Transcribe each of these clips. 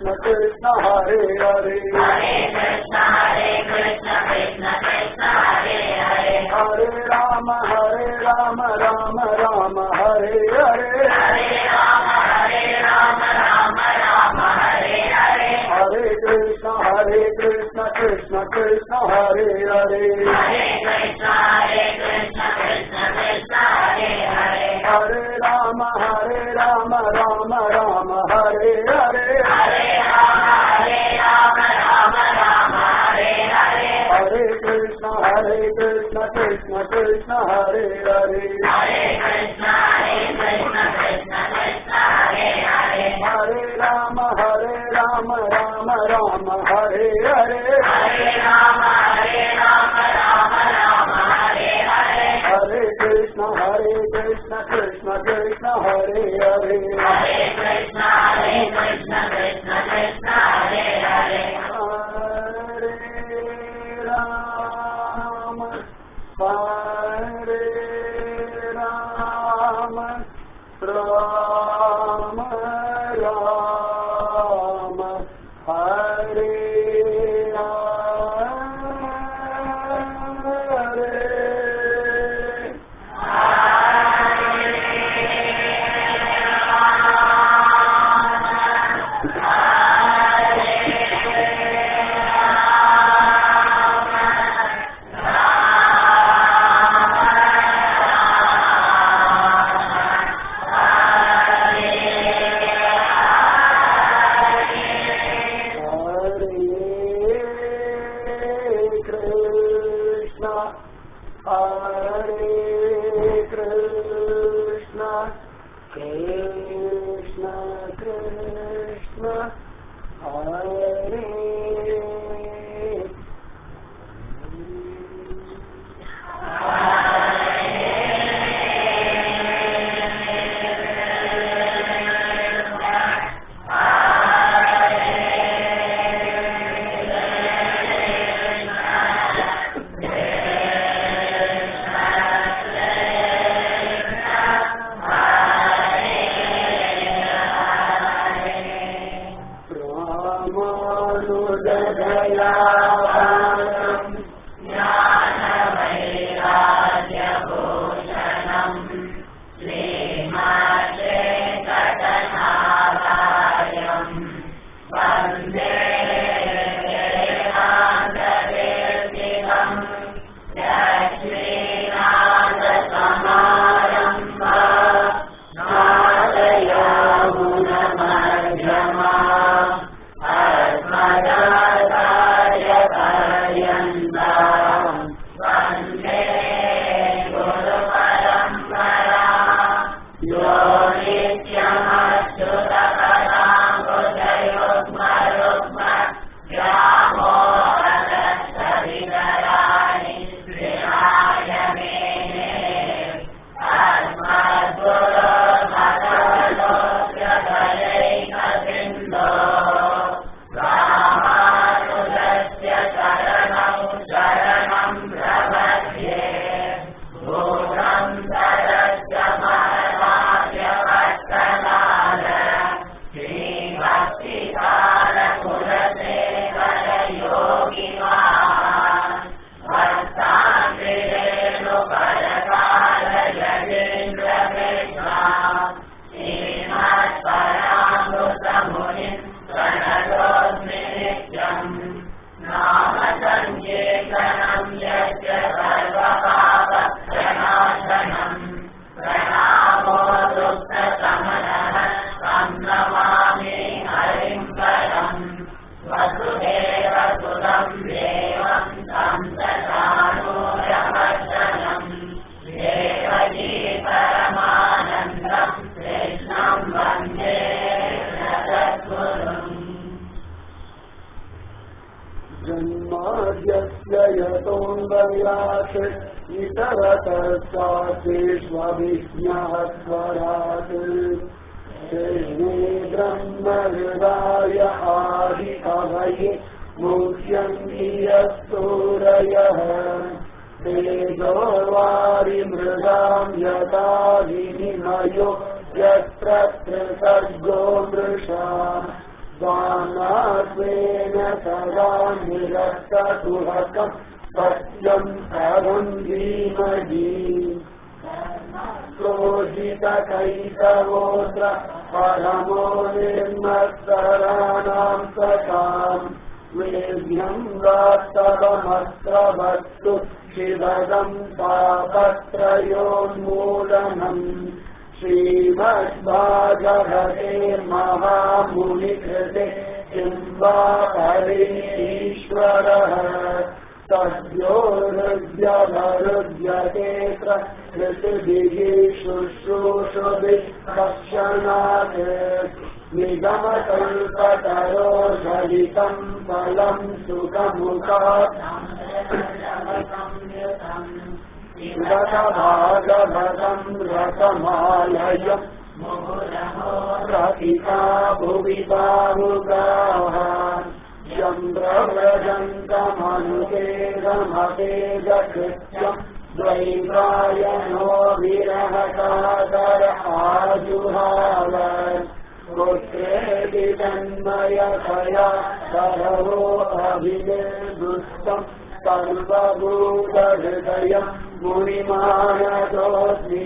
कृष्ण कृष्ण हरे हरे हरे कृष्ण हरे कृष्ण कृष्ण कृष्ण हरे हरे हरे राम हरे राम राम राम हरे हरे हरे राम हरे राम राम राम हरे हरे हरे कृष्ण हरे कृष्ण कृष्ण कृष्ण हरे हरे हरे कृष्ण हरे कृष्ण कृष्ण कृष्ण हरे हरे हरे राम हरे राम राम राम हरे हरे हरे राम हरे राम राम राम हरे हरे हरे कृष्ण हरे कृष्ण कृष्ण कृष्ण हरे हरे हरे कृष्ण हरे कृष्ण कृष्ण कृष्ण हरे हरे हरे राम हरे राम राम राम हरे हरे हरे राम हरे राम राम राम हरे हरे हरे कृष्ण हरे कृष्ण कृष्ण कृष्ण हरे हरे हरे कृष्ण हरे कृष्ण कृष्ण कृष्ण हरे हरे हरे राम हरे राम राम राम हरे हरे Hare Krishna, Hare Krishna, Krishna Krishna, Hare रामानुजदयापात्रम् ज्ञानवैराग्यभूषणम् श्रीमाश्रेकटनारायम् वन्दे वेदान्तदेशिकम् लक्ष्मीनाथसमारम्भा नादयामुनमध्यमा अस्मदाचार्यपर्यन्ताम् वन्दे गुरुपरम्परा यो नित्यमच्युतपदाम्बुजयुग्मरुग्म व्यामोहरक्षविकराणि श्रियाय मेने अस्मद्गुरो भगवतोऽप्यभयैकसिन्धो रामानुजस्य शरणं शरणं प्रपद्ये भूतं सरस्य परमाद्यवत्सलाल श्रीभक्तिकालकुलशेखरयोगिवान् भक्ताङ्गिरेणुपरकालयतीन्द्रकृष्णा श्रीमत्परामृतमुनिं प्रणतोऽस्मि नित्यम् नाम सङ्कीर्तनं यस्य सर्वपापप्रणाशनम् प्रणामो दुःखसमनः तं नमामि हरिं परम् वसुदेव सुतं देवं तं सदानूरमर्दनम् देवजी परमानन्दं कृष्णं वन्दे जगद्गुरुम् जन्माद्यस्य यतोऽन्वयात् इतरतश्चाशेष्वभिज्ञात्वरात् श्रेणे ब्रह्महृदाय आदिकवये मुख्यम् इयस्तूरयः तेजो वारिमृगाम् यथा विनिमयो यत्र त्रिसर्गो मृषा स्वानात्मेन सदा निरस्तदुहकम् सत्यम् परम् धीमहि क्रोधितकैतवोऽत्र परमो निर्मत्सराणाम् सताम् वेद्यम् वास्तवमत्र वस्तु शिवदम् पापत्रयोन्मूलनम् श्रीमद्भागवते महामुनिकृते किं वा परेश्वरः सद्यो हृद्यवरुध्यतेऽत्र कृतिभिः शुश्रूषुभिः कक्षणात् निगमकल्पतरो झलितम् फलम् सुखमुखात् भागवतम् रथमालयम् रथिता भुवि बाहुगाः चन्द्रव्रजन्तमनुपेदमपेदकृत्यम् द्वैवायनो विरहकादर आजुहाव पुत्रेति तन्मयतया सरवो अभिनिर्दुष्टम् सर्वभूतहृदयम् मुनिमानतोऽस्मि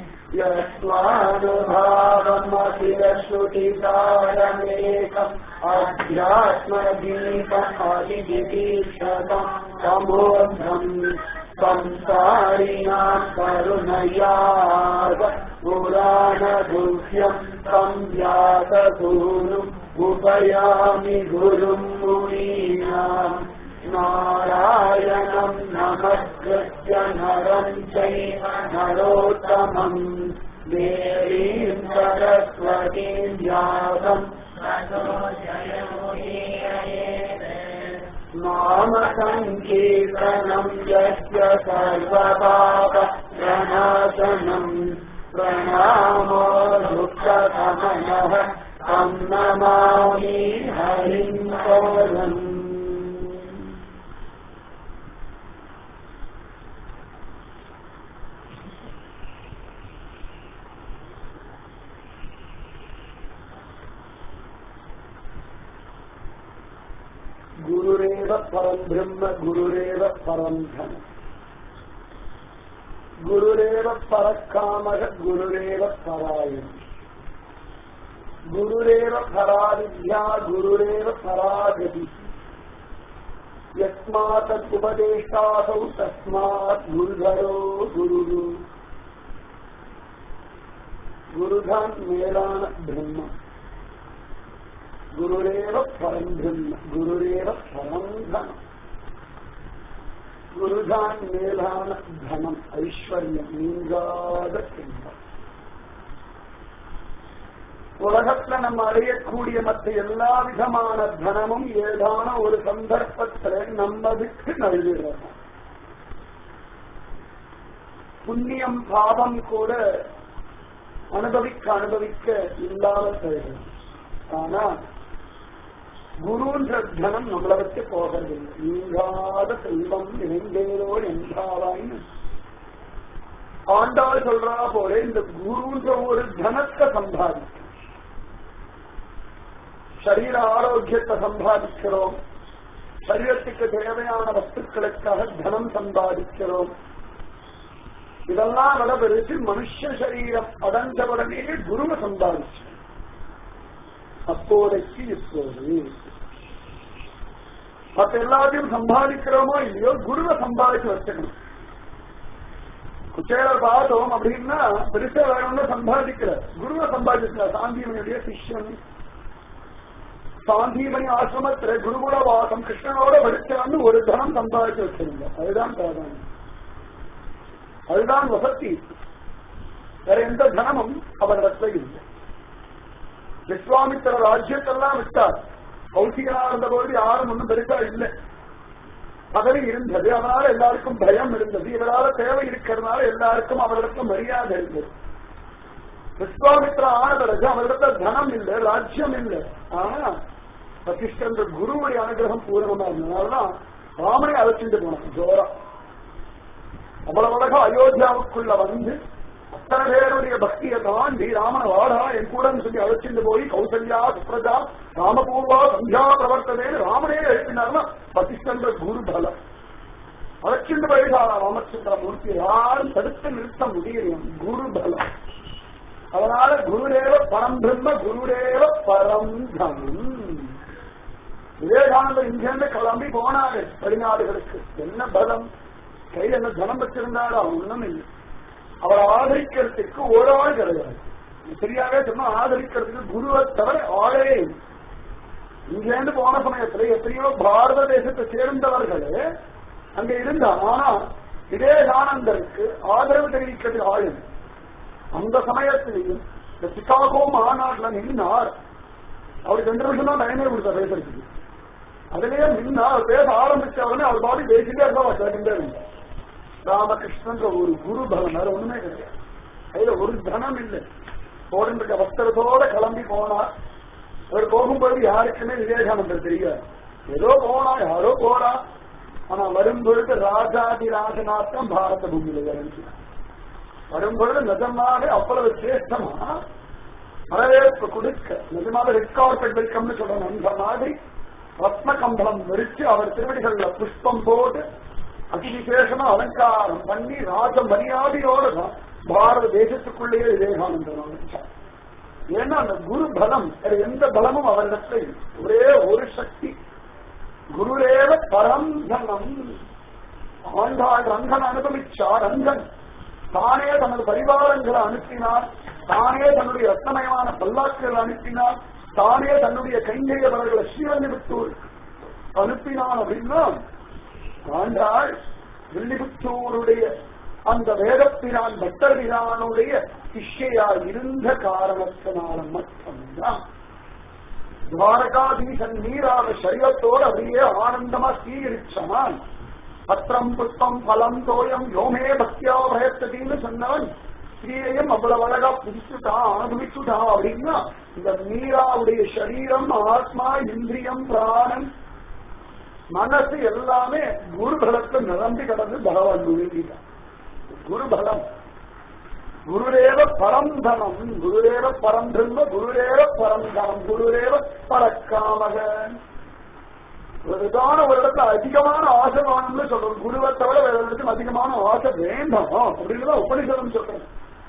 यस्मानुभावमखिलश्रुतिसारमेकम् अध्यात्मदीपम् अतिदितीक्षतम् समोऽधम् संसारिणाम् करुणयाद पुराणगुह्यम् तम् व्याससूनुम् उपयामि गुरुम् मुनीनाम् नारायणम् नमस्कृत्य नरम् चैव नरोत्तमम् देवीम् सरस्वतीम् व्यासम् नाम सङ्कीर्तनम् यस्य सर्वपाप प्रणाशनम् प्रणामो दुःखसमनः तं नमामि हरिम् पौरम् गुरुरेव परम् ब्रह्म गुरुरेव परम् धन गुरुरेव परकामः गुरुरेव परायण गुरुरेव पराविद्या गुरुरेव परागति यस्मात् उपदेष्टासौ तस्मात् गुरुधरो गुरुः गुरुधान् மேலான பிரம்மம் குருரேவ பரம் பிரம்ம குருரேவ பரம் தனம் குருதான் மேலான தனம் ஐஸ்வர்யம் நீங்காத செல்வம் உலகத்துல நம்ம அடையக்கூடிய மற்ற எல்லா விதமான தனமும் ஏதான ஒரு சந்தர்ப்பத்துல நம்மதுக்கு நழுவிடுறோம் புண்ணியம் பாவம் கூட அனுபவிக்க அனுபவிக்க இல்லாத செயல்கள் ஆனா குருன்ற தனம் நம்மளை வச்சு போகிறதில்லை நீங்காத செல்வம் நிறைந்தேரோ என்றாவாயின்னு ஆண்டாள் சொல்றா போல இந்த குருன்ற ஒரு தனத்தை சம்பாதிக்கும் சரீர ஆரோக்கியத்தை சம்பாதிக்கிறோம் சரீரத்துக்கு தேவையான வஸ்துக்களுக்காக தனம் சம்பாதிக்கிறோம் இதெல்லாம் விட பெருசு மனுஷ சரீரம் அடைஞ்சவுடனே குருவை சம்பாதிச்சு அப்போதைக்கு இப்போது மத்த எல்லாத்தையும் சம்பாதிக்கிறோமோ இல்லையோ குருவை சம்பாதிச்சு வச்சுக்கணும் குச்சேலர் பார்த்தோம் அப்படின்னா பெருசா வேற ஒன்றும் சம்பாதிக்கல குருவை சம்பாதிக்கல சாந்திமணியுடைய சிஷ்யன் சாந்தீமணி ஆசிரமத்துல குருகுல வாசம் கிருஷ்ணனோட படிச்சான்னு ஒரு தனம் சம்பாதிச்சு வச்சிருந்த அதுதான் பிராதானியம் அதுதான் வசதி வேற எந்த தனமும் அவரிடத்துல இல்லை விஸ்வாமித்திர ராஜ்யத்தெல்லாம் விட்டார் கௌசிகனா இருந்தபோது யாரும் ஒன்றும் பெருசா இல்லை பதவி இருந்தது அதனால எல்லாருக்கும் பயம் இருந்தது இவரால தேவை இருக்கிறதுனால எல்லாருக்கும் அவரிடத்துல மரியாதை இருந்தது விஸ்வாமித்ரா ஆன பிறகு அவரிடத்துல தனம் இல்லை ராஜ்யம் இல்லை ஆனா வசிஷ்டன்ற குருவுடைய அனுகிரகம் பூர்ணமா இருந்ததுனாலதான் ராமனை அழைச்சிட்டு போனான் ஜோரா அவ்வளவு அழகா அயோத்தியாவுக்குள்ள வந்து அத்தனை பேருடைய பக்தியை தாண்டி ராமன வாடா என் கூட சொல்லி அழைச்சிட்டு போய் கௌசல்யா சுப்ரஜா ராமபூர்வா சந்தியா பிரவர்த்ததேன்னு ராமனே எழுப்பினார்னா பசிஷ்டன்ற குரு பலம் அழைச்சிட்டு போயிட்டா ராமச்சந்திர மூர்த்தி யாரும் தடுத்து நிறுத்த முடியல குரு பலம் அதனால குருதேவ பரம் பிரம்ம குருதேவ பரம் தனம் விவேகானந்தர் இங்கிருந்து கிளம்பி போனாரு வெளிநாடுகளுக்கு என்ன பலம் கையில் என்ன தனம் வச்சிருந்தாலும் ஒண்ணும் இல்லை அவரை ஆதரிக்கிறதுக்கு ஒரு ஆள் கிடையாது சரியாவே சொன்னா ஆதரிக்கிறதுக்கு குருவை தவிர ஆளே இல்லை. இங்கிருந்து போன சமயத்துல எத்தனையோ பாரத தேசத்தை சேர்ந்தவர்கள் அங்க இருந்தா ஆனா விவேகானந்தருக்கு ஆதரவு தெரிவிக்கிறது ஆள் இல்லை. அந்த சமயத்திலையும் இந்த சிகாகோ மாநாட்டுல நின்னார் அவருக்கு ரெண்டு நிமிஷம் தான் டைமே கொடுத்தார் பேசுறதுக்கு அதுலயே நின்னா அவர் பேச ஆரம்பிச்ச உடனே அவர் பாடி பேசிட்டே இருந்தா அவர் கேட்டுட்டே இருந்தார் ராமகிருஷ்ணன்ற ஒரு குரு பலம் வேற ஒண்ணுமே கிடையாது கையில ஒரு தனம் இல்லை போடுன்ற வஸ்திரத்தோட கிளம்பி போனார் அவர் போகும்போது யாருக்குமே விவேகானந்தர் தெரியாது ஏதோ போனா யாரோ போறா ஆனா வரும்பொழுது ராஜாதி ராஜநாத்தம் பாரத பூமியில இறங்கினார் வரும்பொழுது நிஜமாக அவ்வளவு சிரேஷ்டமா வரவேற்பு கொடுக்க நிஜமாக ரெட் கார்பெட் வெல்கம்னு சொல்றோம் அந்த மாதிரி ரத்ன கம்பளம் விரிச்சு அவர் திருவடிகள்ல புஷ்பம் போட்டு அதிவிசேஷமா அலங்காரம் பண்ணி ராஜ மரியாதையோட தான் பாரத தேசத்துக்குள்ளேயே விவேகானந்தர் அமைச்சார் ஏன்னா அந்த குரு பலம் வேற எந்த பலமும் அவரிடத்துல இல்லை. ஒரே ஒரு சக்தி குருரேவ பரம் தனம் ஆண்டாள் ரங்கன் அனுபவிச்சார் ரங்கன் தானே தனது பரிவாரங்களை அனுப்பினார் தானே தன்னுடைய ரத்தமயமான பல்லாக்குகளை அனுப்பினார் தானே தன்னுடைய கைங்கரியவர்களை ஸ்ரீரங்கிபுத்தூர் அனுப்பினான் அப்படின்னா ஆண்டாள் வில்லிபுத்தூருடைய அந்த வேதப்பிரான் பட்டர்பிரானுடைய சிஷ்யா இருந்த காரணத்தினால மட்டும்தான் துவாரகாதீசன் நீரான சரீரத்தோடு அப்படியே ஆனந்தமா ஸ்ரீகரிச்சான் பத்திரம் புஷ்பம் பலம் தோயம் யோமே பக்தியா பிரயத்ததின்னு சொன்னவன் ஸ்ரீயையும் அவ்வளவு அழகா புதிச்சுட்டான் அனுபவிச்சுட்டான் அப்படின்னா இந்த மீராவுடைய சரீரம் ஆத்மா இந்திரியம் பிராணன் மனசு எல்லாமே குரு பலத்துல நிரம்பி கடந்து பகவான் விழுங்கிட்டான் குரு பலம் குருரேவ பரந்தனம் குருரேவ பரம்பிரம்ம குருரேவ பரந்தனம் குருரேவ பரக்காமகன் ஒருதான ஒரு இடத்துல அதிகமான ஆசை வேணும்னு சொல்றோம் குருவை தவிர வேற இடத்துல அதிகமான ஆசை வேண்டாம் அப்படின்னு உபனிஷதம் சொல்றேன்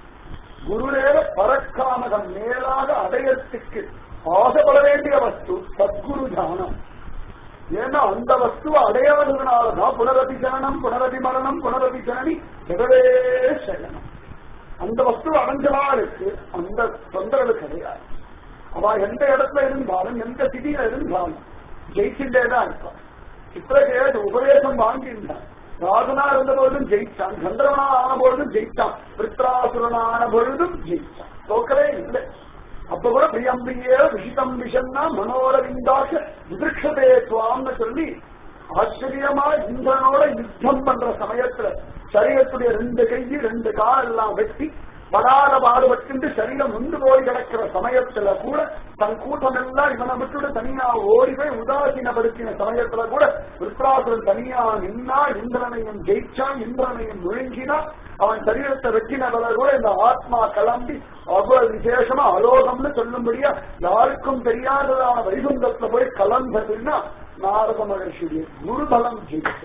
குருரேவ பரக்காமகம் மேலாக அடையத்துக்கு ஆசைப்பட வேண்டிய வஸ்து சத்குரு தானம் ஏன்னா அந்த வஸ்துவை அடையாததுனாலதான் புனரபி ஜனனம் புனரபி மரணம் புனரபி ஜனனி ஜெகவே சயனம் அந்த வஸ்து அடைஞ்சலா இருக்கு அந்த தொந்தரவு கிடையாது அவ எந்த இடத்துல இருந்தாலும் எந்த திதியில இருந்தாலும் ஜெயிச்சுட்டே தான் இருப்பான் சித்திரகேது உபதேசம் வாங்கியிருந்தான் ராஜனா இருந்த பொழுதும் ஜெயிச்சான் கந்தரவனா ஆன பொழுதும் ஜெயிச்சான் பிரித்ராசுரனா ஆன பொழுதும் ஜெயிச்சான் தோக்கவே இல்லை அப்ப கூட பிரியம்பியே விஷிதம் விஷன்னா மனோரவிந்தாச விதிருஷதே துவாம்னு சொல்லி ஆச்சரியமா இந்திரனோட யுத்தம் பண்ற சமயத்துல சரீரத்துடைய ரெண்டு கை ரெண்டு கால் எல்லாம் வெட்டி படாத பாடுபட்டு சரீரம் உண்டு போய் கிடக்கிற சமயத்துல கூட தன் கூட்டம் எல்லாம் இவனை விட்டுட்டு தனியா ஓடி போய் உதாசீனப்படுத்தின சமயத்துல கூட விருத்ராசுரன் தனியா நின்னா இந்திரனையும் ஜெயிச்சான் இந்திரனையும் விழுங்கினா அவன் சரீரத்தை வெட்டினவரை கூட இந்த ஆத்மா கிளம்பி அவ்வளவு விசேஷமா அலோகம்னு சொல்லும்படியா யாருக்கும் தெரியாததான வைகுந்தத்துல போய் கலந்ததுன்னா நாரத மகர்ஷியுடைய குருபலம் ஜெயிச்ச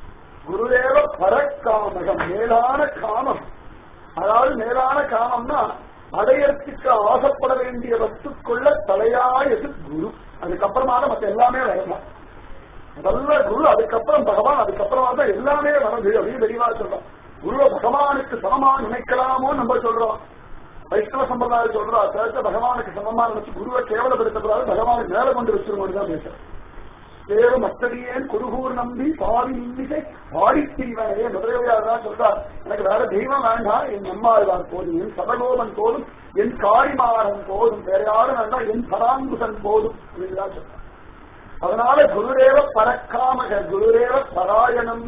குருதேவ பரக்காமகம் மேலான காமம் அதாவது மேலான காமம்னா அடையறதுக்கு ஆசைப்பட வேண்டிய வஸ்துக்குள்ள தலையாயது குரு அதுக்கப்புறமா தான் மத்த எல்லாமே வரலாம் நல்ல குரு அதுக்கப்புறம் பகவான் அதுக்கப்புறமா தான் எல்லாமே வருது அப்படின்னு தெளிவா சொல்றோம் குருவை பகவானுக்கு சமமா நினைக்கலாமோ நம்ம சொல்றோம் வைஷ்ணவ சம்பிரதாயம் சொல்றா சேர்த்த பகவானுக்கு சமமா நினைச்சு குருவை கேவலப்படுத்தக்கூடாது பகவானுக்கு மேல கொண்டு வச்சிருக்கோம் தான் பேசுறேன் தேவ மத்தடியேன் குருகூர் நம்பி பாவி இன்னிசை பாடி திரிவனே முதலையாதான் சொல்றார் எனக்கு வேற தெய்வம் வேண்டாம் என் நம்மாழ்வார் போதும் என் சதகோபன் போதும் என் காரிமாறன் போதும் வேற யாரும் வேண்டாம் என் பராங்குசன் போதும் அப்படின்லாம் சொல்றார் அதனால குருரேவ பறக்காமக குருரேவ பராயணம்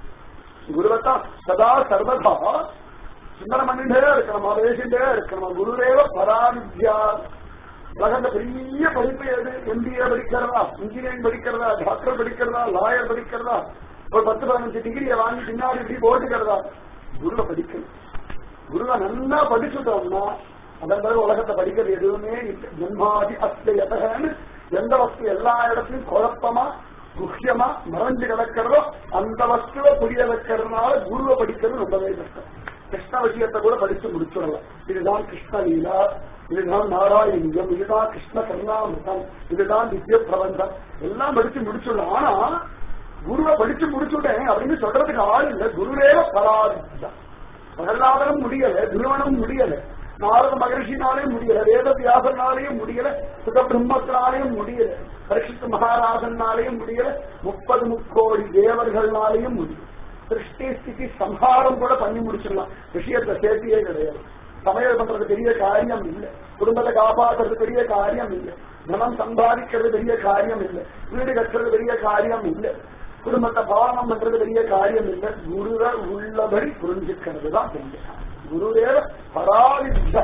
குருவத்தான் சதா சர்வதா சிந்தனம் பண்ணிட்டே இருக்கணுமா பேசிட்டே இருக்கணுமா குருரேவ பராவித்யா உலகத்துல பெரிய படிப்பு எது எம்பிஏ படிக்கிறதா இன்ஜினியரிங் படிக்கிறதா டாக்டர் படிக்கிறதா லாயர் படிக்கிறதா ஒரு பத்து பதினஞ்சு டிகிரியை வாங்கி பின்னாடி இப்படி போட்டுக்கிறதா குருவை படிக்கணும் குருவை நல்லா படிச்சுட்டோம்னா அதன் பிறகு உலகத்தை படிக்கிறது எதுவுமே இல்லை ஜன்மாதி அஸ்தயதகன்னு எந்த வஸ்து எல்லா இடத்துலயும் குழப்பமா குஹ்யமா மறைஞ்சு கிடக்கிறதோ அந்த வஸ்துவை புரிய வைக்கிறதுனால குருவை படிக்கிறது ரொம்பவே கஷ்டம் கிருஷ்ண விஷயத்தை கூட படிச்சு முடிச்சுடலாம் இதுதான் கிருஷ்ண லீலா இதுதான் நாராயணியம் இதுதான் கிருஷ்ண கருணாமிருதம் இதுதான் திவ்ய பிரபந்தம் எல்லாம் படிச்சு முடிச்சுடலாம் ஆனா குருவை படிச்சு முடிச்சுட்டேன் அப்படின்னு சொல்றதுக்கு ஆள் இல்லை குருவே பராதித்தான் பிரகலாதனும் முடியல துருவனும் முடியல நாரத மகர்ஷினாலையும் முடியல வேத வியாசனாலையும் முடியல சுக பிரம்மத்தினாலையும் முடியல பரிசுத்த மகாராஜனாலையும் முடியல முப்பது முக்கோடி தேவர்களாலையும் முடியல சிருஷ்டி ஸ்திதி சம்ஹாரம் கூட பண்ணி முடிச்சிடலாம் விஷயத்தை சேர்த்தியே கிடையாது சமையல் பண்றது பெரிய காரியம் இல்லை குடும்பத்தை காப்பாற்றுறது பெரிய காரியம் இல்லை தனம் சம்பாதிக்கிறது பெரிய காரியம் இல்லை வீடு கட்டுறது பெரிய காரியம் இல்லை குடும்பத்தை பாவனம் பண்றது பெரிய காரியம் இல்லை குருவை உள்ளபடி புரிஞ்சுக்கிறது தான் பெரிய காரியம். குருவேவ பராவித்த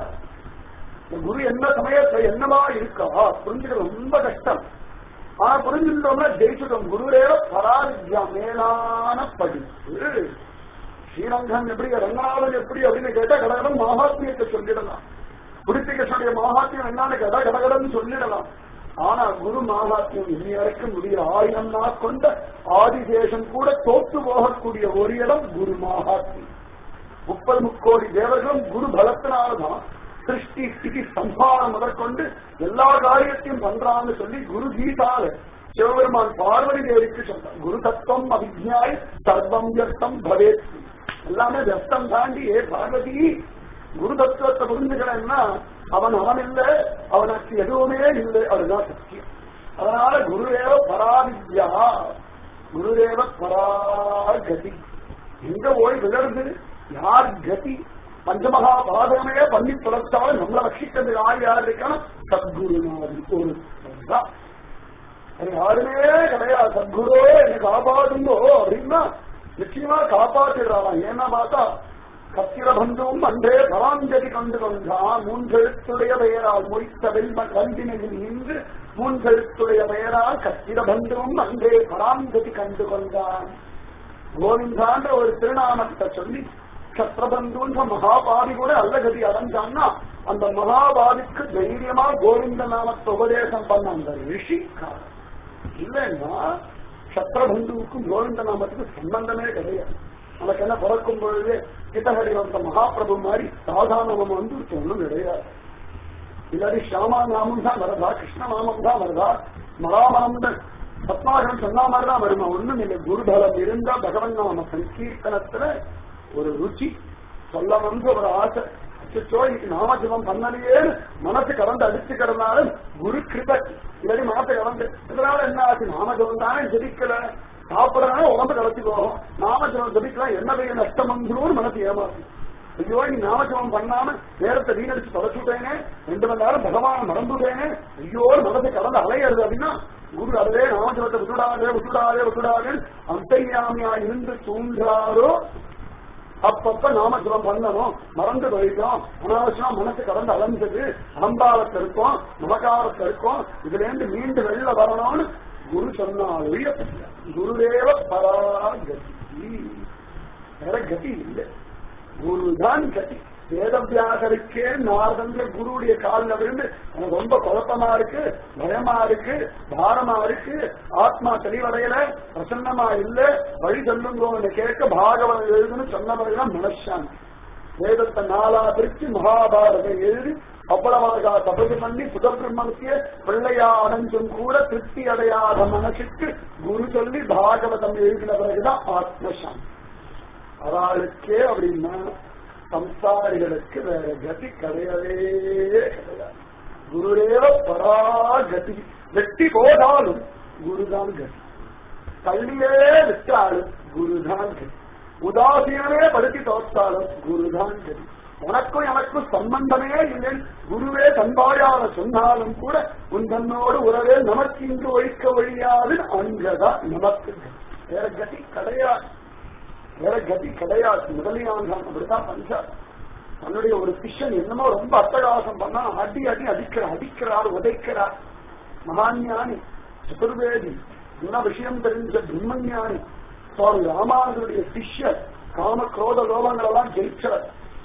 குரு என்ன சமயத்துல என்னவா இருக்கா புரிஞ்சுக்கிறது ரொம்ப கஷ்டம் ஆனா புரிஞ்சுட்டோம்னா ஜெயிச்சுட்டோம் குருவேவ பராவித்யா மேலான படிப்பு ஸ்ரீரங்கம் எப்படி ரங்கநாதன் எப்படி அப்படின்னு கேட்டா கடகடம் மகாத்மியத்தை சொல்லிடலாம் புடிப்பிகனுடைய மகாத்மியம் என்னன்னு கேட்டா கடகடன்னு சொல்லிடலாம் ஆனா குரு மகாத்மியம் இனி வரைக்கும் முடிய ஆயிரம் நாள் கொண்ட ஆதிசேஷன் கூட தோத்து போகக்கூடிய ஒரு இடம் குரு மகாத்மியம் முப்பது முக்கோடி தேவர்களும் குரு பலத்தினால்தான் சிருஷ்டி ஸ்திதி சம்ஹாரம் முதற்கொண்டு எல்லா காரியத்தையும் பண்றான்னு சொல்லி குரு கீதால சிவபெருமான் பார்வதி தேவிக்கு சொன்னார் குரு தத்துவம் அபிஜாய் சர்வம் வியஸ்தம் பவேத் எல்லாமே வியஸ்தம் தாண்டி ஏ பார்வதி குரு தத்துவத்தை புரிஞ்சுக்கிறேன்னா அவன் அவன் இல்லை அவனுக்கு எதுவுமே இல்லை அதுதான் சத்தியம் அதனால குருதேவ பராவித்யா குருதேவ பராகதி எங்க போய் விழருது யார் கதி பஞ்சமகா பாதகமே பண்ணி தொலைச்சாலும் நம்மளை ரட்சிக்கிறது யார் யார் இருக்கான சத்குருநாதி ஒரு தான் அது யாருமே கிடையாது சத்குரு என்னை காப்பாடுங்கோ அப்படின்னா நிச்சயமா காப்பாற்றிடுறான் ஏன்னா பார்த்தா கத்திர பந்துவும் அன்றே பராஞ்சதி கண்டு கொண்டான் மூன்றெழுத்துடைய பெயரால் மொய்த்த வெல்ம வந்தினையில் நின்று மூன்றெழுத்துடைய பெயரால் கத்திர பந்துவும் அன்றே பராஞ்சதி கண்டு கொண்டான் கோவிந்தான்ற ஒரு திருநாமத்தை சொல்லி சத்ரபந்துன்ற மகாபாதி கூட அல்லகதி அடைஞ்சான்னா அந்த மகாபாதிக்கு தைரியமா கோவிந்த நாமத்தை உபதேசம் பண்ண அந்த ரிஷி காரணம் இல்லைன்னா சத்ரபந்துவுக்கும் கோவிந்த நாமத்துக்கு சம்பந்தமே கிடையாது நமக்கு என்ன பிறக்கும் பொழுது கிட்டஹரி வந்த மகாபிரபு மாதிரி சாதாரணம் வந்து ஒன்றும் கிடையாது இல்லாட்டி ஷாமா நாமம் தான் வருதா கிருஷ்ண நாமம் தான் வருதா மகாமனம் பத்மாகரம் சொன்ன மாதிரி தான் வருமா ஒண்ணும் இல்லை குருபலம் இருந்தா பகவன் நாம சங்கீர்த்தனத்துல ஒரு ருச்சி சொல்ல வந்து ஒரு ஆசை அச்சோ இன்னைக்கு நாமஜபம் பண்ணலையே மனசு கலந்து அடிச்சுக்கிறதுனால குரு கிருப இல்லாட்டி மனசை கலந்து இதனால என்ன ஆச்சு நாமஜபம் தானே ஜெபிக்கல சாப்பிடறதுனால உடம்பு கலத்தி போகும் நாமஜபம் ஜபிக்கலாம் என்ன பெரிய நஷ்டம் வந்துடும் மனசு ஏமாறும் ஐயோ நீ நாமஜபம் பண்ணாம நேரத்தை வீணடிச்சு தொலைச்சுட்டேனே ரெண்டு மணி நேரம் பகவான மறந்துட்டேனே ஐயோ மனசை கலந்து அலையிறது அப்படின்னா குரு அதுவே நாமஜபத்தை விட்டுடாதே விட்டுடாதே விட்டுடாதே அந்தர்யாமியா இருந்து தூண்டாரோ அப்பப்ப நாமஜபம் பண்ணணும் மறந்து போயிட்டோம் அனாவசியமா மனசு கடந்து அலைஞ்சது அகம்பாவத்தை இருக்கும் நமகாரத்தை இருக்கும் இதுல இருந்து மீண்டு வெளில வரணும்னு குரு சொன்னால் ஒழிய குருதேவ பராகதி வேற கதி இல்லை குருதான் கதி வேதவியாசருக்கே நாரதன்ற குருடைய காலில் விழுந்து எனக்கு ரொம்ப குழப்பமா இருக்கு பயமா இருக்கு பாரமா இருக்கு ஆத்மா தெளிவடையல பிரசன்னமா இல்ல வழி சொல்லுங்கன்னு கேட்க பாகவதம் எழுதுன்னு சொன்னவர்கள் மனசாந்தி வேதத்தை நாளா பிரிச்சு மகாபாரதம் எழுதி அவ்வளவாக தபது பண்ணி சுதபிரம்மனுக்கு பிள்ளையா அடைஞ்சும் கூட திருப்தி அடையாத மனசுக்கு குரு சொல்லி பாகவதம் எழுதின பிறகுதான் ஆத்மசாந்தி அவளுக்கே அப்படின்னா சம்சாரிகளுக்கு வேற கதி கிடையவே கிடையாது குருரேவ பராகதி வெட்டி போதாலும் குருதான் கதி தள்ளியே விட்டாலும் குருதான் கதி உதாசீனமே படுத்தி தோற்றாலும் குருதான் கதி உனக்கும் எனக்கும் சம்பந்தமே இல்லை குருவே தன்பாயால சொன்னாலும் கூட உன் தன்னோடு உறவே நமக்கு இங்கு ஒழிக்க ஒழியாது அங்கதான் நமக்கு கதி. வேற கதி கிடையாது வேற கதி கிடையாது முதலியான் அப்படிதான் பஞ்சா தன்னுடைய ஒரு சிஷ்யன் என்னமோ ரொம்ப அட்டகாசம் பண்ணா அடி அடி அடிக்கிறார் அடிக்கிறார் உதைக்கிறார் மகாஞானி சதுர்வேதி என்ன விஷயம் தெரிஞ்ச பிரம்மஞானி சுவாமி ராமானுடைய சிஷ்யர் காம குரோத லோகங்கள் எல்லாம் ஜெயிச்சவர்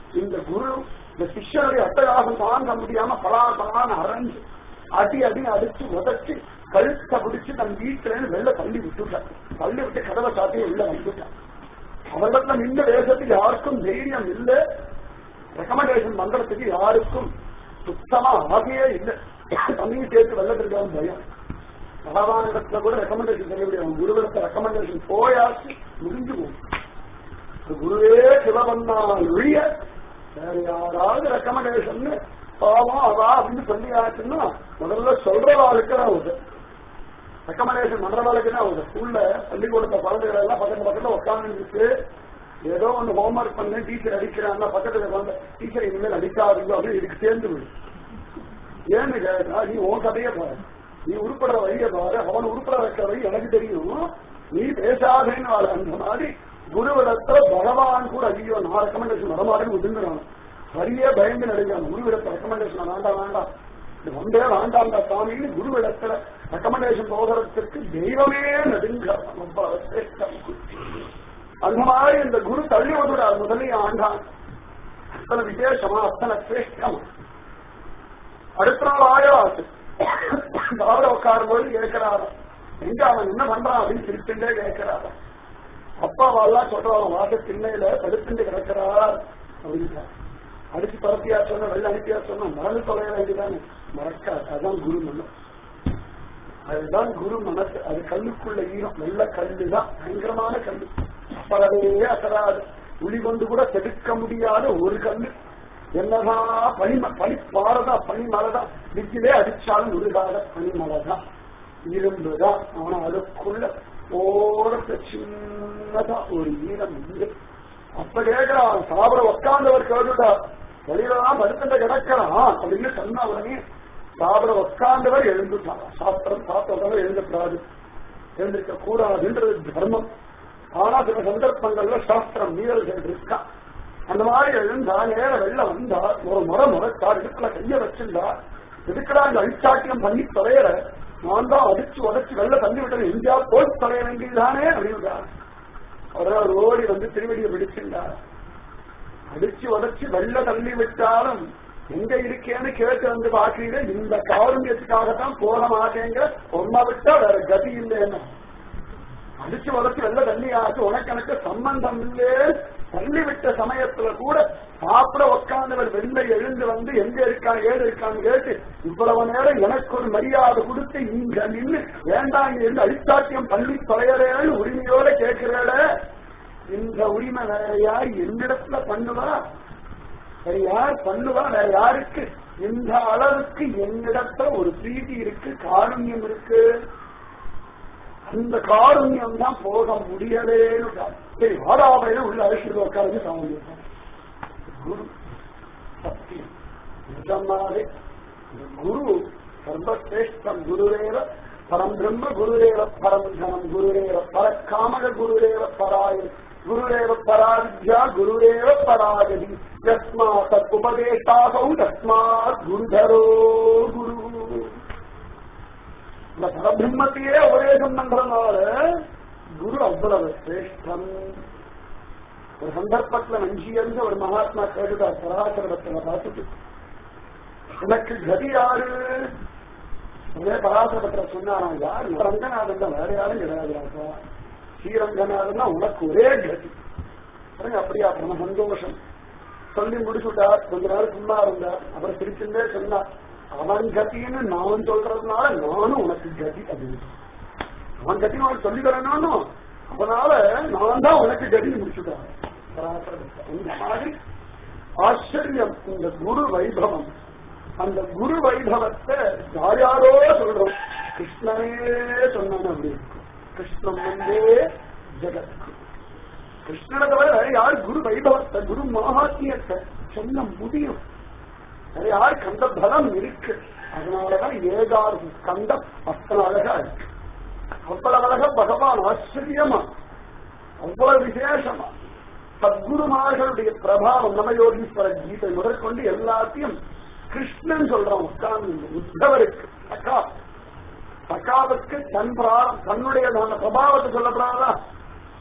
இந்த குரு இந்த சிஷ்யனுடைய அட்டகாசம் தாங்க முடியாம பலா பலான்னு அரைஞ்சு அடி அடி அடிச்சு உதச்சு கழுத்தை பிடிச்சு தன் வீட்டுல இருந்து வெளில தள்ளி விட்டுட்டான் தள்ளி விட்டு கதவை சாத்தி உள்ள வந்துட்டான் அவரிடத்துல நின்ற தேசத்துக்கு யாருக்கும் தைரியம் இல்லை ரெக்கமெண்டேஷன் பண்றதுக்கு யாருக்கும் சுத்தமா ஆகையே இல்லை தண்ணி சேர்த்து வெள்ளத்திற்கான பயம் பகவானிடத்துல கூட ரெக்கமெண்டேஷன் செய்ய முடியும் குருவிடத்துல ரெக்கமெண்டேஷன் போயாச்சு முடிஞ்சு போகும் இந்த குருவே சிவபன்னான் ஒழிய வேற யாராவது ரெக்கமெண்டேஷன் பாவம் அவா அப்படின்னு சொல்லி ஆச்சுன்னா முதல்ல சொல்றவாளுக்கு தான் உண்டு ரெக்கமெண்டேஷன் பண்றவாளுக்கு தான் உண்டு ஸ்கூல்ல பள்ளிக்கூடத்த குழந்தைகள் எல்லாம் பக்கத்து பக்கத்துல உட்காந்துருக்கு ஏதோ ஒண்ணு ஹோம்ஒர்க் பண்ணு டீச்சர் அடிக்கிறாங்க பக்கத்துல வந்து டீச்சர் இனிமேல் அடிக்காதீங்க அப்படின்னு இதுக்கு சேர்ந்து விடு ஏன்னு கேட்டா நீ உன் கதையை பாரு நீ உருப்படுற வழிய பாரு அவன் உருப்பட வைக்கிற வழி எனக்கு தெரியும் நீ பேசாதேன்னு வாழ அந்த மாதிரி குருவிடத்துல பகவான் கூட ஐயோ நான் ரெக்கமெண்டேஷன் வரமாட்டேன்னு ஒதுங்குறான் வரியே பயந்து நடுங்கிறான் குருவிடத்துல ரெக்கமெண்டேஷன் வேண்டாம் வேண்டாம் இது ஒன்றே வேண்டாம்டா சாமின்னு குருவிடத்துல ரெக்கமெண்டேஷன் போகிறதுக்கு தெய்வமே நடுங்கிறான் ரொம்ப சிரேஷ்டம். அந்த மாதிரி இந்த குரு தள்ளி விடுறார் முதலே ஆண்டான் அத்தனை விசேஷமா அத்தனை சிரேஷ்டமா அடுத்த நாள் ஆயாச்சு அவரை உட்காரும்போது கேட்கிறாரு எங்க அவன் என்ன பண்றான் அப்படின்னு திருப்பிண்டே கேட்கிறாரு அப்பாவெல்லாம் சொல்றான் வாச திண்ணையில படுத்துட்டு கிடக்கிறார் அப்படின்னு அடிச்சு பரப்பியா சொன்ன வெள்ள அனுப்பியா சொன்ன மறந்து தொலைய வேண்டியதானே மறக்காது அதுதான் குரு மனம் அதுதான் குரு மனசு அது கல்லுக்குள்ள ஈரம் வெள்ள கல்லுதான் பயங்கரமான கல்லு அப்பறவே அசராது உளி கொண்டு கூட செதுக்க முடியாத ஒரு கல்லு என்னதான் பனி பனி பாறதா பனி மலைதான் நெஞ்சிலே அடிச்சாலும் உருகாத பனி மலைதான் இரும்புதான் ஆனா அதுக்குள்ள ஓரத்த சின்னதா ஒரு ஈரம் உண்டு அப்ப கேட்கிறான் சாப்பிட உட்கார்ந்தவர் கேட்டுட்டா வெளியிலதான் படுத்துட்ட கிடக்கிறான் அப்படின்னு சொன்ன உடனே சாப்பிட உட்கார்ந்தவர் எழுந்துட்டான் சாப்பிட்றது சாப்பிட்டவர் எழுந்தக்கூடாது எழுந்திருக்க கூடாதுன்றது தர்மம் ஆனா சில சந்தர்ப்பங்கள்ல சாஸ்திரம் மீறல்கள் இருக்கா அந்த மாதிரி எழுந்தா நேர வெளில வந்தா ஒரு முறை முறைத்தார் இடுப்புல கைய வச்சிருந்தா எதுக்கடா இந்த அழிச்சாட்டியம் பண்ணி தொலைற நான் தான் அடிச்சு உடச்சு வெள்ள தள்ளி விட்டது எங்கேயா போய் தொலைய வேண்டியதுதானே அப்படின்றார் அவர் ஓடி வந்து திருவடியை பிடிச்சிருந்தார் அடிச்சு உடச்சு வெள்ள தள்ளி விட்டாலும் எங்க இருக்கேன்னு கேட்டு வந்து பாக்குறீங்க இந்த காரணியத்துக்காகத்தான் போக மாட்டேங்கிற ஒன்ன விட்டா வேற கதி இல்லைன்னு அடிச்சு உடச்சு வெள்ள தண்ணி ஆச்சு உனக்கு எனக்கு சம்பந்தம் இல்லே தள்ளி விட்ட சமயத்துல கூட சாப்பிட உட்கார்ந்தவர் வெளில எழுந்து வந்து எங்க இருக்கான் ஏது இருக்கான்னு கேட்டு இவ்வளவு நேரம் எனக்கு ஒரு மரியாதை கொடுத்து இங்க நின்று வேண்டாம் இங்க இருந்து அழிச்சாட்டியம் பள்ளி தொலையறேன்னு உரிமையோட கேட்கிறேட இந்த உரிமை வேற யார் என்னிடத்துல பண்ணுவா வேற யார் பண்ணுவா வேற யாருக்கு இந்த அளவுக்கு என்னிடத்துல ஒரு பிரீதி இருக்கு காருண்யம் இருக்கு அந்த காருண்யம் தான் போக முடியலேன்னு சரி வாடாமையில உள்ள அழைச்சிட்டு உட்காந்து சாமி குரு சத்தியம் நிஜமாவே இந்த குரு சர்வசிரேஷ்டம் குருரேவ பரம் பிரம்ம குருரேவ பரம் தனம் குருரேவ பரக்காமக குருரேவ பராய குருரேவ பராவித்யா குருரேவ பராகதி யஸ்மா தத் உபதேசாசௌ தஸ்மாத் குருதரோ குரு இந்த பரபிரம்மத்தையே உபதேசம் பண்றதுனால குரு அவ்வளவு சிரேஷ்டம் ஒரு சந்தர்ப்பத்துல நஞ்சியர்ந்து ஒரு மகாத்மா கேட்டுட்டார் பராசரத்துல பார்த்துட்டு எனக்கு கதி யாரு அதே பராசரத்துல சொன்னாராம் யார் ரங்கநாதன் தான் வேற யாரும் கிடையாதுராப்பா ஸ்ரீரங்கநாதன் தான் உனக்கு ஒரே கதி பாருங்க அப்படியா பிரம சந்தோஷம் சொல்லி முடிச்சுட்டார் கொஞ்ச நேரம் சும்மா இருந்தார் அப்புறம் திருச்சிருந்தே சொன்னார் அவன் கத்தின்னு நான் சொல்றதுனால நானும் உனக்கு கதி அப்படின்னு அவன் கத்தி உனக்கு சொல்லி தரணும் அதனால நான் தான் உனக்கு கதி முடிச்சுட்டான் இந்த மாதிரி ஆச்சரியம் இந்த குரு வைபவம் அந்த குரு வைபவத்தை யார் யாரோ சொல்றோம் கிருஷ்ணனே சொன்னான் அப்படி இருக்கும் கிருஷ்ணன் வந்தே ஜெகத் கிருஷ்ணனை தவிர வேற யார் குரு வைபவத்தை குரு மகாத்மியத்தை சொல்ல முடியும் வேற யார் கண்ட பலம் இருக்கு அதனாலதான் ஏகாறு கண்டம் அத்தனை அழகா இருக்கு அவ்வளவு அழகா பகவான் ஆச்சரியமா அவ்வளவு விசேஷமா சத்குருமார்களுடைய பிரபாவம் நவயோகீஸ்வர கீதை முதற்கொண்டு எல்லாத்தையும் கிருஷ்ணன் சொல்றான் உட்கார்ந்து உத்தவருக்கு சக்கா சக்காவுக்கு தன் பிராரம் தன்னுடைய பிரபாவத்தை சொல்லப்படாதா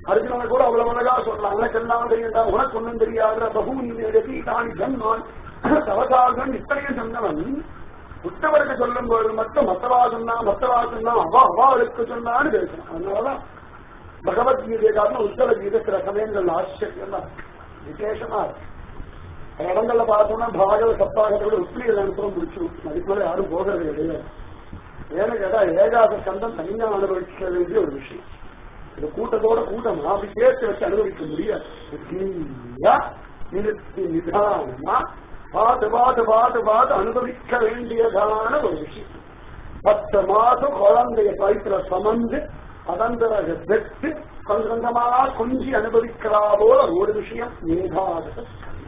அர்ஜுனனை கூட அவ்வளவு அழகா சொல்லலாம் உனக்கு எல்லாம் தெரியுண்டா உனக்கு ஒண்ணும் தெரியாத பகுமி தானி ஜன்மான் தவசாகன் இத்தனையும் சொன்னவன் உத்தவருக்கு சொல்லும் போது மட்டும் மத்தவா சொன்னா மத்தவா சொன்னா அவா அவாளுக்கு சொன்னான்னு பேசணும் அதனாலதான் பகவத்கீதை காரணம் உத்தவ கீதை சில சமயங்கள் ஆச்சரியம் தான் விசேஷமா இருக்கு பல இடங்கள்ல பார்த்தோம்னா பாகவ சப்தாகத்தோட உத்திரிகள் அனுப்புறம் முடிச்சு அதுக்கு மேல யாரும் போகிறது கிடையாது ஏன்னு கேட்டா ஏகாத சந்தம் தனியா அனுபவிக்க வேண்டிய ஒரு விஷயம் இந்த கூட்டத்தோட கூட்டம் அப்படி சேர்த்து வச்சு அனுபவிக்க முடியாது நித்தியா, நிறுத்தி நிதானமா பார்த்து பார்த்து பார்த்து பார்த்து அனுபவிக்க வேண்டியதான ஒரு விஷயம் பத்து மாசம் குழந்தைய வயிற்றுல சமந்து அதன் பிறகு பெற்று கொஞ்சம் கொஞ்சமா கொஞ்சி அனுபவிக்கிறா போல ஒரு விஷயம் ஏகாத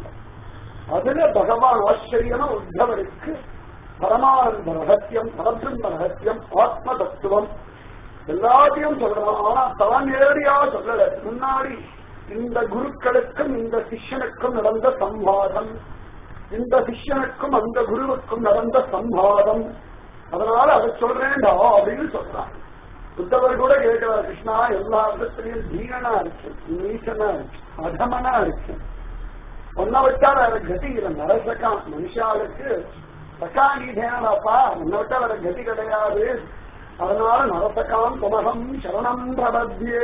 அதுல பகவான் ஆச்சரியமா உத்தவருக்கு பரமானந்த ரகசியம் பரபிரம்ம ரகசியம் ஆத்ம தத்துவம் எல்லாத்தையும் சொல்றான் ஆனா தான் நேரடியா சொல்லல முன்னாடி இந்த குருக்களுக்கும் இந்த சிஷ்யனுக்கும் நடந்த சம்வாதம் இந்த சிஷ்யனுக்கும் அந்த குருவுக்கும் நடந்த சம்வாதம் அதனால அதை சொல்றேன்டா அப்படின்னு சொல்றான் புத்தவர் கூட கேட்கிறார் கிருஷ்ணா எல்லா விதத்திலையும் தீனனா இருக்கு நீசனா இருக்கு அதமனா இருக்கு ஒன்ன விட்டா வேற கதி இல்லை நரசக்கான் மனுஷாளுக்கு சக்கா நீ தேனடாப்பா உன்னை விட்டா வேற கதி கிடையாது அதனால நரசகாம் துமகம் சரணம் பிரபத்தியே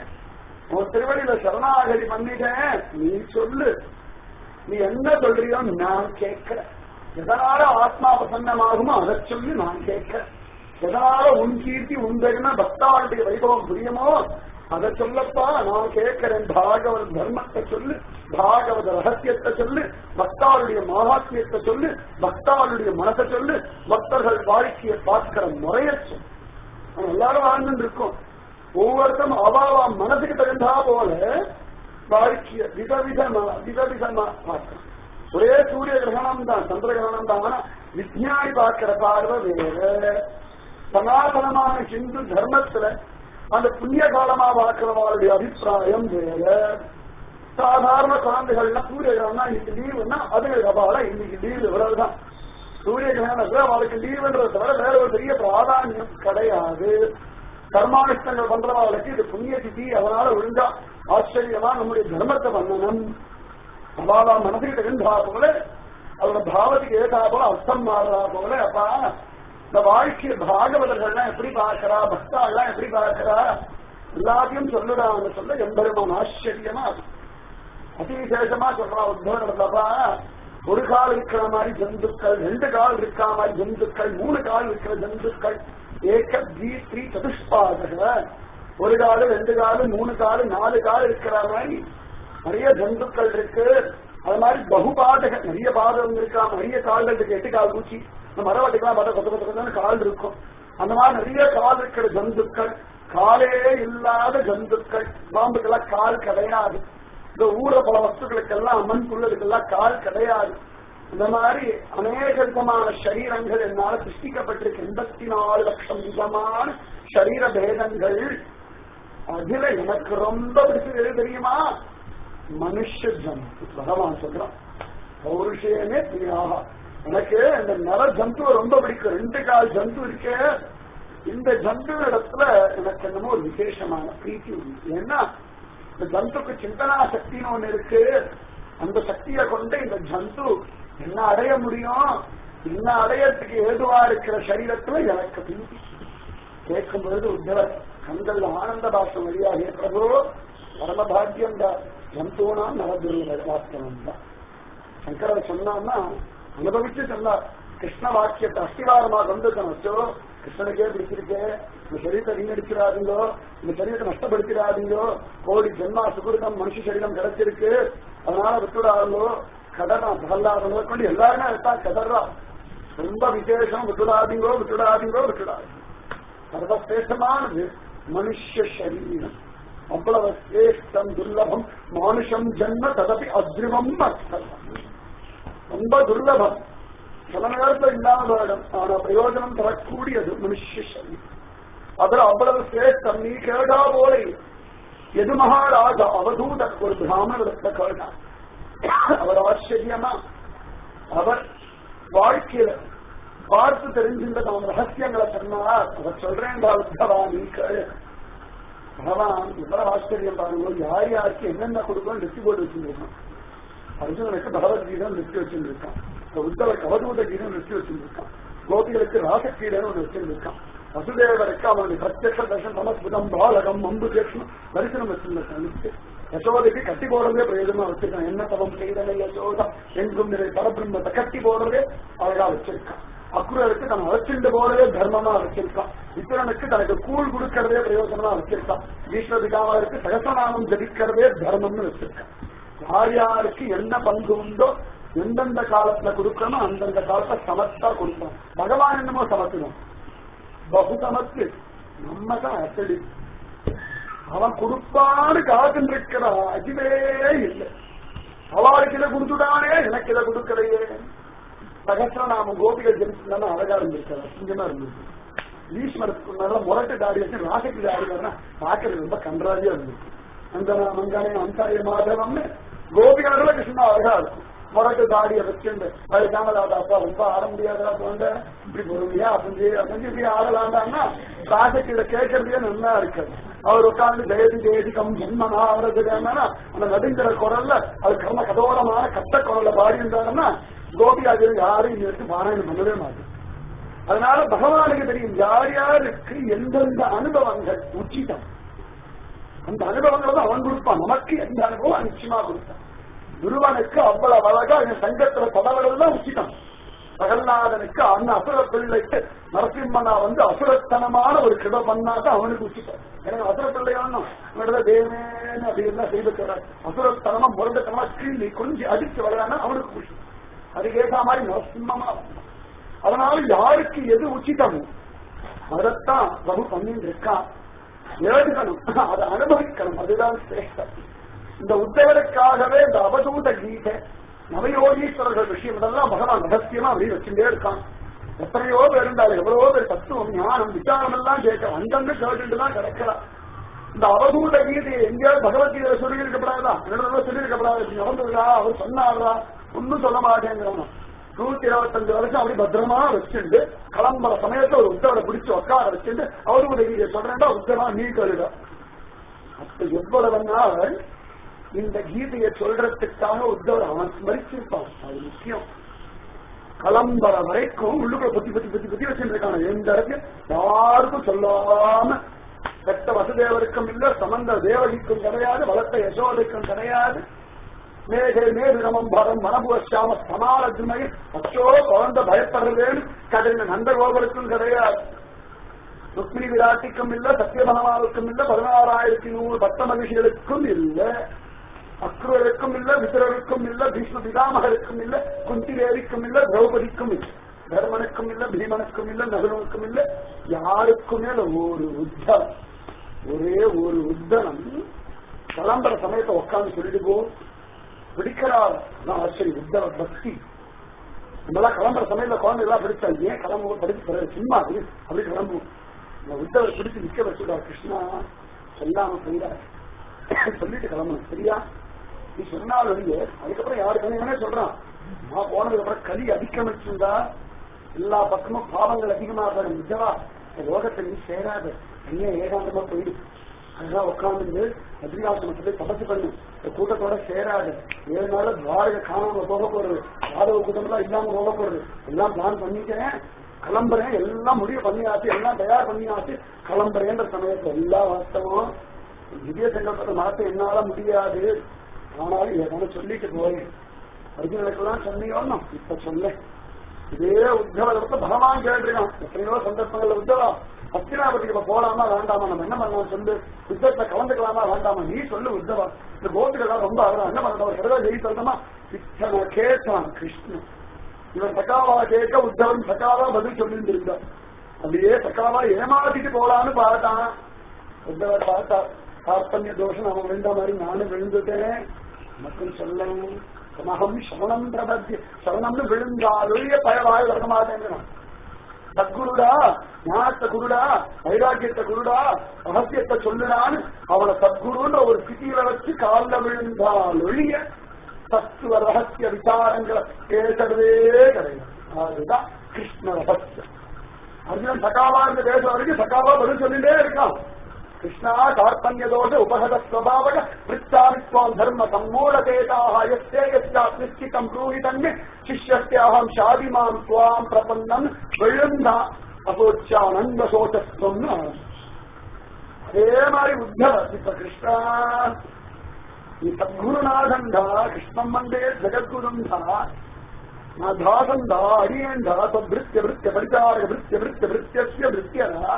உன் திருவடியில சரணாகதி பண்ணிட்டேன் நீ சொல்லு நீ என்ன சொல்றியோ நான் கேட்கிறேன் எதனால ஆத்மா பிரசன்னமாகுமோ அதை சொல்லி நான் கேட்கிறேன் எதனால உன் கீர்த்தி உன் பெருமை பக்தாளுடைய வைபவம் புரியுமோ அதை சொல்லப்பா நான் கேட்கிறேன் பாகவத தர்மத்தை சொல்லு பாகவத ரகசியத்தை சொல்லு பக்தாளுடைய மகாத்மியத்தை சொல்லு பக்தாளுடைய மனசை சொல்லு பக்தர்கள் வாழ்க்கையை பார்க்கிற முறைய சொல்லு நம்ம எல்லாரும் வாழ்ந்துட்டு இருக்கோம் ஒவ்வொருத்தரும் அவாவா மனசுக்கு தகுந்தா போல வாழ்க்கைய விதவிதமா விதவிதமா பார்க்கணும் ஒரே சூரிய கிரகணம் தான் சந்திர கிரகணம் தான் ஆனா விஜயானி பார்க்கிற பார்வை வேற சனாதனமான ஹிந்து தர்மத்துல அந்த புண்ணிய காலமா பார்க்கிறவங்களுடைய அபிப்பிராயம் வேற சாதாரண குழந்தைகள்லாம் சூரிய கிரகணம் இன்னைக்கு லீவுன்னா அது அவால இன்னைக்கு லீவு இவ்வளவுதான் சூரிய கிரகணத்துல அவளுக்கு லீவுன்றதை தவிர வேற ஒரு பெரிய பிராதானியம் கிடையாது கர்மானுஷ்டங்கள் பண்றவர்களுக்கு இது புண்ணிய திதி அதனால ஒழுங்கா ஆச்சரியமா நம்முடைய தர்மத்தை பண்ணணும் அவாவா மனசுக்கு தகுந்தா போல அவரோட பாவத்துக்கு ஏதா போல அர்த்தம் மாறுறா போல அப்பா இந்த வாழ்க்கைய பாகவதர்கள்லாம் எப்படி பார்க்கிறா பக்தாள்லாம் எப்படி பார்க்கிறா எல்லாத்தையும் சொல்லுறான்னு சொல்ல எம்பெருமான் ஆச்சரியமா அதிவிசேஷமா சொல்றான் உத்தவனப்பா ஒரு கால் இருக்கிற மாதிரி ஜந்துக்கள் ரெண்டு கால் இருக்கிற மாதிரி ஜந்துக்கள் மூணு கால் இருக்கிற ஜந்துக்கள் ஏக த்ரீ த்ரீ சதுஷ்பாதக ஒரு காலு ரெண்டு காலு மூணு காலு நாலு கால் இருக்கிற மாதிரி நிறைய ஜந்துக்கள் இருக்கு அது மாதிரி பகுபாதக நிறைய பாதகம் இருக்கா நிறைய கால்கள் இருக்கு எட்டு கால் பூச்சி இந்த மரவட்டிக்கெல்லாம் பார்த்தா கொத்த கொத்த கொத்தன்னு கால் இருக்கும் அந்த மாதிரி நிறைய கால் இருக்கிற ஜந்துக்கள் காலே இல்லாத ஜந்துக்கள் பாம்புக்கெல்லாம் கால் கிடையாது இந்த ஊர பல வஸ்துக்களுக்கெல்லாம் மண் புல்லுக்கெல்லாம் கால் கிடையாது இந்த மாதிரி அநேக விதமான சரீரங்கள் என்னால சிருஷ்டிக்கப்பட்டிருக்கு எண்பத்தி நாலு லட்சம் விதமான சரீர பேதங்கள் அதுல எனக்கு ரொம்ப பிடிச்சது எது தெரியுமா மனுஷ ஜந்து பகவான் சொல்றான் பௌருஷேனே பிரியாக எனக்கு இந்த நர ஜந்து ரொம்ப பிடிக்கும் ரெண்டு கால் ஜந்து இருக்கே இந்த ஜந்து இடத்துல எனக்கு என்னமோ ஒரு விசேஷமான பிரீத்தி உண்டு ஏன்னா இந்த ஜந்துக்கு சிந்தனா சக்தின்னு ஒண்ணு இருக்கு அந்த சக்தியை கொண்டு இந்த ஜந்து என்ன அடைய முடியும் என்ன அடையறதுக்கு ஏதுவா இருக்கிற சரீரத்துல எனக்கு பிரீத்தி கேட்கும் பொழுது உத்தவர் கண்கள் ஆனந்த பாஷம் வழியாக பிரபு பரம பாக்கியம் தான் ஜந்தூனாம் நவதுருவ வாஸ்தவம் தான் சங்கரர் சொன்னான்னா அனுபவிச்சு சொன்னார் கிருஷ்ண வாக்கியத்தை அஸ்திவாரமா கொண்டு வச்சோ கிருஷ்ணனுக்கே பிடிச்சிருக்கு இந்த சரீரத்தை வீணடிச்சிடாதீங்கோ இந்த சரீரத்தை நஷ்டப்படுத்திடாதீங்கோ கோடி ஜென்மா சுகிருதம் மனுஷ சரீரம் கிடைச்சிருக்கு அதனால விட்டுடாதோ கடனா பிரகலாதம் கொண்டு எல்லாருமே அதுதான் கதறா ரொம்ப விசேஷம் விட்டுடாதீங்கோ விட்டுடாதீங்கோ விட்டுடாதீங்க சர்வசிரேஷ்டமானது மனுஷ சரீரம் அவ்வளவு சிரேஷ்டம் துர்லபம் மானுஷம் ஜன்ம ததபி அத்ரிமம் அர்த்தம் ரொம்ப துர்லபம் சில நேரத்துல இல்லாம வேடம் ஆனா பிரயோஜனம் தரக்கூடியது மனுஷ சரீரம் அதுல அவ்வளவு சிரேஷ்டம் நீ கேடா போல எது மகாராஜா அவதூத ஒரு பிராமணத்தை கேட்டார் அவர் ஆச்சரியமா அவர் வாழ்க்கையில பார்த்து தெரிஞ்சிருந்த அவன் ரகசியங்களை சொன்னார் அவர் சொல்றேன் உத்தவா நீ கேளு பகவான் இவ்வளவு ஆச்சரியம் பாருங்க யார் யாருக்கு என்னென்ன கொடுக்கணும் லிஸ்ட் போட்டு வச்சிருக்கான் அர்ஜுனனுக்கு பகவத்கீதம் லிஸ்ட் வச்சிருக்கான் உத்தவர் கவதூத கீதம் லிஸ்ட் வச்சிருக்கான் கோபிகளுக்கு ராசக்கீடன் ஒன்று வச்சிருக்கான் வசுதேவருக்கு அவனுடைய பிரத்யக்ஷ தர்ஷன் சமஸ்கிருதம் பாலகம் அம்பு தேஷம் தரிசனம் வச்சிருந்திருக்கான் லிஸ்ட் யசோதைக்கு கட்டி போடுறதே பிரயோஜனமா வச்சிருக்கான் என்ன தவம் செய்தனை யசோதா எங்கும் நிறை பரபிரம்மத்தை கட்டி போடுறதே அழகா வச்சிருக்கான் அக்குரருக்கு தன் அழைச்சிண்டு போறதே தர்மமா வச்சிருக்கான் வித்திரனுக்கு தனக்கு கூழ் கொடுக்கறதே பிரயோஜனமா வச்சிருக்கான் ஈஸ்வரிகாமருக்கு சகசநாமம் ஜபிக்கிறதே தர்மம்னு வச்சிருக்கான் யார் யாருக்கு என்ன பங்கு உண்டோ எந்தெந்த காலத்துல கொடுக்கணும் அந்தந்த காலத்துல சமத்தா கொடுக்கணும் பகவான் என்னமோ சமத்துணும் பகு சமத்து நம்ம தான் அசடி அவன் கொடுப்பான்னு காத்துட்டு இருக்கிற அதுவே இல்லை அவளுக்கு இதை கொடுத்துட்டானே எனக்கு இதை கொடுக்கலையே சகசிரநாம கோபிகை ஜெயிச்சுனா அழகா இருந்திருக்காரு அசிங்கமா இருந்திருக்கு ஈஸ்வரத்துக்கு நல்ல முரட்டு தாடி வச்சு ராசக்கு தாடி வரனா பார்க்கறது ரொம்ப கன்றாவியா இருந்திருக்கு அந்தனா மங்கானே அந்தாரிய மாதவம்னு கோபிகாரில் கிருஷ்ணா அழகா இருக்கும் முரட்டு தாடியை வச்சுண்டு அது காமதாதாப்பா ரொம்ப ஆட முடியாதா போன்ற இப்படி பொறுமையா அப்படி அப்படி இப்படி ஆடலாண்டான்னா ராசக்கு இதை கேட்கறதே நல்லா இருக்காது அவர் உட்கார்ந்து ஜெயதி ஜெயதிகம் ஜென்மனா அவரதுன்னா அந்த நடுங்கிற குரல்ல அது கர்ம கடோரமான கட்ட குரல்ல பாடி இருந்தாங்கன்னா கோபியாஜர் யாரும் இங்க இருக்கு பாராயணம் பண்ணவே மாட்டேன் அதனால பகவானுக்கு தெரியும் யார் யாருக்கு எந்தெந்த அனுபவங்கள் உச்சிதம் அந்த அனுபவங்களை தான் அவன் கொடுப்பான் நமக்கு எந்த அனுபவம் நிச்சயமா கொடுத்தான் துருவனுக்கு அவ்வளவு அழகா என் சங்கத்துல பதவிகள் தான் உச்சிதம் பிரகல்லாதனுக்கு அந்த அசுர பிள்ளைக்கு நரசிம்மனா வந்து அசுரத்தனமான ஒரு கிட பண்ணாதான் அவனுக்கு உச்சிதம் எனக்கு அசுர பிள்ளையானும் தேவேன்னு அப்படின்னு செய்து அசுரத்தனமா முரண்டத்தனமா கீழி கொஞ்சம் அடிச்சு விளையாட அவனுக்கு குஷி அதுக்கேற்ற மாதிரி நரசிம்மமா வந்தான். அதனால யாருக்கு எது உச்சிதமோ அதைத்தான் பிரபு பண்ணிட்டு இருக்கான் எழுதுகணும் அதை அனுபவிக்கணும் அதுதான் சிரேஷ்டம் இந்த உத்தவருக்காகவே இந்த அவதூத கீதை நவயோகீஸ்வரர்கள் விஷயம் இதெல்லாம் பகவான் ரகசியமா அப்படி வச்சுட்டே இருக்கான் எத்தனையோ பேர் இருந்தாலும் எவ்வளவோ பேர் தத்துவம் ஞானம் விசாரம் எல்லாம் கேட்க அங்கங்க கேட்டுட்டு தான் கிடைக்கிறான் இந்த அவதூத கீதையை எங்கேயாவது பகவத்கீதை சொல்லி இருக்கப்படாதா என்னோட சொல்லி இருக்கப்படாது இப்படி நடந்ததுடா அவர் சொன்னாரா ஒன்னும் சொல்ல மாட்டேங்கிறவன் நூத்தி இருபத்தஞ்சு வருஷம் அப்படி பத்திரமா வச்சுட்டு கிளம்புற சமயத்துல ஒரு உத்தவரை பிடிச்சு உட்கார வச்சுட்டு அவரு கீதையை சொல்றேன்டா உத்தரமா நீ கழுத அப்ப எவ்வளவு நாள் இந்த கீதையை சொல்றதுக்காக உத்தவர் அவன் ஸ்மரிச்சிருப்பான் அது முக்கியம் கிளம்புற வரைக்கும் உள்ளுக்குள்ள பத்தி பத்தி பத்தி பத்தி வச்சிருக்கான எந்த இடத்துல யாருக்கும் சொல்லாம பெற்ற வசுதேவருக்கும் இல்ல சமந்த தேவகிக்கும் கிடையாது வளர்த்த யசோதைக்கும் கிடையாது மேகே மேருகமம் பரம் மனபுவசாம சமாலஜுமை அச்சோ குழந்தை பயப்படுறதேன்னு கடின நந்தகோபருக்கும் கிடையாது ருக்மிணி விராட்டிக்கும் இல்ல சத்தியபகவானுக்கும் இல்ல பதினாறாயிரத்தி நூறு பத்த மகிழ்ச்சிகளுக்கும் இல்ல அக்ரூருக்கும் இல்ல விதுரருக்கும் இல்ல பீஷ்ம பிதாமகருக்கும் இல்ல குந்திதேவிக்கும் இல்ல திரௌபதிக்கும் இல்ல தர்மனுக்கும் இல்ல பீமனுக்கும் இல்ல நகுனுக்கும் இல்ல யாருக்குமே இல்ல ஒரு உத்தம் ஒரே ஒரு உத்தனம் கிளம்புற சமயத்தை உட்கார்ந்து சொல்லிட்டு போ பிடிக்கிறார் அதான் ஆச்சரிய உத்தவ பக்தி நம்மளாம் கிளம்புற சமயத்துல குழந்தை எல்லாம் படிச்சா ஏன் கிளம்பு படிச்சு போற சும்மா இரு, அப்படி கிளம்புவோம் இந்த உத்தவர் பிடிச்சு நிக்க வச்சுடா கிருஷ்ணா சொல்லாம போயிடாரு சொல்லிட்டு கிளம்பணும் சரியா நீ சொன்னால் வெளியே அதுக்கப்புறம் யாரு கணிவனே சொல்றான் நான் போனதுக்கு அப்புறம் கலி அதிகமிச்சிருந்தா எல்லா பக்கமும் பாவங்கள் அதிகமாக நிஜவா இந்த லோகத்தை நீ சேராத தனியா ஏகாந்தமா போயிடு அதெல்லாம் உட்கார்ந்து பத்ரிகாசிரமத்தை தபசு பண்ணு இந்த கூட்டத்தோட சேராத ஏழு நாள் துவாரக காணாம போக போறது யாதவ கூட்டம் எல்லாம் இல்லாம போக போறது எல்லாம் பிளான் பண்ணிட்டேன் கிளம்புறேன் எல்லாம் முடிவு பண்ணியாச்சு எல்லாம் தயார் பண்ணியாச்சு கிளம்புறேன்ற சமயத்துல எல்லா வாஸ்தவம் திவ்ய சங்கல்பத்தை மாற்ற என்னால முடியாது ஆனாலும் ஏதாவது சொல்லிட்டு போய் அர்ஜுனனுக்கெல்லாம் சொன்னியோன்னு இப்ப சொல்ல இதே உத்தவத்தை பகவான் கேட்டிருக்கான் எத்தனையோ சந்தர்ப்பங்கள்ல உத்தவா ஹஸ்தினாபதிக்கு இப்ப போலாமா வேண்டாமா நம்ம என்ன பண்ணலாம் சொல்லு யுத்தத்துல கலந்துக்கலாமா வேண்டாமா நீ சொல்லு உத்தவா இந்த கோபிகள் ரொம்ப அவரா என்ன பண்ணலாம் கடவுளை ஜெயி சொல்லணுமா இத்தனை கேட்டான் கிருஷ்ணன் இவன் சக்காவா கேட்க உத்தவன் சக்காவா பதில் சொல்லிட்டு இருந்தான் அப்படியே சக்காவா ஏமாத்திட்டு போலான்னு பார்த்தான் உத்தவர் பார்த்தா கார்பண்ய தோஷம் அவன் விழுந்த மாதிரி நானும் விழுந்துட்டேன் மக்கள் சொல்லணும் சமகம் சவணம் பிரபத்தி சவணம்னு விழுந்தாலுடைய பயவாய் வர மாட்டேங்கிறான் சத்குருடா ஞானத்தை குருடா வைராக்கியத்தை குருடா ரகசியத்தை சொல்லுடான்னு அவனை சத்குருன்ற ஒரு ஸ்திதியில வச்சு காலில் விழுந்தால் ஒழிய தத்துவ ரகசிய விசாரங்களை பேசுறதே கிடையாது அதுதான் கிருஷ்ண ரகசியம் அர்ஜுனன் சகாவா இருந்து பேச வரைக்கும் சகாவா பதில் சொல்லிட்டே இருக்கான் கிருஷ்ணா கார்பண்ய தோஷ உபகத ஸ்வபாவக பிரிச்சாமித்வாம் தர்ம சம்மூலதேதாக யஸ்தே யஸ்யாத் நிச்சிதம் ப்ரூஹிதன்ய சிஷ்யஸ்யாஹம் ஷாதிமாம் துவாம் பிரபன்னன் விழுந்தா அபோச்சானந்த சோச்சஸ்வம்னு அதே மாதிரி உத்தவர் இப்ப கிருஷ்ணா நீ சத்குருநாதன்டா கிருஷ்ணம் வந்தே ஜெகத்குருந்தா நான் தாசந்தா அடியேண்டா பிருத்திய பிருத்திய பரிச்சாரக பிருத்திய பிருத்திய பிருத்திய பிருத்தியடா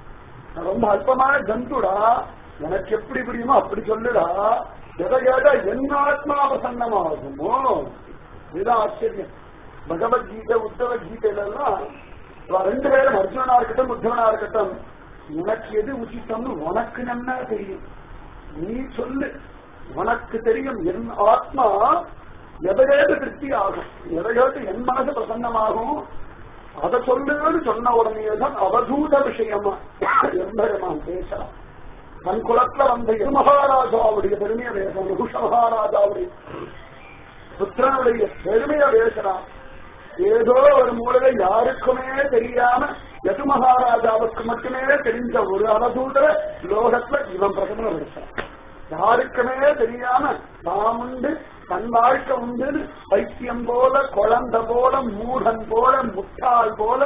நான் ரொம்ப அல்பமான ஜந்துடா எனக்கு எப்படி புரியுமோ அப்படி சொல்லுடா எதை கேட்டா என் ஆத்மா பிரசன்னமாகுமோ இதுதான் ஆச்சரியம் பகவத்கீதை உத்தவ கீதையில எல்லாம் இவ ரெண்டு பேரும் அர்ஜுனனா இருக்கட்டும் உத்தவனா இருக்கட்டும் உனக்கு எது உச்சித்தம்னு உனக்கு நன்னா தெரியும் நீ சொல்லு உனக்கு தெரியும் என் ஆத்மா எதையாவது திருப்தி ஆகும் எதையாவது என் மனசு பிரசன்னமாகும் அதை சொல்லுன்னு சொன்ன உடனேதான் அவதூத விஷயமா எம்பெருமான் பேசலாம் தன் குலத்துல வந்த எது மகாராஜாவுடைய பெருமையை பேசலாம் நகுஷ மகாராஜாவுடைய புத்திரனுடைய பெருமையை பேசலாம் ஏதோ ஒரு மூலையில யாருக்குமே தெரியாம யது மகாராஜாவுக்கு மட்டுமே தெரிஞ்ச ஒரு அவதூதர லோகத்துல இவன் பிரசன்னம் பேசுறான் யாருக்குமே தெரியாம நாம் உண்டு தன் வாழ்க்கை உண்டு பைத்தியம் போல குழந்தை போல மூடன் போல முட்டாள் போல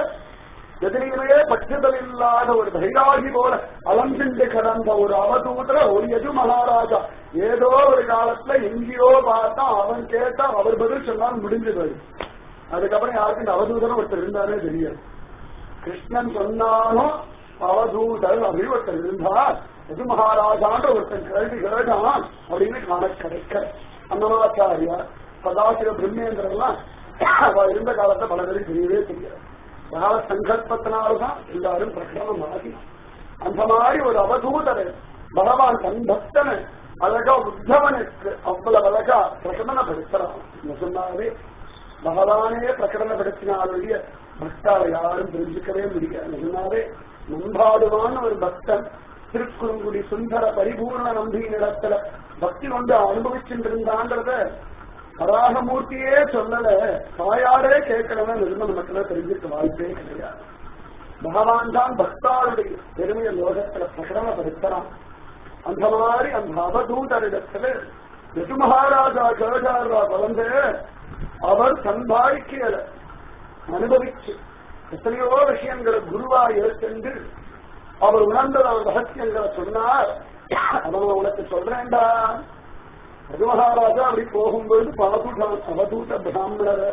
எதிரிலே பற்றுதல் இல்லாத ஒரு தைராகி போல அலம்பிண்டு கிடந்த ஒரு அவதூதர ஒரு எது மகாராஜா ஏதோ ஒரு காலத்துல எங்கேயோ பார்த்தா அவன் கேட்டா அவர் பதில் சொன்னால் முடிஞ்சு போயிடும் அதுக்கப்புறம் யாருக்கு இந்த அவதூதரம் ஒருத்தர் இருந்தாரே தெரியாது கிருஷ்ணன் சொன்னாலும் அவதூதர் அப்படின்னு ஒருத்தர் இருந்தார் எது மகாராஜான்ற ஒருத்தன் கேள்வி கேட்டான் அப்படின்னு காண கிடைக்க அன்னமாச்சாரியா சதாசிவ பிரம்மேந்திரன்லாம் அவ இருந்த காலத்துல பல பேருக்கு தெரியவே தெரியாது கால சங்கல்பத்தினால்தான் எல்லாரும் பிரகடனம் ஆகி அந்த மாதிரி ஒரு அவதூதரை பகவான் தன் பக்தனை அழகா உத்தவனுக்கு அவ்வளவு அழகா பிரகடனப்படுத்துறான் என்ன சொன்னாலே பகவானே பிரகடனப்படுத்தினாலுடைய பக்தாவை யாரும் தெரிஞ்சுக்கவே முடியாது சொன்னாலே நம்பாடுவான்னு ஒரு பக்தன் திருக்குறுங்குடி சுந்தர பரிபூர்ண நம்பியினிடத்துல பக்தி கொண்டு அனுபவிச்சுட்டு இருந்தான்றத வராகமூர்த்தியே சொல்லல தாயாரே கேட்கலன்னு இருந்து நமக்கு தெரிஞ்சிருக்க வாய்ப்பே கிடையாது பகவான் தான் பக்தாருடைய பெருமையை லோகத்துல பிரகடனப்படுத்துறான் அந்த மாதிரி அந்த அவதூதரிடத்துல எது மகாராஜா கேட்டாரா குழந்தை அவர் தன் வாழ்க்கையில அனுபவிச்சு எத்தனையோ விஷயங்களை குருவா ஏற்கென்று அவர் உணர்ந்த அவர் ரகசியங்களை சொன்னார் அவன் உனக்கு சொல்றேன்டா அது மகாராஜா அப்படி போகும்போது பாதுட அவதூத பிராமணர்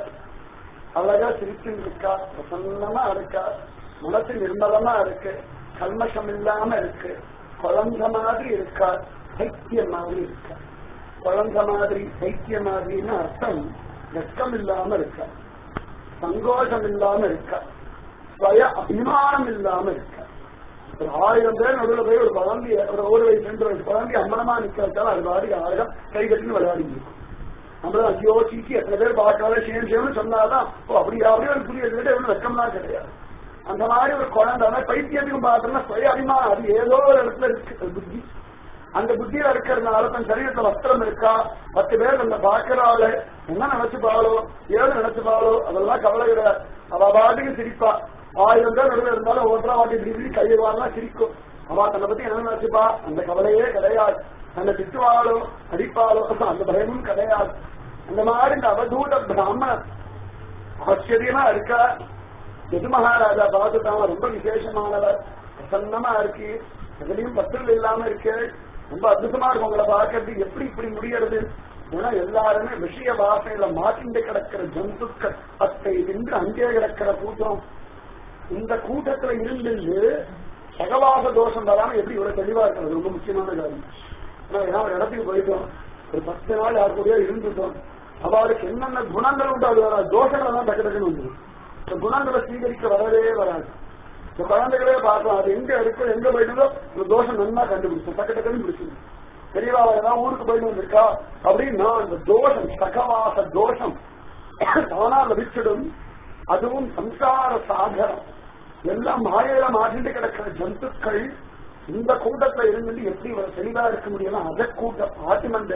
அழகா சிரிச்சுட்டு இருக்கா பிரசன்னமா இருக்கா மனசு நிர்மலமா இருக்கு கல்மஷம் இல்லாம இருக்கு குழந்த மாதிரி இருக்கா பைத்தியம் மாதிரி இருக்கா குழந்த மாதிரி பைத்திய மாதிரின்னு அர்த்தம் வெட்கம் இல்லாம இருக்கா சங்கோஷம் இல்லாம இருக்கா ஸ்வய அபிமானம் இல்லாம இருக்கா ஒரு ஆயிரம் பேர் நடுவில் போய் ஒரு குழந்தைய ஒரு ஒரு வயசு ரெண்டு வயசு குழந்தை அம்மனமா நிக்க வச்சாலும் அது பாடி ஆயிரம் கை கட்டின்னு விளையாடி இருக்கும் நம்மள ஐயோ சீக்கி எத்தனை பேர் பார்க்காத சேம் சேம்னு சொன்னாதான் ஓ அப்படி அப்படியே ஒரு புரிய கேட்டு எவ்வளவு வெக்கம்லாம் கிடையாது அந்த மாதிரி ஒரு குழந்தை பைத்தியத்துக்கும் பார்த்தோம்னா சுய அபிமானம் அது ஏதோ ஒரு இடத்துல இருக்கு புத்தி அந்த புத்தியில இருக்கிறதுனால தன் சரீரத்துல வஸ்திரம் இருக்கா பத்து பேர் அந்த பாக்குறாள் என்ன நினைச்சுப்பாளோ ஏது நினைச்சுப்பாளோ அதெல்லாம் கவலை கிடையாது அவ பாட்டுக்கு சிரிப்பா ஆயிரம் பேர் நடுவில் இருந்தாலும் ஒன்றா வாட்டி இப்படி கையை வாங்கலாம் சிரிக்கும் அவ தன்னை பத்தி என்ன நினைச்சுப்பா அந்த கவலையே கிடையாது தன்னை திட்டுவாளோ அடிப்பாளோ அந்த பயமும் கிடையாது அந்த மாதிரி இந்த அவதூத பிராமணன் ஆச்சரியமா இருக்கா எது மகாராஜா பார்த்துட்டான் ரொம்ப விசேஷமானவர் பிரசன்னமா இருக்கு எதுலயும் பத்திரம் இல்லாம இருக்கு ரொம்ப அற்புதமா இருக்கு உங்களை பார்க்கறதுக்கு எப்படி இப்படி முடியறது ஏன்னா எல்லாருமே விஷய வாசனையில மாட்டிண்டு கிடக்கிற ஜந்துக்கள் அத்தை நின்று அங்கே கிடக்கிற கூட்டம் இந்த கூட்டத்துல இருந்து சகவாச தோஷம் வராம எப்படி இவ்வளவு தெளிவா இருக்கிறது ரொம்ப முக்கியமான காரியம் ஏன்னா ஏதாவது ஒரு இடத்துக்கு போயிட்டோம் ஒரு பத்து நாள் யார் கூடயோ இருந்துட்டோம் அவளுக்கு என்னென்ன குணங்கள் உண்டு அது வராது தோஷங்கள் தான் டக்கு டக்குன்னு வந்துடும் இந்த குணங்களை சீகரிக்க வரவே வராது இந்த குழந்தைகளே பார்க்கலாம் அது எங்க இருக்கு எங்க போயிட்டதோ இந்த தோஷம் நல்லா கண்டுபிடிச்சோம் டக்கு டக்குன்னு பிடிச்சிடும் தெரியவா ஏதாவது ஊருக்கு போயிட்டு வந்திருக்கா அப்படின்னா அந்த தோஷம் சகவாச தோஷம் தானா லபிச்சிடும் அதுவும் சம்சார சாகரம் எல்லாம் மாயையில மாற்றிட்டு கிடக்கிற ஜந்துக்கள் இந்த கூட்டத்துல இருந்து எப்படி இவ்வளவு தெளிவா இருக்க முடியும் அத கூட்டம் ஆட்டிமண்ட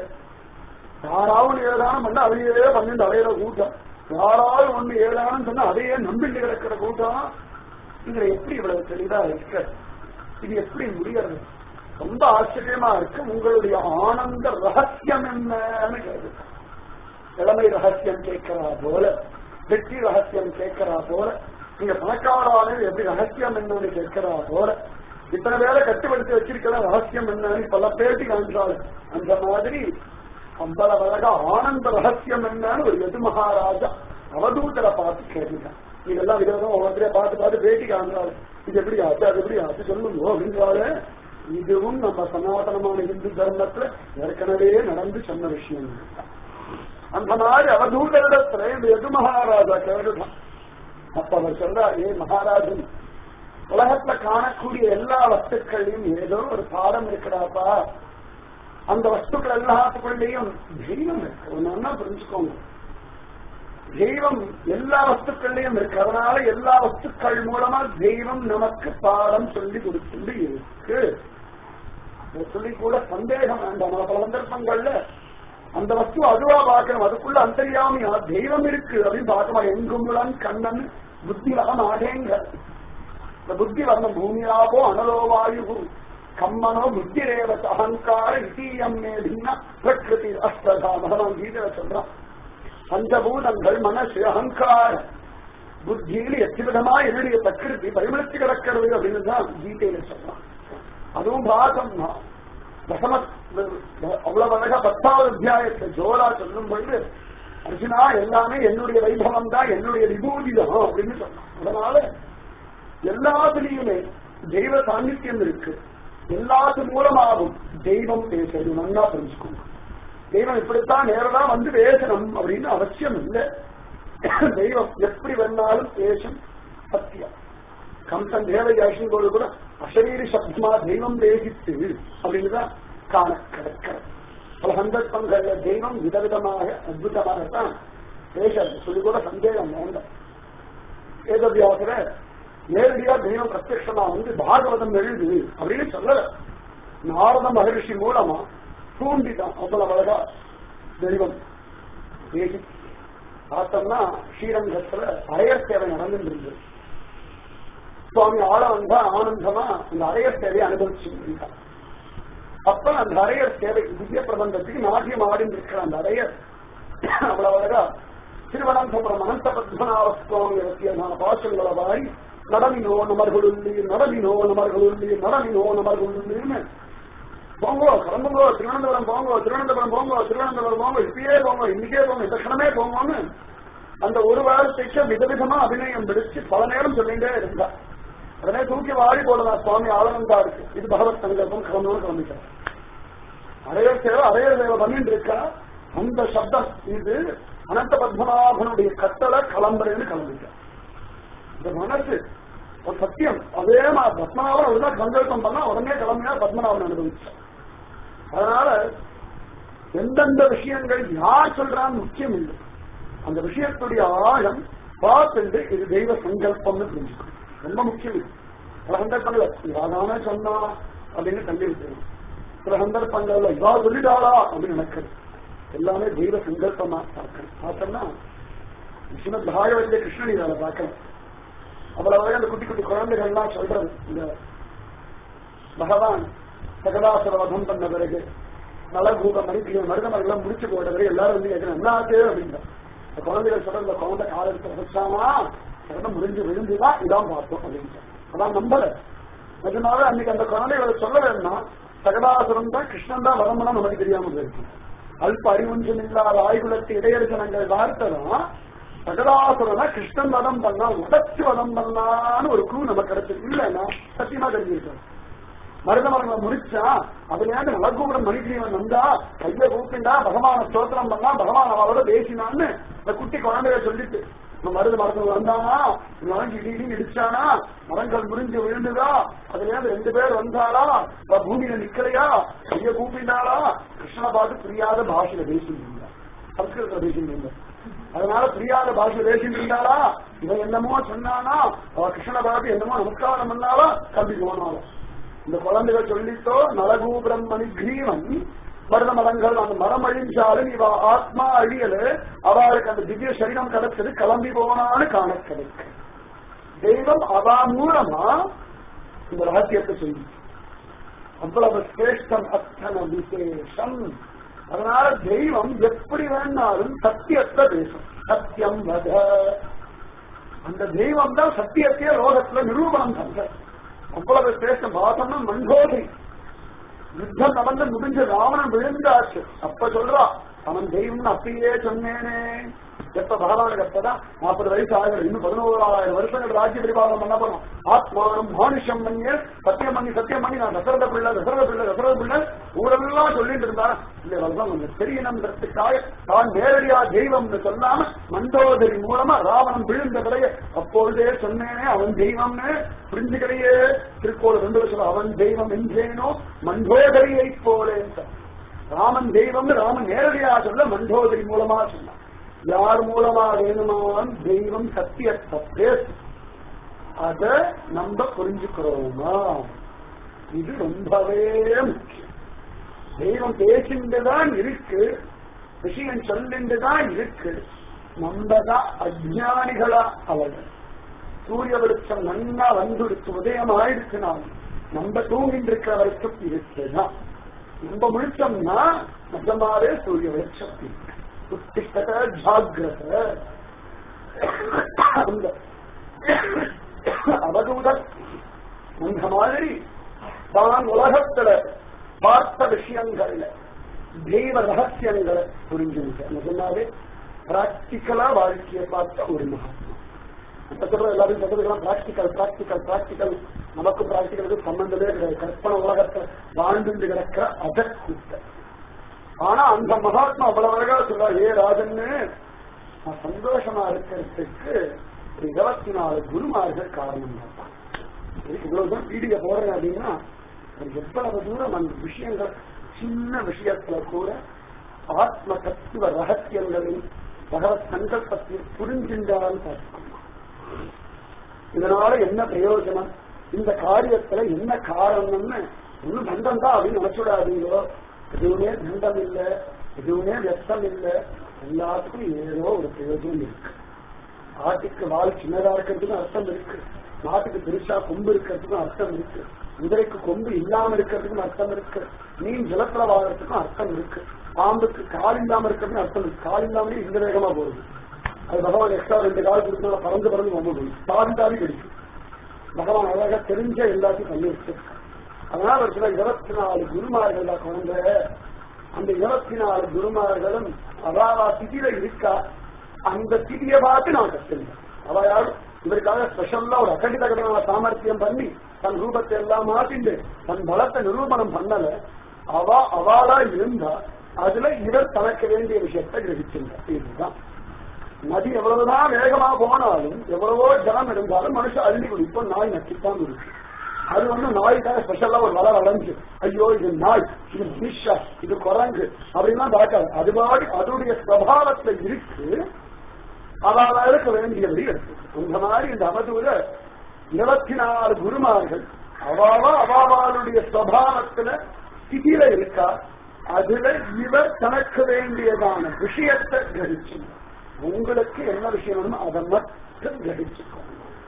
யாராவது ஏதானம் பண்ண அதையே பன்னெண்டு அலையிற கூட்டம் யாராவது ஒண்ணு ஏதானம் சொன்னா அதையே நம்பிட்டு கிடக்கிற கூட்டம் இதுல எப்படி இவ்வளவு தெளிவா இருக்க இது எப்படி முடியறது ரொம்ப ஆச்சரியமா இருக்கு உங்களுடைய ஆனந்த ரகசியம் என்னன்னு கேட்க இளமை ரகசியம் கேட்கிறா போல வெற்றி ரகசியம் கேட்கிறா போல நீங்க பணக்காரான எப்படி ரகசியம் என்னன்னு கேட்கிறா போல இத்தனை பேரை கட்டுப்படுத்தி வச்சிருக்கிற ரகசியம் என்னன்னு பல பேட்டி காண்றாள் அந்த மாதிரி அவ்வளவு அழகா ஆனந்த ரகசியம் என்னன்னு ஒரு எது மகாராஜா அவதூதரை பார்த்து கேட்டுட்டான் இதெல்லாம் விதவிதம் ஒவ்வொருத்தரைய பார்த்து பார்த்து பேட்டி காண்றாள் இது எப்படி ஆச்சு அது எப்படி ஆச்சு சொல்லுங்க அப்படின்றாரு இதுவும் நம்ம சனாதனமான இந்து தர்மத்துல ஏற்கனவே நடந்து சொன்ன விஷயம் அந்த மாதிரி அவதூதரிடத்துல இந்த எது மகாராஜா கேட்டுட்டான் அப்ப அவர் சொல்றார் ஏ மகாராஜன் உலகத்துல காணக்கூடிய எல்லா வஸ்துக்களையும் ஏதோ ஒரு பாடம் இருக்கிறாப்பா அந்த வஸ்துக்கள் எல்லாத்துக்குள்ளேயும் தெய்வம் இருக்கு ஒன்னு ஒன்னா புரிஞ்சுக்கோங்க தெய்வம் எல்லா வஸ்துக்கள்லயும் இருக்கு அதனால எல்லா வஸ்துக்கள் மூலமா தெய்வம் நமக்கு பாடம் சொல்லி கொடுத்துட்டு இருக்கு இதை சொல்லி கூட சந்தேகம் வேண்டாம் பல சந்தர்ப்பங்கள்ல அந்த வஸ்து அதுவா பார்க்கணும் அதுக்குள்ள அந்தரியாமியா தெய்வம் இருக்கு அப்படின்னு பார்க்கணும் எங்கும்புலன் கண்ணன் புத்தி வரம் ஆடேங்க இந்த புத்தி வரணும் பூமியாவோ அனலோ வாயு கம்மனோ புத்தி ரேவத் அகங்கார இத்தீயம் மே பின்ன பிரகிருதி அஸ்ததா பகவான் கீதையில சொல்றான் பஞ்சபூதங்கள் மனசு அகங்கார புத்தியில் எத்திவிதமா என்னுடைய பிரகிருதி பரிமளித்து கிடக்கிறது அப்படின்னு தான் கீதையில சொல்றான் அதுவும் பாகம் தான் தசம அவ்வளவு அழகா பத்தாவது அத்தியாயத்தை ஜோரா சொல்லும் பொழுது அர்ஜுனா எல்லாமே என்னுடைய வைபவம் தான் என்னுடைய விபூதி தான் அப்படின்னு சொன்னான் அதனால எல்லாத்துலயுமே தெய்வ சாநித்தியம் இருக்கு எல்லாத்து மூலமாகவும் தெய்வம் பேசுறது நல்லா புரிஞ்சுக்கணும் தெய்வம் இப்படித்தான் நேரடா வந்து பேசணும் அப்படின்னு அவசியம் இல்லை தெய்வம் எப்படி வேணாலும் பேசும் சத்தியம் கம்சன் தேவயாசன் போது கூட அசரீரி சப்தமா தெய்வம் தேசித்து அப்படின்னு தான் காண கிடக்கிறது பல சந்தர்ப்பங்கள்ல தெய்வம் விதவிதமாக அற்புதமாகத்தான் பேசுறது சொல்லி கூட சந்தேகம் வேண்டாம் வேதவியாசர நேரடியா தெய்வம் பிரத்யமா வந்து பாகவதம் எழுது அப்படின்னு சொல்லல நாரத மகரிஷி மூலமா தூண்டிதான் அவ்வளவு அழகா தெய்வம் பேசி பார்த்தோம்னா ஸ்ரீரங்கத்துல அரையர் சேவை நடந்துட்டு இருந்தது சுவாமி ஆள வந்தா ஆனந்தமா அந்த அரையர் சேவையை அனுபவிச்சு இருந்தார் அப்ப அந்த அரையர் சேவை திவ்ய பிரபந்தத்துக்கு நாட்டியம் ஆடிந்து இருக்கிற அந்த அரையர் அவ்வளவு அழகா திருவனந்தபுரம் அனந்த பத்மநாப சுவாமி ரத்தியமான பாசங்களை வாரி நடமினோ நமர்களுள்ளி நடமினோ நமர்களுள்ளி நடமினோ நமர்களுள்ளின்னு போங்கோ கிளம்புங்கோ திருவனந்தபுரம் போங்கோ திருவனந்தபுரம் போங்கோ திருவனந்தபுரம் போங்கோ இப்பயே போங்க இன்னைக்கே போங்க இந்த க்ஷணமே போங்கோன்னு அந்த ஒரு வாரத்தைக்கு விதவிதமா அபிநயம் பிடிச்சு பல நேரம் சொல்லிட்டே இருந்தா உடனே தூக்கி வாரி போடலாம் சுவாமி ஆளவந்தா இருக்கு இது பகவத் சங்கல்பம் கிளம்பணும்னு கிளம்பிட்டார் அரையர் சேவை அரையர் சேவை பண்ணிட்டு இருக்கா அந்த சப்தம் இது அனந்த பத்மநாபனுடைய கட்டளை கிளம்புறேன்னு கிளம்பிட்டார் இந்த மனசு ஒரு சத்தியம் அதே மாதிரி பத்மநாபன் அதுதான் சங்கல்பம் பண்ணா உடனே கிளம்பினா பத்மநாபன் அனுபவிச்சார் அதனால எந்தெந்த விஷயங்கள் யார் சொல்றான்னு முக்கியம் இல்லை அந்த விஷயத்துடைய ஆழம் பார்த்துட்டு இது தெய்வ சங்கல்பம்னு புரிஞ்சுக்கணும் ரொம்ப முக்கியம் இது சில சந்தர்ப்பங்கள்ல இவாதானே சொன்னா அப்படின்னு தள்ளி விட்டுருவோம் சில சந்தர்ப்பங்கள்ல இவா சொல்லிடாளா அப்படின்னு நினைக்கிறது எல்லாமே தெய்வ சங்கல்பமா பார்க்கணும் பார்த்தோம்னா ஸ்ரீமத் பாகவதிய கிருஷ்ணனீரால பார்க்கலாம் அவ்வளவு அந்த குட்டி குட்டி குழந்தைகள்லாம் சொல்றது இந்த பகவான் சகதாசுர வதம் பண்ண பிறகு நலகூப மறுபடியும் மருதமரெல்லாம் முடிச்சு போட்ட பிறகு எல்லாரும் வந்து கேட்கணும் என்ன ஆச்சு அப்படின்ற இந்த குழந்தைகள் சொல்ற இந்த குழந்தை காலத்துல வச்சாமா சரணம் முடிஞ்சு விழுந்துதான் இதான் பார்த்தோம் அப்படின்னு அதான் நம்பல அதனால அன்னைக்கு அந்த குழந்தைகளை சொல்ல வேண்டாம் சகதாசுரம் தான் கிருஷ்ணன் தான் வதம் பண்ணா நமக்கு தெரியாம போயிருக்கு அல்ப அறிவுஞ்சம் இல்லாத ஆய்குலத்து இடையர்ஜனங்கள் வார்த்தைதான் சகதாசுரனா கிருஷ்ணன் வதம் பண்ணா உடச்சு வதம் பண்ணான்னு ஒரு குழு நமக்கு கிடைச்சது இல்லைன்னா சத்தியமா தெரிஞ்சிருக்கோம் மருதமரங்களை முடிச்சா அதுல ஏன் நலக்கூபுரம் மணிக்கிரியவன் வந்தா கைய கூப்பிண்டா பகவான ஸ்தோத்திரம் பண்ணா பகவான் அவளோட பேசினான்னு இந்த குட்டி குழந்தைய சொல்லிட்டு இந்த மருது மரங்கள் வந்தானா வாங்கி இடி இடிச்சானா மரங்கள் முறிஞ்சு விழுந்துதா அதுல இருந்து ரெண்டு பேர் வந்தாளா அவ பூமியில நிக்கலையா கைய கூப்பிண்டாளா கிருஷ்ணனை பார்த்து புரியாத பாஷையில பேசிட்டு இருந்தா சம்ஸ்கிருதத்துல பேசிட்டு இருந்தா அதனால புரியாத பாஷை பேசிட்டு இருந்தாளா இவன் என்னமோ சொன்னானா அவ கிருஷ்ணனை பார்த்து என்னமோ நமஸ்காரம் பண்ணாலா கல்வி போனாலும் இந்த குழந்தைகள் சொல்லித்தோ நலகூபுரம் மணிகிரீவன் மருத மரங்கள் அந்த மரம் அழிஞ்சாலும் இவ ஆத்மா அழியல அவளுக்கு அந்த திவ்ய சரீரம் கிடைச்சது கிளம்பி போனான்னு காண கிடைக்கு தெய்வம் அவ மூலமா இந்த ரகசியத்தை சொல்லி அவ்வளவு சிரேஷ்டம் அத்தனை விசேஷம் அதனால தெய்வம் எப்படி வேணாலும் சத்தியத்தை பேசும் சத்தியம் வத அந்த தெய்வம் தான் சத்தியத்தையே லோகத்துல நிரூபணம் பண்ற அவ்வளவு சிரேஷ்டம் பாசம்னா மண்டோதை யுத்தம் நடந்து முடிஞ்ச ராவணன் விழுந்தாச்சு அப்ப சொல்றா அவன் தெய்வம்னு அப்பயே சொன்னேனே எப்ப பகவானுக்கு அப்பதான் நாற்பது வயசு ஆகிறது இன்னும் பதினோராயிரம் வருஷங்கள் ராஜ்ய பரிபாலனம் பண்ண போறோம் ஆத்மானம் மானுஷம் பண்ணிய சத்தியம் பண்ணி சத்தியம் பண்ணி நான் தசரத பிள்ளை தசரத பிள்ளை தசரத பிள்ளை ஊரெல்லாம் சொல்லிட்டு இருந்தான் இல்ல வரலாம் கொஞ்சம் தெரியணுன்றதுக்காக தான் நேரடியா தெய்வம்னு சொல்லாம மண்டோதரி மூலமா ராவணன் விழுந்த பிறகு அப்பொழுதே சொன்னேனே அவன் தெய்வம்னு புரிஞ்சுக்கலையே திருக்கோள் ரெண்டு வருஷம் அவன் தெய்வம் என்றேனோ மண்டோதரியை போலே ராமன் தெய்வம்னு ராமன் நேரடியா சொல்ல மண்டோதரி மூலமா சொன்னான் யார் மூலமா வேணுமான் தெய்வம் சத்தியத்தை பேசு அத நம்ம புரிஞ்சுக்கிறோமா இது ரொம்பவே முக்கியம் தெய்வம் பேசிண்டுதான் இருக்கு விஷயம் சொல்லிண்டுதான் இருக்கு நம்ம தான் அஜானிகளா அவர்கள் சூரிய வெளிச்சம் நன்னா வந்துடுச்சு உதயம் ஆயிடுச்சு நாம் நம்ம தூங்கிட்டு இருக்கிற வரைக்கும் இருக்குதான் நம்ம முழிச்சோம்னா நிஜமாவே சூரிய வெளிச்சம் இருக்கு உத்திஷ்டத ஜாகிரத அந்த அவதூதன் அந்த மாதிரி தான் உலகத்துல பார்த்த விஷயங்கள்ல தெய்வ ரகசியங்களை புரிஞ்சுங்க நிஜமாவே பிராக்டிக்கலா வாழ்க்கையை பார்த்த ஒரு மகாத்மா இப்ப சொல்ற எல்லாரும் சொல்றதுக்கெல்லாம் பிராக்டிக்கல் பிராக்டிக்கல் பிராக்டிக்கல் நமக்கு பிராக்டிக்கலுக்கு சம்பந்தமே கிடையாது கற்பனை உலகத்தை வாழ்ந்து கிடக்கிற அதற்குத்த ஆனா அந்த மகாத்மா அவ்வளவு அழகா சொல்றா ஏ ராஜன்னு நான் சந்தோஷமா இருக்கிறதுக்கு ஒரு இருபத்தி நாலு குருமார்கள் காரணம் தான் இவ்வளவு தூரம் பீடிக போறேன் அப்படின்னா அது எவ்வளவு தூரம் அந்த விஷயங்கள் சின்ன விஷயத்துல கூட ஆத்ம தத்துவ ரகசியங்களில் பகவத் சங்கல்பத்தில் புரிஞ்சின்றான்னு பார்த்துக்கணும் இதனால என்ன பிரயோஜனம் இந்த காரியத்துல என்ன காரணம்னு ஒன்னும் தண்டம் தான் அப்படின்னு நினைச்சுடாதீங்களோ எதுவுமே தண்டம் இல்ல எதுவுமே வெப்பம் இல்ல எல்லாத்துக்கும் ஏதோ ஒரு பிரயோஜனம் இருக்கு ஆட்டுக்கு வால் சின்னதா இருக்கிறதுக்கும் அர்த்தம் இருக்கு நாட்டுக்கு பெருசா கொம்பு இருக்கிறதுக்கும் அர்த்தம் இருக்கு குதிரைக்கு கொம்பு இல்லாம இருக்கிறதுக்கும் அர்த்தம் இருக்கு மீன் ஜலத்துல வாழறதுக்கும் அர்த்தம் இருக்கு பாம்புக்கு கால் இல்லாம இருக்கிறதுக்கும் அர்த்தம் இருக்கு கால் இல்லாமலே இந்த வேகமா போகுது அது பகவான் எக்ஸ்ட்ரா ரெண்டு கால் கொடுத்தா பறந்து பறந்து ரொம்ப போகுது தாவி தாவி கிடைக்கும் பகவான் அழகா தெரிஞ்ச எல்லாத்தையும் பண்ணி வச்சிருக்கான் அதனால ஒரு சில இருபத்தி நாலு குருமார்கள் குழந்தை அந்த இருபத்தி நாலு குருமார்களும் அவாவா திதியில இருக்கா அந்த திதியை பார்த்து நான் கற்றுந்தேன் அவ யாரும் இவருக்காக ஸ்பெஷல்லா ஒரு அகண்டித கடனால சாமர்த்தியம் பண்ணி தன் ரூபத்தை எல்லாம் மாத்திண்டு தன் பலத்தை நிரூபணம் பண்ணல அவ அவாளா இருந்தா அதுல இவர் தனக்கு வேண்டிய விஷயத்தை கிரகிச்சிருந்தார் இதுதான் நதி எவ்வளவுதான் வேகமா போனாலும் எவ்வளவோ ஜலம் இருந்தாலும் மனுஷன் அள்ளி குடிப்போம் நாய் நக்கித்தான் இருக்கு அது வந்து நாய்க்காக ஸ்பெஷலா ஒரு வளர் அடைஞ்சு ஐயோ இது நாய் இது மிஷா இது குரங்கு அப்படின்னா பார்க்காது அது பாடி அதனுடைய பிரபாவத்துல இருக்கு அவளுக்கு வேண்டியபடி இருக்கு அந்த மாதிரி இந்த அவதூர இருபத்தி நாலு குருமார்கள் அவாவா அவாவாளுடைய சுவாவத்துல ஸ்திதியில இருக்கா அதுல இவர் தனக்கு வேண்டியதான விஷயத்தை கிரகிச்சு உங்களுக்கு என்ன விஷயம் வேணுமோ அதை மட்டும் கிரகிச்சுக்கோங்க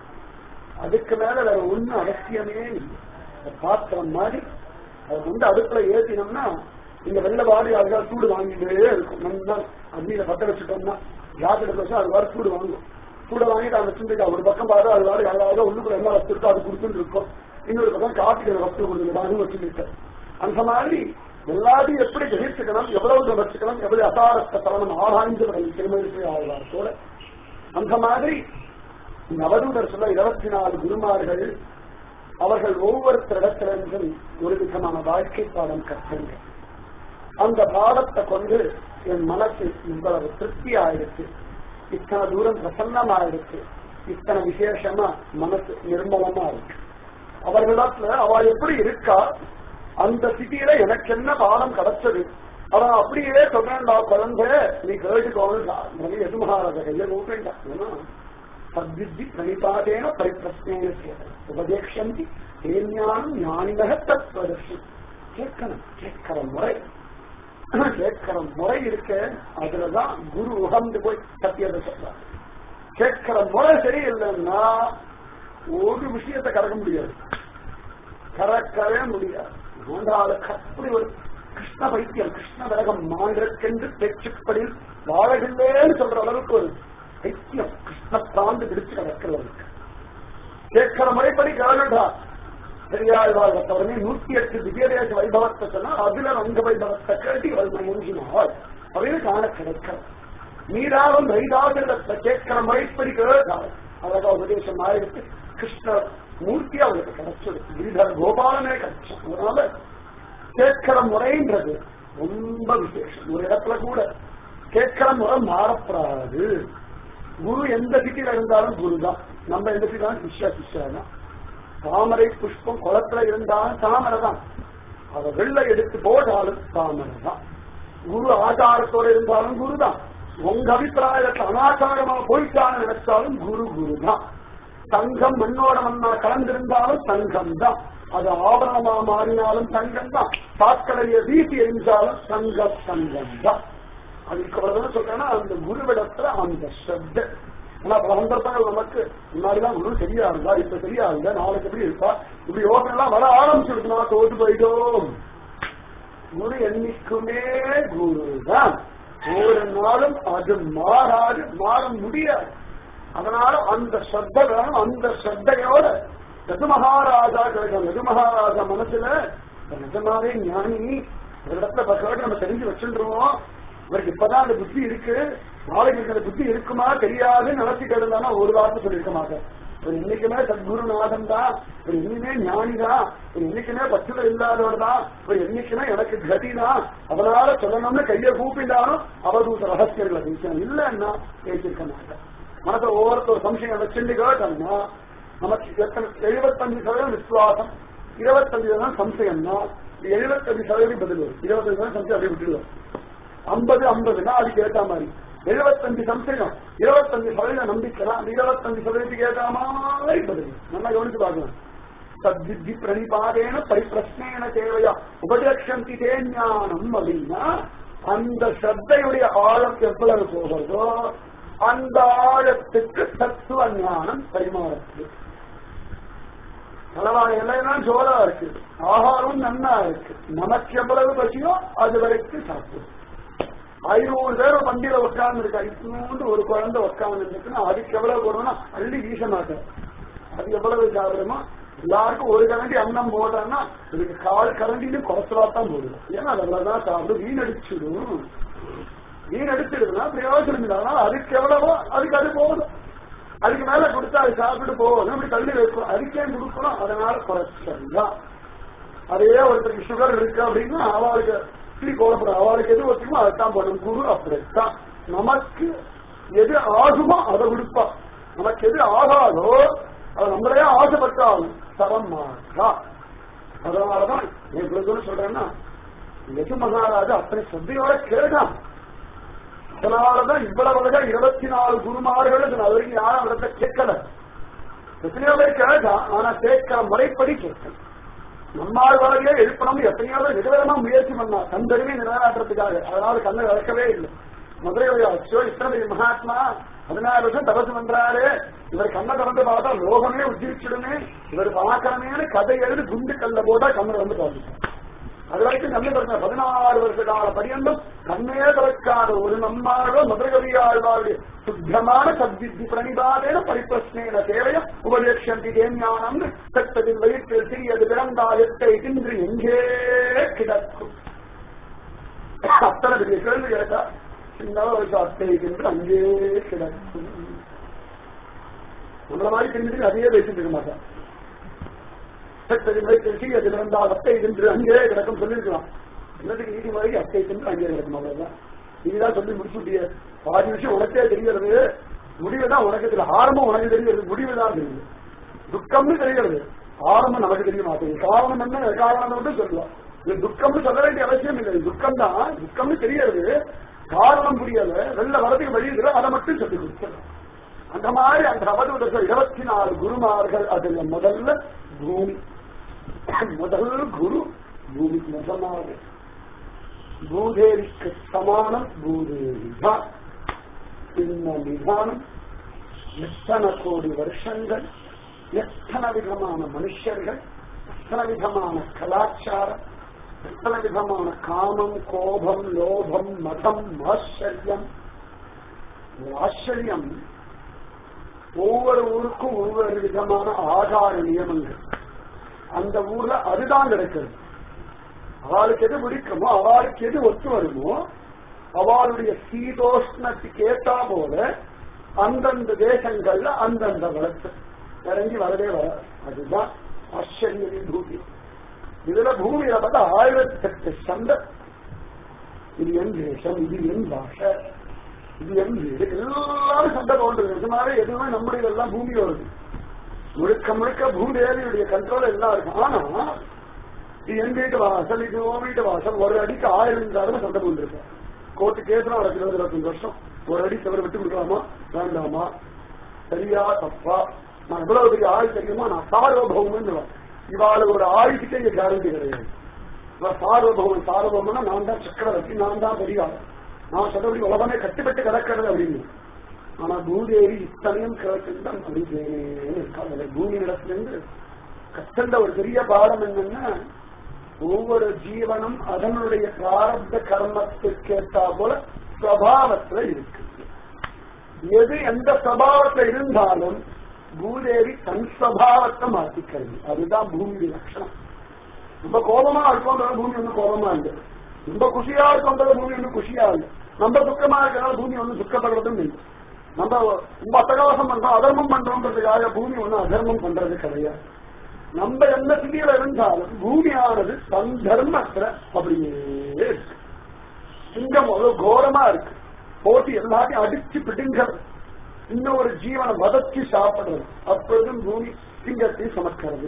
அதுக்கு மேல வேற ஒண்ணும் அவசியமே இல்லை பாத்திரம் மாதிரி அது வந்து அடுப்புல ஏத்தினோம்னா இந்த வெள்ள வாடி அதுக்காக சூடு வாங்கிட்டே இருக்கும் நல்லா அக்னியில பத்த வச்சுட்டோம்னா ஜாக்கிரதை வச்சா அது வாரி சூடு வாங்கும் சூட வாங்கிட்டு அதை வச்சுட்டு ஒரு பக்கம் பாரு அது வாரி அதாவது உள்ளுக்குள்ள என்ன வச்சிருக்கோ அது கொடுத்துட்டு இருக்கும் இன்னொரு பக்கம் காட்டுக்கு வஸ்து கொடுக்குது அது வச்சுட்டு அந்த மாதிரி எல்லாத்தையும் எப்படி கிரகிச்சுக்கணும் எவ்வளவு வச்சுக்கணும் எவ்வளவு அசாரத்தை தரணும் ஆராய்ந்து திருமணத்தை ஆகலாம் போல அந்த மாதிரி நவதூதர் சொல்ல இருபத்தி நாலு குருமார்கள் அவர்கள் ஒவ்வொருத்தரிடத்திலிருந்தும் ஒரு விதமான வாழ்க்கை பாடம் கற்றுங்க அந்த பாடத்தை கொண்டு என் மனசு இவ்வளவு திருப்தி ஆயிடுச்சு இத்தனை தூரம் பிரசன்னமாயிடுச்சு இத்தனை விசேஷமா மனசு நிர்மலமா இருக்கு அவர்களிடத்துல அவ எப்படி இருக்கா அந்த சிட்டியில எனக்கு என்ன பாடம் கிடைச்சது அவன் அப்படியே சொல்றேன்டா குழந்தை நீ கேட்டுக்கோன்னு எதுமகாராஜ கையில கூப்பிட்டா ஏன்னா சத்வித்தி பிரணிபாதேன பரிப்பிரஸ்னேன சேதம் உபதேக்ஷந்தி தேஞானம் ஞானினக தத்வதர்ஷி கேட்கணும் கேட்கிற முறை கேட்கிற முறை இருக்க அதுலதான் குரு உகந்து போய் சத்தியத்தை சொல்றார் கேட்கிற முறை சரியில்லைன்னா ஒரு விஷயத்தை கறக்க முடியாது கறக்கவே முடியாது ஆண்டாளுக்கு அப்படி ஒரு கிருஷ்ண பைத்தியம் கிருஷ்ண விரகம் மாண்டற்கென்று பேச்சுப்படியில் வாழவில்லைன்னு சொல்ற அளவுக்கு ஒரு பைத்தியம் கிருஷ்ண பிராந்து பிடிச்சு கிடக்கிறவருக்கு கேட்கிற முறைப்படி கேளுடா பெரியாழ்வாள் உடனே நூத்தி எட்டு திவ்யதேச வைபவத்தை சொன்னா அதுல அங்க வைபவத்தை கேட்டு இவள் மயங்கினாள் அப்படின்னு காண கிடைக்கிறது நீராவும் வைதாகிரத்தை கேட்கிற முறைப்படி கேட்டாள் அழகா உபதேசம் ஆயிடுத்து கிருஷ்ண மூர்த்தி அவளுக்கு கிடைச்சது கிரிதர் கோபாலனே கிடைச்சோம் அதனால கேட்கிற முறைன்றது ரொம்ப விசேஷம் ஒரு இடத்துல கூட கேட்கிற முறை மாறப்படாது குரு எந்த சிட்டியில இருந்தாலும் குரு தான் நம்ம எந்த சிட்டிலும் சிஷ்யா சிஷ்யா தான் தாமரை புஷ்பம் குளத்துல இருந்தாலும் தாமரை தான் அத வெள்ளை எடுத்து போட்டாலும் தாமரை தான் குரு ஆச்சாரத்தோட இருந்தாலும் குரு தான் உங்க அபிப்பிராயத்தை அனாச்சாரமா போயிட்டான்னு நினைச்சாலும் குரு குரு தான் தங்கம் மண்ணோட மண்ணா கலந்திருந்தாலும் தங்கம் தான் அது ஆபரணமா மாறினாலும் தங்கம் தான் சாக்கடையை வீசி எரிஞ்சாலும் தங்கம் தங்கம் தான் அதுக்கு அவ்வளவுதான் சொல்றேன்னா அந்த குருவிடத்துல அந்த ஸ்ரத்த ஆனா பல சந்தர்ப்பங்கள் நமக்கு முன்னாடிலாம் குரு சரியா இருந்தா இப்ப சரியா இருந்தா நாளைக்கு எப்படி இருப்பா இப்படி யோசனை எல்லாம் வர ஆரம்பிச்சிருக்குமா தோத்து போயிட்டோம் குரு என்னைக்குமே குரு தான் ஒரு நாளும் அது மாறாது மாற முடியாது அதனால அந்த ஸ்ரத்த வேணும் அந்த ஸ்ரத்தையோட ரகு மகாராஜா கிடைக்கும் ரகு மகாராஜா மனசுல நிஜமாவே ஞானி ஒரு இடத்துல பக்கவாட்டு நம்ம தெரிஞ்சு வச்சுருவோம் இவருக்கு இப்பதான் அந்த புத்தி இருக்கு நாளைக்கு எனக்கு அந்த புத்தி இருக்குமா தெரியாதுன்னு நினைச்சிட்டு இருந்தானா ஒரு வார்த்தை சொல்லியிருக்க மாட்டேன் ஒரு இன்னைக்குமே சத்குருநாதன் தான் ஒரு இன்னுமே ஞானி தான் ஒரு இன்னைக்குமே பச்சுல இல்லாதவர் தான் ஒரு என்னைக்குமே எனக்கு கதி தான் அதனால சொல்லணும்னு கையை கூப்பிட்டாலும் அவதூத ரகசியங்களை பேசணும் இல்லைன்னா பேசியிருக்க மாட்டேன் மனசை ஒவ்வொருத்தர் சம்சயம் வச்சுட்டு கேட்டோம்னா நமக்கு எத்தனை எழுபத்தஞ்சு சதவீதம் விசுவாசம் இருபத்தஞ்சு சதவீதம் சம்சயம்னா எழுபத்தஞ்சு சதவீதம் பதில் வரும் இருபத்தஞ்சு சதவீதம் சம்சயம் அப்படியே விட்டுடுவோம் ஐம்பது ஐம்பதுனா அதுக்கு ஏற்ற மாதிரி எழுபத்தஞ்சு சம்சயம் இருபத்தஞ்சு சதவீதம் நம்பிக்கலாம் அந்த இருபத்தஞ்சு சதவீதத்துக்கு ஏற்ற மாதிரி பதில் நல்லா கவனிச்சு பார்க்கலாம் சத்வித்தி பிரணிபாதேன பரிப்பிரஷ்னேன தேவையா உபதேஷந்தி தே ஞானம் அப்படின்னா அந்த ஸ்ரத்தையுடைய ஆழம் எவ்வளவு போகிறதோ அந்த ஆழத்துக்கு தத்துவ ஞானம் பரிமாறத்து பலவான எல்லாம் ஜோரா இருக்கு ஆகாரம் நன்னா இருக்கு நமக்கு எவ்வளவு பசியோ அது வரைக்கும் சாப்பிடும் ஐநூறு பேர் வண்டியில உட்கார்ந்து இருக்கா இத்தனோண்டு ஒரு குழந்தை உட்கார்ந்து இருக்குன்னா அதுக்கு எவ்வளவு போடணும்னா அள்ளி வீச மாட்டேன் அது எவ்வளவு சாப்பிடுமோ எல்லாருக்கும் ஒரு கரண்டி அன்னம் போட்டான்னா இதுக்கு கால் கரண்டின்னு குறைச்சலா தான் போடுது ஏன்னா அது அவ்வளவுதான் சாப்பிடும் வீணடிச்சிடும் வீணடிச்சிடுதுன்னா பிரயோஜனம் இல்லை அதனால அதுக்கு எவ்வளவோ அதுக்கு அது போதும் அதுக்கு மேல கொடுத்தா அது சாப்பிட்டு போகணும் இப்படி தள்ளி வைக்கணும் அதுக்கே கொடுக்கணும் அதனால குறைச்சல் தான் அதே ஒருத்தருக்கு சுகர் இருக்கு அப்படின்னா அவளுக்கு இப்படி கோலப்படும் அவளுக்கு எது ஒத்துக்குமோ அதைத்தான் பண்ணும் குரு அப்படித்தான் நமக்கு எது ஆகுமோ அதை கொடுப்பா நமக்கு எது ஆகாதோ அதை நம்மளே ஆசைப்பட்டாலும் தரம் மாற்றா அதனாலதான் எங்களுக்கு சொல்றேன்னா எது மகாராஜா அத்தனை சத்தையோட கேட்டான் அதனாலதான் இவ்வளவு அழகா இருபத்தி நாலு குருமார்கள் அது வரைக்கும் யாரும் இடத்த கேட்கல எத்தனையோ பேர் கேட்டான் ஆனா கேட்கிற முறைப்படி கேட்கல நம்மால் வரையே எழுப்பணும் எத்தனையோ பேர் விதவிதமா முயற்சி பண்ணா தந்தருமே நிலைநாட்டுறதுக்காக அதனால கண்ணை வளர்க்கவே இல்லை மதுரை அச்சோ இத்தனை பெரிய மகாத்மா பதினாறு வருஷம் தபசு பண்றாரு இவர் கண்ணை திறந்து பார்த்தா லோகமே உஜ்ஜிச்சிடுமே இவர் பார்க்கறமேனு கதை எழுதி குண்டு கல்ல போட்டா கண்ணை வந்து பார்த்துட்டார் அது வரைக்கும் கண்ணு திறந்த பதினாறு வருஷ கால பரியந்தம் கண்ணே திறக்காத ஒரு நம்மாரோ மதுரகவியாழ்வாருடைய சுத்தமான சத்வித்தி பிரணிபாதேன பரிப்பிரஷ்னேன தேவைய உபதேஷந்தி தேஞானம் சட்டதில் வயிற்றில் சிறியது பிறந்தால் எட்டை தின்று எங்கே கிடக்கும் அத்தனை பெரிய கேள்வி கேட்டா சின்ன வயசு அத்தை தின்று அங்கே கிடக்கும் நம்மள மாதிரி தெரிஞ்சுட்டு அதையே பேசிட்டு இருக்க மாட்டான் சட்டதில் வயிற்றில் சிறியது பிறந்தால் அத்தை தின்று அங்கே கிடக்கும் சொல்லியிருக்கலாம் என்னதுக்கு நீதிமொழிக்கு அத்தை தின்று அங்கே கிடக்கும் அவ்வளவுதான் நீதான் சொல்லி முடிச்சுட்டிய பாதி விஷயம் உனக்கே தெரிகிறது முடிவு தான் உனக்கு தெரியல ஆரம்பம் உனக்கு தெரிகிறது முடிவு தான் தெரியுது துக்கம்னு தெரிகிறது ஆரம்பம் நமக்கு தெரிய மாட்டேங்குது காரணம் என்ன காரணம் மட்டும் சொல்லலாம் இது துக்கம்னு சொல்ல வேண்டிய அவசியம் இல்லை துக்கம் தான் துக்கம்னு தெரியாது காரணம் புரியல வெளில வரதுக்கு வழி இல்லை அதை மட்டும் சொல்லி கொடுத்துடலாம் அந்த மாதிரி அந்த அவதூதர்கள் இருபத்தி நாலு குருமார்கள் அதுல முதல்ல பூமி முதல் குரு பூமி நிஜமாக பூதேவிக்கு சமானம் பூதேவி தான் இந்த நிதானம் எத்தனை கோடி வருஷங்கள் எத்தனை விதமான மனுஷர்கள் எத்தனை விதமான கலாச்சாரம் எத்தனை விதமான காமம் கோபம் லோபம் மதம் ஆச்சரியம் ஒரு ஆச்சரியம் ஒவ்வொரு ஊருக்கும் ஒவ்வொரு விதமான ஆதார நியமங்கள் அந்த ஊர்ல அதுதான் கிடைக்கிறது அவளுக்கு எது பிடிக்குமோ அவளுக்கு எது ஒத்து வருமோ அவளுடைய சீதோஷ்ணத்துக்கு ஏற்றா போல அந்தந்த தேசங்கள்ல அந்தந்த வளர்த்து இறங்கி வரவே வர அதுதான் ஆச்சரிய விபூதி இதுல பூமியில பார்த்தா ஆயிரத்தி எட்டு சண்டை இது என் தேசம் இது என் பாஷை இது என் வீடு எல்லாரும் சண்டை தோன்றுது இதனால எதுவுமே நம்முடைய எல்லாம் பூமி வருது முழுக்க முழுக்க பூதேவியுடைய கண்ட்ரோல் எல்லாம் இருக்கு ஆனா இது என் வீட்டு வாசல் இது உன் வீட்டு வாசல் ஒரு அடிக்கு ஆயிரம் தடவை சண்டை போட்டுருக்கேன் கோர்ட்டு கேஸ் நடக்கு இருபது இருபத்தஞ்சு வருஷம் ஒரு அடி தவிர விட்டு கொடுக்கலாமா வேண்டாமா சரியா தப்பா நான் எவ்வளவு பெரிய ஆள் தெரியுமா நான் சார்வபௌமன் இவாளுக்கு ஒரு ஆயுதுக்கே இங்க கேரண்டி கிடையாது இவன் சார்வபௌமன் சார்வபௌமன்னா நான் தான் சக்கரவர்த்தி நான் தான் பெரிய ஆள் நான் சொல்றபடி உலகமே கட்டுப்பட்டு கிடக்கிறது அப்படின்னு ஆனா பூதேவி இத்தனையும் கிடக்குதான் அப்படியே இருக்காங்க பூமி இடத்திலிருந்து கத்தண்ட ஒரு பெரிய பாடம் என்னன்னா ஒவ்வொரு ஜீவனும் அதனுடைய பிராரப்த கர்மத்துக்கு ஏற்றா போல சுவாவத்துல இருக்கு எது எந்த சபாவத்துல இருந்தாலும் பூதேவி தன் சபாவத்தை மாத்திக்கிறது அதுதான் பூமி லட்சணம் ரொம்ப கோபமா இருக்கோன்றது பூமி ஒன்றும் கோபமா இல்லை ரொம்ப குஷியா இருக்கோன்றது பூமி ஒன்றும் குஷியா இல்லை நம்ம துக்கமா இருக்கிறதால பூமி ஒன்றும் துக்கப்படுறதும் இல்லை நம்ம ரொம்ப அட்டகாசம் பண்றோம் அதர்மம் பண்றோம்ன்றதுக்காக பூமி ஒன்றும் அதர்மம் பண்றது கிடையாது நம்ம என்ன சிதியில இருந்தாலும் பூமியானது தன் தர்மத்துல அப்படியே இருக்கு சிங்கம் ஒரு கோரமா இருக்கு போட்டி எல்லாத்தையும் அடிச்சு பிடுங்கிறது இன்னும் ஒரு ஜீவனை வதச்சி சாப்பிடுறது அப்பொழுதும் பூமி சிங்கத்தை சுமக்கிறது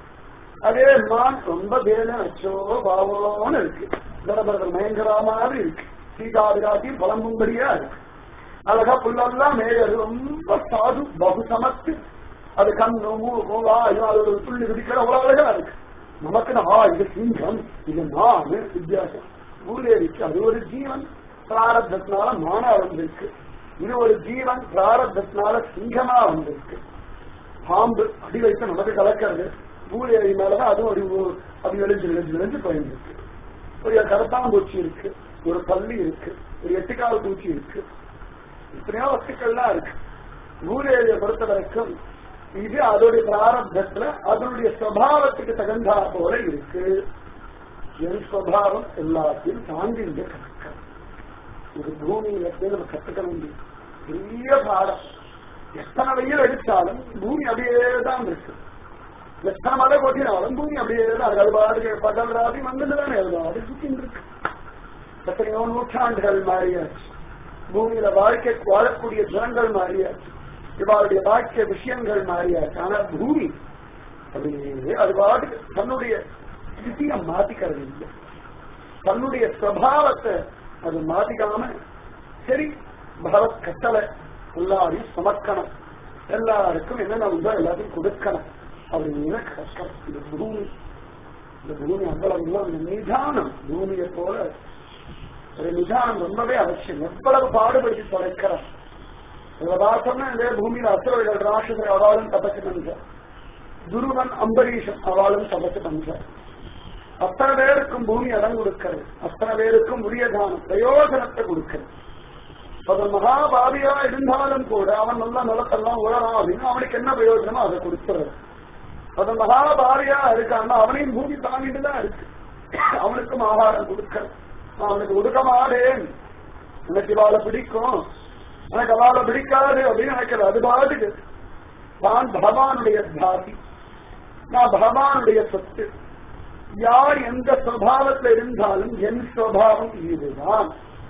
அதே மான் ரொம்ப வேலை அச்சோ பாவோன்னு இருக்கு தடபரதர் மயங்கரா மாதிரி இருக்கு சீதாதிராட்டியும் புலம்பும்படியா இருக்கு அழகா புல்லெல்லாம் மேயது ரொம்ப சாது பகு சமத்து அது கண்ணு மூக்கு வாயும் அது ஒரு துள்ளி குதிக்கிற அவ்வளவு அழகா இருக்கு நமக்கு ஆ இது சிங்கம் இது மானு வித்தியாசம் பூதேவிக்கு அது ஒரு ஜீவன் பிராரத்தத்தினால மானா வந்திருக்கு இது ஒரு ஜீவன் பிராரத்தத்தினால சிங்கமா வந்திருக்கு பாம்பு அடி வைத்து நமக்கு கலக்கிறது பூதேவி மேலதான் அதுவும் ஒரு அது எழுஞ்சு எழுஞ்சு எழுஞ்சு போயிருக்கு ஒரு கரத்தாம்பூச்சி இருக்கு ஒரு பள்ளி இருக்கு ஒரு எட்டுக்கால் பூச்சி இருக்கு இத்தனையோ வஸ்துக்கள்லாம் இருக்கு பூதேவியை பொறுத்த வரைக்கும் இது அதோடைய பிராரப்தத்துல அதனுடைய சுவாவத்துக்கு தகுந்தா போல இருக்கு என் சுவாவம் எல்லாத்தையும் தாண்டி இங்க கற்க ஒரு பூமியில போய் நம்ம கத்துக்க வேண்டிய பெரிய பாடம் எத்தனை வெயில் அடிச்சாலும் பூமி அப்படியே தான் இருக்கு எத்தனை மழை கொட்டினாலும் பூமி அப்படியே தான் இருக்கு அது பாடு பகல் ராதி வந்துட்டு தானே அது சுத்தின்னு இருக்கு எத்தனையோ நூற்றாண்டுகள் மாறியாச்சு பூமியில வாழ்க்கை வாழக்கூடிய ஜனங்கள் மாறியாச்சு இவாளுடைய வாழ்க்கை விஷயங்கள் மாறியாச்சு ஆனா பூமி அப்படியே அது பாட்டுக்கு தன்னுடைய ஸ்திதியை மாத்திக்கிறது இல்லை தன்னுடைய சுவாவத்தை அது மாத்திக்காம சரி பகவத் கட்டளை எல்லாரையும் சமர்க்கணும் எல்லாருக்கும் என்னென்ன உண்டோ எல்லாத்தையும் கொடுக்கணும் அப்படின்னு கஷ்டம் இந்த பூமி இந்த பூமி அவ்வளவு நிதானம் பூமியை போல ஒரு நிதானம் ரொம்பவே அவசியம் எவ்வளவு பாடுபடுத்தி தொலைக்கிறோம் பார்த்தோம்னா இந்த பூமியில அசுரர்கள் ராட்சசர் அவளும் தபசு பண்ற துருவன் அம்பரீஷன் அவளும் தபசு பண்ற அத்தனை பேருக்கும் பூமி இடம் கொடுக்கிறது அத்தனை பேருக்கும் உரிய தானம் பிரயோஜனத்தை கொடுக்கிறது அவன் மகாபாவியா இருந்தாலும் கூட அவன் நல்ல நிலத்தெல்லாம் உழறான் அப்படின்னு அவனுக்கு என்ன பிரயோஜனமோ அதை கொடுத்துறது அவன் மகாபாவியா இருக்கான்னா அவனையும் பூமி தாங்கிட்டு தான் இருக்கு அவனுக்கும் ஆகாரம் கொடுக்கிறது அவனுக்கு ஒடுக்க மாட்டேன் எனக்கு இவாளை பிடிக்கும் எனக்கு அவளை பிடிக்காது அப்படின்னு நினைக்கிறது அது பாட்டுக்கு நான் பகவானுடைய தாசி நான் பகவானுடைய சொத்து யார் எந்த சுவாவத்தில் இருந்தாலும் என் சுவாவம் இதுதான்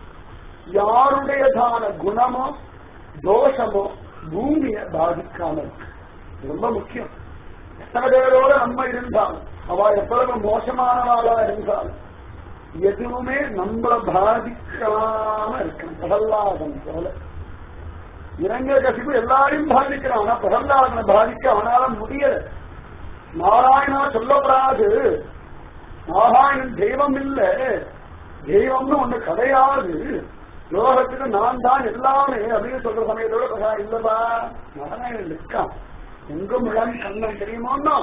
யாருடையதான குணமோ தோஷமோ பூமியை பாதிக்காம இருக்கு ரொம்ப முக்கியம் எத்தனை பேரோட நம்ம இருந்தாலும் அவ எவ்வளவு மோசமானவாளா இருந்தாலும் எதுவுமே நம்மள பாதிக்காம இருக்கணும் பிரகல்லாதன் போல இறங்க கசிப்பு எல்லாரையும் பாதிக்கிறான் ஆனா பிரகல்லாதனை பாதிக்க அவனால முடியல நாராயணா சொல்லப்படாது நாராயணன் தெய்வம் இல்ல தெய்வம்னு ஒண்ணு கிடையாது லோகத்துக்கு நான் தான் எல்லாமே அப்படின்னு சொல்ற சமயத்தோட இல்லப்பா நாராயணன் இருக்கான் எங்கும் இளம் கண்ணன் தெரியுமோன்னா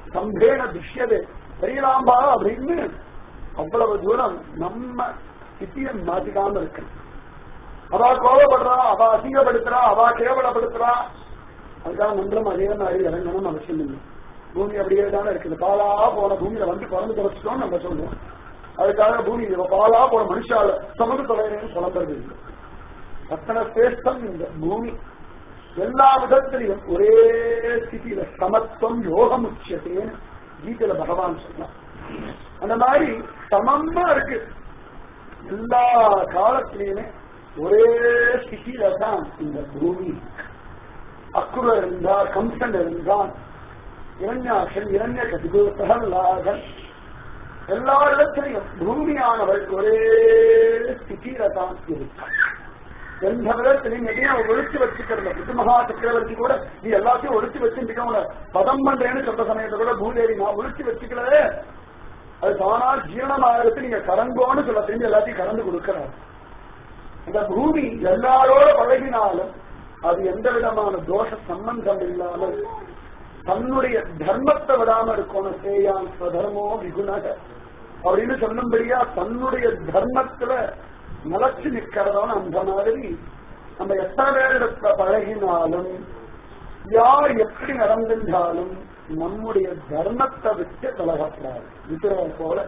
சம்பேன துஷ்யதே தெரியலாம்பா அப்படின்னு அவ்வளவு தூரம் நம்ம சித்தியை மாத்திக்காம இருக்கு அவ கோபப்படுறா அவ அசிங்கப்படுத்துறா அவ கேவலப்படுத்துறா அதுக்காக மந்திரம் அதே மாதிரி இறங்கணும்னு அவசியம் இல்லை பூமி அப்படியே தானே இருக்குது பாலா போன பூமியில வந்து பிறந்து தொலைச்சிட்டோம்னு நம்ம சொல்றோம் அதுக்காக பூமி இவ பாலா போன மனுஷால சமது தொலைறேன்னு புலம்புறது இல்லை அத்தனை சிரேஷ்டம் இந்த பூமி எல்லா விதத்திலையும் ஒரே ஸ்திதியில சமத்துவம் யோகம் உச்சத்தேன்னு கீதையில பகவான் சொன்னான் அந்த மாதிரி சமமா இருக்கு எல்லா காலத்திலையுமே ஒரே ஸ்திதியில தான் இந்த பூமி அக்குரர் இருந்தார் கம்சன் இருந்தான் இரண்யாசன் இரண்ய கதிகு பிரகலாதன் எல்லா இடத்திலையும் பூமியானவள் ஒரே ஸ்திதியில தான் இருக்கான் எந்த விதத்திலையும் எதையும் ஒழிச்சு வச்சுக்கிறத புத்து மகா சக்கரவர்த்தி கூட நீ எல்லாத்தையும் ஒழிச்சு வச்சுட்டு பதம் பண்றேன்னு சொல்ற சமயத்தை கூட பூதேவி நான் ஒழிச்சு வச்சுக்கிறதே அது தானா ஜீரணமாகிறது நீங்க கறங்கோன்னு சொல்ல திரும்பி எல்லாத்தையும் கறந்து கொடுக்கிறார் இந்த பூமி எல்லாரோட பழகினாலும் அது எந்த விதமான தோஷ சம்பந்தம் இல்லாமல் தன்னுடைய தர்மத்தை விடாம இருக்கணும் சேயான் ஸ்வதர்மோ விகுணக அப்படின்னு சொல்லும்படியா தன்னுடைய தர்மத்துல நிலச்சு நிக்கிறதான அந்த மாதிரி நம்ம எத்தனை பேரிடத்துல பழகினாலும் யார் எப்படி நடந்திருந்தாலும் நம்முடைய தர்மத்தை விட்டு விலகப்படாது விக்கிறவன் போல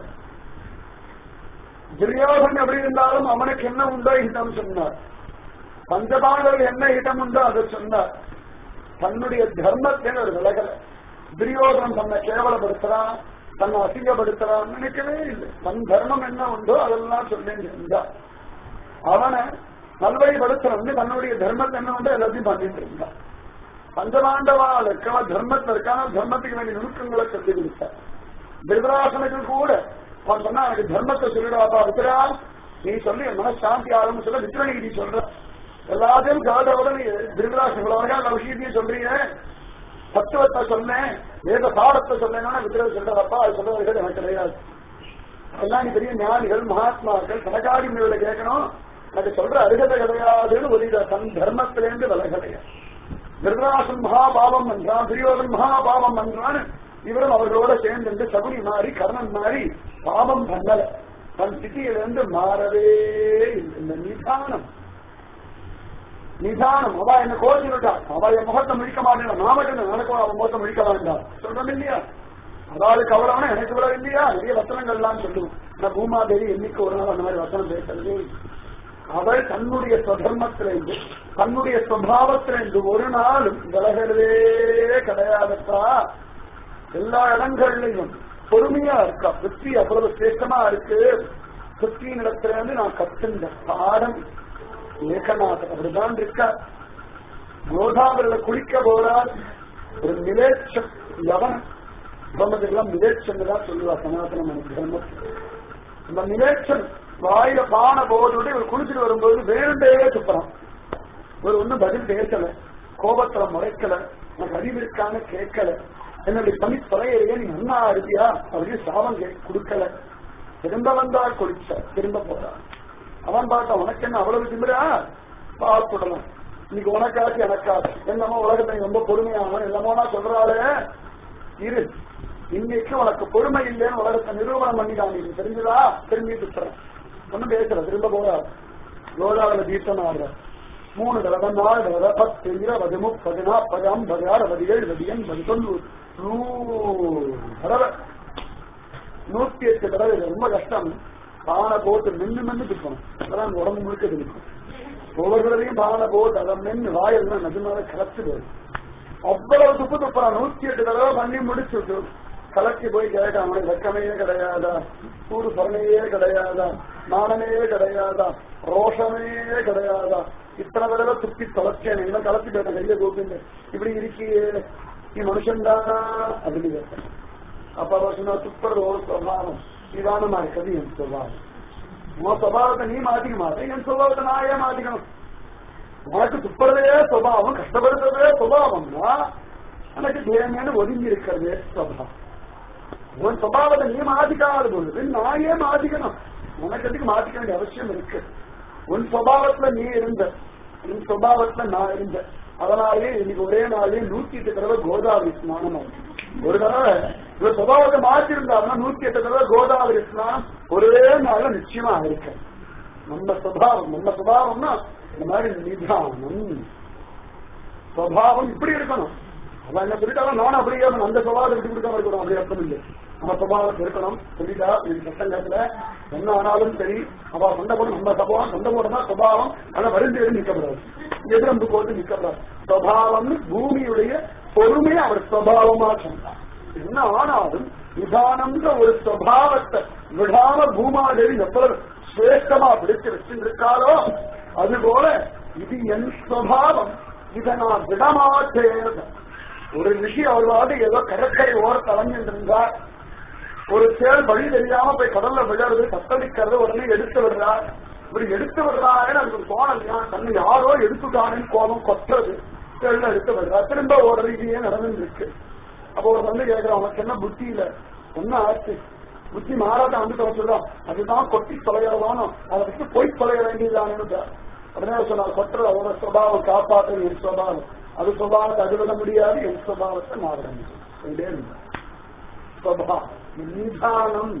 துரியோகன் எப்படி இருந்தாலும் அவனுக்கு என்ன உண்டோ ஹிதம் சொன்னார் பஞ்சபாண்டவர்கள் என்ன ஹிதம் உண்டோ அதை சொன்னார் தன்னுடைய தர்மத்தில் ஒரு விலகல துரியோகன் தன்னை கேவலப்படுத்துறான் தன்னை அசிங்கப்படுத்துறான் நினைக்கவே இல்லை தன் தர்மம் என்ன உண்டோ அதெல்லாம் சொல்லி இருந்தார் அவனை நல்வழிப்படுத்துறவங்க தன்னுடைய தர்மத்தை என்ன உண்டோ எல்லாத்தையும் பண்ணிட்டு இருந்தான் பஞ்சபாண்டவால் இருக்கான தர்மத்தில் இருக்கான தர்மத்துக்கு வேண்டிய நுணுக்கங்களை சொல்லி கொடுத்தார் திருதராசனுக்கு கூட அவன் சொன்னா எனக்கு தர்மத்தை சொல்லிடாப்பா வித்ரா நீ சொல்லி என் மனசாந்தி ஆகும் சொல்ல வித்ரணிக்கு நீ சொல்ற எல்லாத்தையும் காதோட நீ திருதராசன் இவ்வளவு அந்த விஷயத்தையும் சொல்றீங்க தத்துவத்தை சொன்னேன் வேத பாடத்தை சொன்னேன்னா வித்ரா சொல்றதப்பா அது சொல்றது எனக்கு கிடையாது அதெல்லாம் நீ பெரிய ஞானிகள் மகாத்மாக்கள் தனக்காரி மேல கேட்கணும் எனக்கு சொல்ற அருகதை கிடையாதுன்னு ஒரு தன் தர்மத்திலேருந்து விலகலையா திருதராசன் மகாபாவம் என்றான் துரியோகன் மகாபாவம் என்றான் இவரும் அவர்களோட சேர்ந்து சகுனி மாறி கர்ணன் மாறி பாவம் பண்ணல தன் சிட்டியிலிருந்து மாறவே இல்லை இந்த நிதானம் நிதானம் அவ என்ன கோச்சிருக்கா அவ என் முகத்தை முடிக்க மாட்டேன் நான் மட்டும் எனக்கும் அவன் முகத்தை முடிக்க வேண்டாம் சொல்றோம் இல்லையா அதாவது கவலைனா எனக்கு விட இல்லையா நிறைய வசனங்கள்லாம் சொல்லுவோம் நான் பூமாதேவி என்னைக்கு ஒரு நாள் அந்த மாதிரி வசனம் பேசுறது அவள் தன்னுடைய ஸ்வதர்மத்திலிருந்து தன்னுடைய சுவாவத்திலிருந்து ஒரு நாளும் விலகிறதே கிடையாதுப்பா எல்லா இடங்கள்லையும் பொறுமையா இருக்கா புத்தி அவ்வளவு சிரேஷ்டமா இருக்கு புத்தியின் இடத்துல இருந்து நான் கத்துந்த பாடம் ஏகநாதன் அப்படிதான் இருக்கா கோதாவரில குளிக்க போறார் ஒரு மிலேட்சம் யவன் பிரம்மத்துக்கெல்லாம் மிலேட்சம் தான் சொல்லுவா சனாதன மன தர்மத்தில் இந்த மிலேட்சம் வாயில பான போட்டு இவர் குளிச்சுட்டு வரும்போது வேண்டே துப்புறான் இவர் ஒன்னும் பதில் பேசல கோபத்துல முறைக்கல எனக்கு அறிவு இருக்கான்னு கேட்கல என்னுடைய பணி தொலையிலேயே நீ நன்னா இருப்பியா அப்படின்னு சாபம் கே- கொடுக்கல திரும்ப வந்தா குளிச்ச திரும்ப போறா அவன் பார்த்தா உனக்கு என்ன அவ்வளவு திமிரா பார்த்துடலாம் இன்னைக்கு உனக்காச்சு எனக்காச்சு என்னமோ உலகத்தை நீ ரொம்ப பொறுமையானவன் என்னமோனா சொல்றாளே இரு இன்னைக்கு உனக்கு பொறுமை இல்லைன்னு உலகத்தை நிரூபணம் பண்ணிட்டான் நீ தெரிஞ்சுதா திரும்பி சுத்துறேன் ஒண்ணும் பேசுற திரும்ப போறா கோதாவில தீர்த்தம் ஆடுற மூணு தடவை நாலு தடவை பத்து இருபது முப்பது நாற்பது ஐம்பது அறுபது எழுபது எண்பது தொண்ணூறு நூறு தடவை நூத்தி எட்டு தடவை இது ரொம்ப கஷ்டம் பானை போட்டு மென்னு மென்னு துப்பணும் அதான் உடம்பு முழுக்க துடிக்கும் ஒவ்வொரு தடவையும் பானை போட்டு அதை மென்னு வாயெல்லாம் நடுநாள கலச்சு போயிடும் அவ்வளவு துப்பு துப்புறான் நூத்தி எட்டு தடவை பண்ணி முடிச்சுட்டு கலக்கி போய் கேட்டான் அவனுக்கு வெக்கமே கிடையாதா சூடு சொரணையே கிடையாதா நாணமே கிடையாதா ரோஷமே கிடையாதா இத்தனை தடவை துப்பி தொலைச்சேன் எல்லாம் கலத்தி போயிட்டேன் கையில கூப்பிட்டு இப்படி இருக்கியே நீ மனுஷன்தானா அப்படின்னு கேட்டேன் அப்ப அவர் சொன்னா துப்புறது ஒரு சுவாவம் நிதானமா இருக்கிறது என் சுவாவம் உன் சுவாவத்தை நீ மாத்திக்க மாட்டேன் என் சுபாவத்தை நான் ஏன் மாத்திக்கணும் உனக்கு துப்புறதே சுபாவம் கஷ்டப்படுறதே சுபாவம்னா எனக்கு தேவையான ஒதுங்கி இருக்கிறதே சுபாவம் உன் சுபாவத்தை நீ மாத்திக்காத பொழுது நான் ஏன் மாத்திக்கணும் உனக்கு எதுக்கு மாத்திக்க வேண்டிய அவசியம் இருக்கு உன் சுபாவத்துல நீ இருந்த உன் சுபாவத்துல நான் இருந்த அதனாலேயே இன்னைக்கு ஒரே நாளே நூத்தி எட்டு தடவை கோதாவரி ஸ்நானம் ஆகும் ஒரு தடவை இவர் சுபாவத்தை மாற்றிருந்தாருன்னா நூத்தி எட்டு தடவை கோதாவரி ஸ்நானம் ஒரே நாள்ல நிச்சயமா இருக்க நம்ம சுபாவம் நம்ம சுபாவம்னா இந்த மாதிரி நிதானம் சுபாவம் இப்படி இருக்கணும் அதான் என்ன சொல்லிட்டாலும் நானும் அப்படியே இருக்கணும். அந்த சுபாவத்தை விட்டு கொடுக்காம இருக்கணும் அப்படி அர்த்தம் இல்லை நம்ம சுபாவத்தை இருக்கணும் சொல்லிட்டா இது சட்டங்கத்துல என்ன ஆனாலும் சரி அவ சண்டை போட நம்ம சபாவம் சண்டை போடனா சுபாவம் ஆனா வருந்து எழுதி நிக்கப்படாது எதிரம்பு போட்டு நிக்கப்படாது சுபாவம்னு பூமியுடைய பொறுமையை அவர் சுபாவமா சொன்னார் என்ன ஆனாலும் நிதானம்ன்ற ஒரு சுபாவத்தை விடாம பூமாதேவி எவ்வளவு சிரேஷ்டமா பிடிச்சு வச்சிருக்காளோ அதுபோல இது என் சுபாவம் இதை நான் விடமாட்டேன் ஒரு விஷயம் அவர்களாவது ஏதோ கடற்கரை ஓரத்தை அலைஞ்சிருந்தார் ஒரு சேல் வழி தெரியாம போய் கடல்ல விழுறது தத்தளிக்கிறது உடனே எடுத்து விடுறார் இப்படி எடுத்து விடுறாருன்னு அதுக்கு தோணலையா தன்னை யாரோ எடுத்துட்டானு கோபம் கொட்டுறது சேல்ல எடுத்து விடுறா திரும்ப ஒரு ரீதியே நடந்து இருக்கு அப்போ ஒரு வந்து கேட்கிறான் உனக்கு என்ன புத்தி இல்ல என்ன ஆச்சு புத்தி மாறாட்ட வந்து சொல்றான் அதுதான் கொட்டி தொலைகிறதானோ அதை வச்சு போய் தொலைய வேண்டியதானு உடனே சொன்னார் கொட்டுற அவரோட சுபாவம் காப்பாற்ற என் சுபாவம் அது சுபாவத்தை அழுவிட முடியாது என் சுபாவத்தை மாறிட முடியும் ரெண்டே நிமிடம். சுபாவம் நிதானம்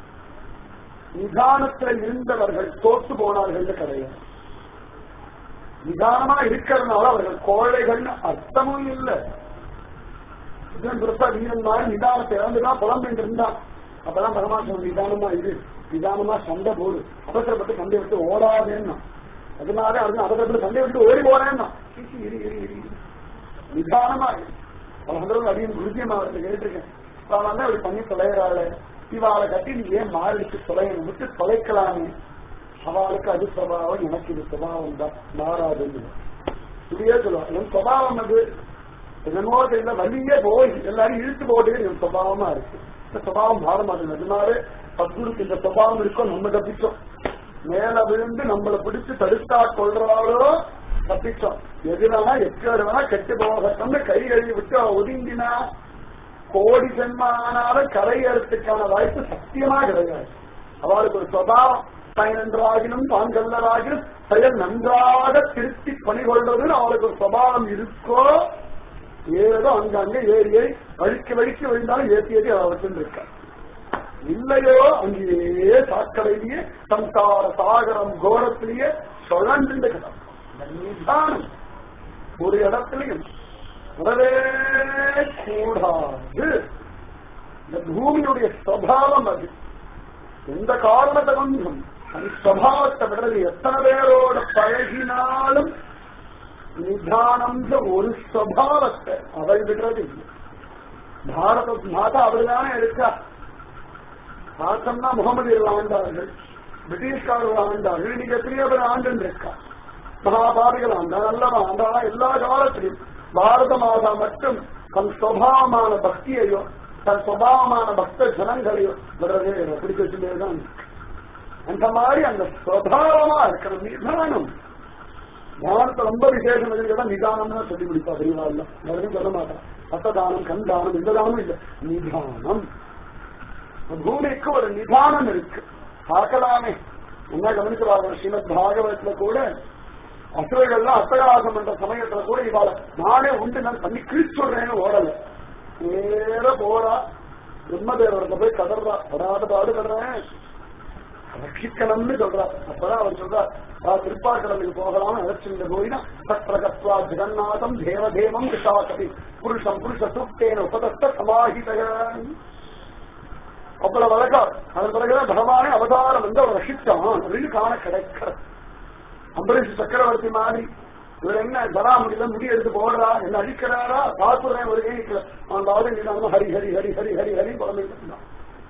நிதானத்துல இருந்தவர்கள் தோத்து போனார்கள் கிடையாது நிதானமா இருக்கிறதுனால அவர்கள் கோழைகள்னு அர்த்தமும் இல்லை இதுதான் பெருசா வீரன் மாதிரி நிதானத்தை இழந்துதான் புலம்பிட்டு இருந்தான் அப்பதான் பரமாத்மா நிதானமா இரு நிதானமா சண்டை போடு அவசரப்பட்டு சண்டை விட்டு ஓடாதேன்னா அதனால அது அவசரப்பட்டு சண்டை விட்டு ஓடி போறேன்னா சீ, சீ, இரு இரு இரு இரு. நிதானமா இரு பல சந்தர்ப்பம் அடியும் குருஜியம் அவர்கிட்ட கேட்டிருக்கேன் அவன் வந்து அப்படி பண்ணி தொலைகிறாள் இவாளை கட்டி நீ ஏன் மாறிடுச்சு தொலையணும் விட்டு தொலைக்கலாமே அவளுக்கு அது சுபாவம் எனக்கு இது சுபாவம் தான் மாறாதுன்னு இப்படியே சொல்லுவான் என் சுபாவம் அது என்னமோ தெரியல வழியே போய் எல்லாரும் இழுத்து போட்டு என் சுபாவமா இருக்கு இந்த சுபாவம் மாற மாட்டேங்குது அதனால பத்குருக்கு இந்த சுபாவம் இருக்கோ நம்ம தப்பிச்சோம் மேல விழுந்து நம்மளை பிடிச்சு தடுத்தா கொள்றாளோ தப்பிச்சோம் எதுனா எக்கேடு வேணா கெட்டு போகட்டும்னு கை கழுவி விட்டு அவ ஒதுங்கினா கோடி ஜென்மானாலும் கரையறதுக்கான வாய்ப்பு சத்தியமா கிடையாது அவளுக்கு ஒரு சுபாவம் பயனன்றாகினும் தாங்கல்லராகினும் செயல் நன்றாக திருத்தி பணிகொள்வதுன்னு அவளுக்கு ஒரு சுபாவம் இருக்கோ ஏதோ அங்கங்க ஏறி ஏறி வழிக்கு வழிக்கு விழுந்தாலும் ஏற்றி ஏற்றி அவ வச்சிருக்கா இல்லையோ அங்கேயே சாக்கடையிலேயே சம்சார சாகரம் கோரத்திலேயே சுழன்று கிடக்கும் இந்த நிதானம் ஒரு இடத்துலயும் வரவே கூடாது இந்த பூமியுடைய சுவாவம் அது எந்த காரணத்தை கொண்டும் தன் சுவாவத்தை விடுறது எத்தனை பேரோட பழகினாலும் நிதானம் ஒரு சுவாவத்தை அவள் விடுறது இல்லை பாரத மாதா அவர்தானே இருக்கா பார்த்தோம்னா முகமதியர்கள் ஆண்டார்கள் பிரிட்டிஷ்காரர்கள் ஆண்டார்கள் இன்னைக்கு எத்தனையோ பேர் ஆண்டு இருக்கா மகாபாரிகள் ஆண்டா நல்லவன் ஆண்டா எல்லா காலத்திலும் பாரத மாதா மட்டும் தன் சுவாவமான பக்தியையோ தன் சுவாவமான பக்த ஜனங்களையோ விடுறதே இல்லை. பிடிக்க வச்சுட்டேதான் இருக்கு. அந்த மாதிரி அந்த சுவாவமா இருக்கிற நிதானம் ஞானத்தை ரொம்ப விசேஷம் எதுன்னு நிதானம்னு சொல்லி முடிப்பா பெரியவாள் யாருக்கும் சொல்ல மாட்டான் சத்ததானம் கண்தானம் இந்த தானம் இல்லை நிதானம் பூமிக்கு ஒரு நிதானம் இருக்கு பார்க்கலாமே என்ன கவனிக்கிறாங்க ஸ்ரீமத் பாகவதத்துல கூட அசுரர்கள்லாம் அட்டகாசம் பண்ற சமயத்துல கூட இவாள நானே உண்டு நான் பண்ணி கிழிச்சுடுறேன்னு ஓடல நேர போறா பிரம்மதேவரத்தை போய் கதறா படாத பாடுபடுறேன் ரட்சிக்கணும்னு சொல்றார் அப்பதான் அவர் சொல்றார் "ஆ, திருப்பாக்கடலுக்கு போகலாம் அழைச்சிருந்த போயினா சத்ரகத்வா ஜெகநாதம் தேவதேவம் விஷாசதி புருஷம் புருஷ சூக்தேன உபதஸ்த சமாஹிதகன் அவ்வளவு அழகா அதன் பிறகுதான் பகவானே அவதாரம் வந்து அவர் ரசித்தான் அப்படின்னு காண கிடைக்கிறது அம்பரீஷ் சக்கரவர்த்தி மாதிரி இவர் என்ன ஜனாமுடியில முடி எடுத்து போடுறா என்ன அழிக்கிறாரா பார்த்துறேன் ஒரு கேட்கல அவன் பாவது நீங்க ஹரி ஹரி ஹரி ஹரி ஹரி ஹரி குழந்தைங்க இருந்தான்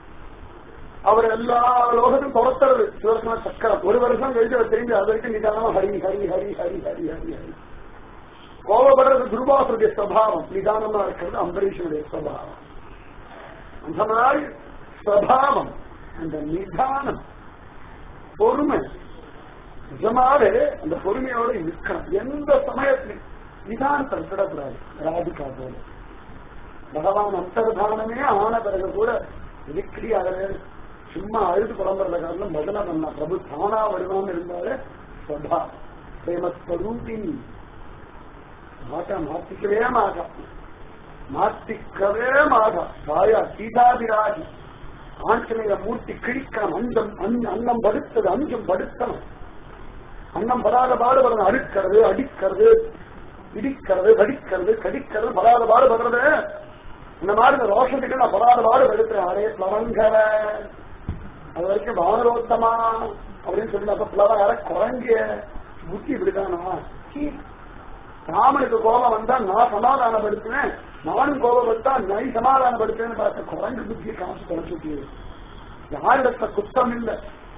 அவர் எல்லா லோகத்தையும் துரத்துறது சிவசன சக்கரம் ஒரு வருஷம் கழிச்சு அவர் திரும்பி அது வரைக்கும் நிதானமா ஹரி ஹரி ஹரி ஹரி ஹரி ஹரி ஹரி கோபப்படுறது துர்வாசனுடைய சுவாவம் நிதானமா இருக்கிறது அம்பரீஷனுடைய சுவாவம் அந்த மாதிரி சுவாவம் அந்த நிதானம் பொறுமை நிஜமாவே அந்த பொறுமையோட இருக்கணும் எந்த சமயத்திலும் நிதானத்தை விடக்கூடாது ராதிகா போல பகவான் அந்தர்தானமே ஆன பிறகு கூட இடிக்கடி ஆகவே சும்மா அழுது புலம்புறத காரணம் பதில பண்ணா பிரபு தானா வருவான்னு இருந்தாலே சதா பிரேமஸ்வரூபினி மாட்டா மாத்திக்கவே மாட்டான் மாத்திக்கவே மாதா தாயா சீதாதிராஜி ஆஞ்சநேய மூர்த்தி கிழிக்கணும் அஞ்சம் அன்- அன்னம் படுத்தது அஞ்சம் படுத்தணும் அன்னம் படாத பாடுபடணும் அறுக்கிறது அடிக்கிறது இடிக்கிறது வடிக்கிறது கடிக்கிறது படாத பாடுபடுறது இந்த மாதிரி இந்த ரோஷத்துக்கு நான் படாத பாடுபடுத்துறேன் அரே பிளவங்கர அது வரைக்கும் வானரோத்தமா அப்படின்னு சொல்லி அப்ப பிளவன் யார குரங்க புத்தி இப்படிதானா சீ. ராமனுக்கு கோபம் வந்தா நான் சமாதானப்படுத்துவேன் நானும் கோபப்பட்டா நீ சமாதானப்படுத்துவேன்னு பார்த்த குரங்கு புத்தியை காசு தொலைச்சுட்டு யாரிடத்துல குத்தம் இல்லை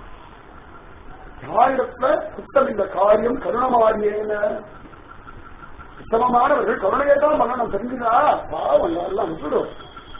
யாரிடத்துல குத்தம் இந்த காரியம் கருணமாரியேன உத்தமமானவர்கள் கருணையை தான் பண்ணணும் தெரிஞ்சுதா பாவம் எல்லாம் விட்டுடும்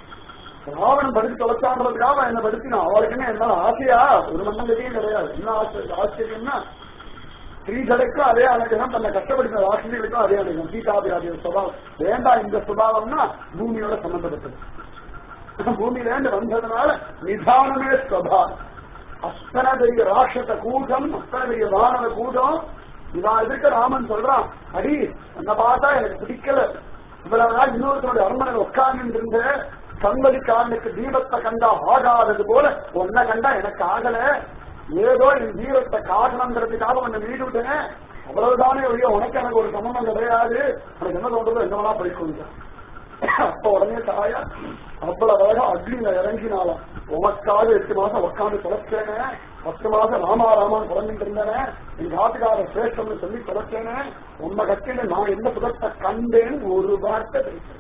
ராவணன் படுத்தி தொலைச்சான்றதுக்காக அவன் என்ன படுத்தினான் அவளுக்கு என்ன என்ன ஆசையா ஒரு மன்னங்கத்தையும் கிடையாது என்ன ஆசை ஆச்சரியம்னா ஸ்ரீகளுக்கும் அதே அனுகிரகம் தன்னை கஷ்டப்படுத்த ராசிகளுக்கும் அதே அனுகிரகம் சீதாபிராஜிய சுபாவம் வேண்டாம் இந்த சுபாவம்னா பூமியோட சம்பந்தப்பட்டது பூமியிலேருந்து வந்ததுனால நிதானமே ஸ்வபாவம் அத்தனை பெரிய ராட்சச கூட்டம் அத்தனை பெரிய வானவ கூட்டம் இவன் எதிர்க்க ராமன் சொல்றான் அடி என்ன பார்த்தா எனக்கு பிடிக்கல இவ்வளவு நாள் இன்னொருத்தருடைய அரண்மனையில் உட்கார்ந்து இருந்த சங்கதிக்காரனுக்கு தீபத்தை கண்டா ஆகாதது போல ஒன்ன கண்டா எனக்கு ஆகல ஏதோ என் தீபத்தை காட்டணுங்கிறதுக்காக உன்னை வீடு விட்டேன் அவ்வளவுதானே ஒழிய உனக்கு எனக்கு ஒரு சம்பந்தம் கிடையாது உனக்கு என்ன தோன்றது என்ன வேணா படிக்கணும் அப்ப உடனே தாயா அவ்வளவு அழகா அக்னியில இறங்கினாலும் உமக்காக எட்டு மாசம் உட்காந்து தொலைச்சேனே பத்து மாசம் ராமா ராமான்னு குழந்தைட்டு இருந்தேனே எங்க ஆட்டுக்கார சிரேஷ்டம்னு சொல்லி தொலைச்சேனே உன்னை கட்டில நான் எந்த புதத்தை கண்டேன்னு ஒரு வார்த்தை பேசுறேன்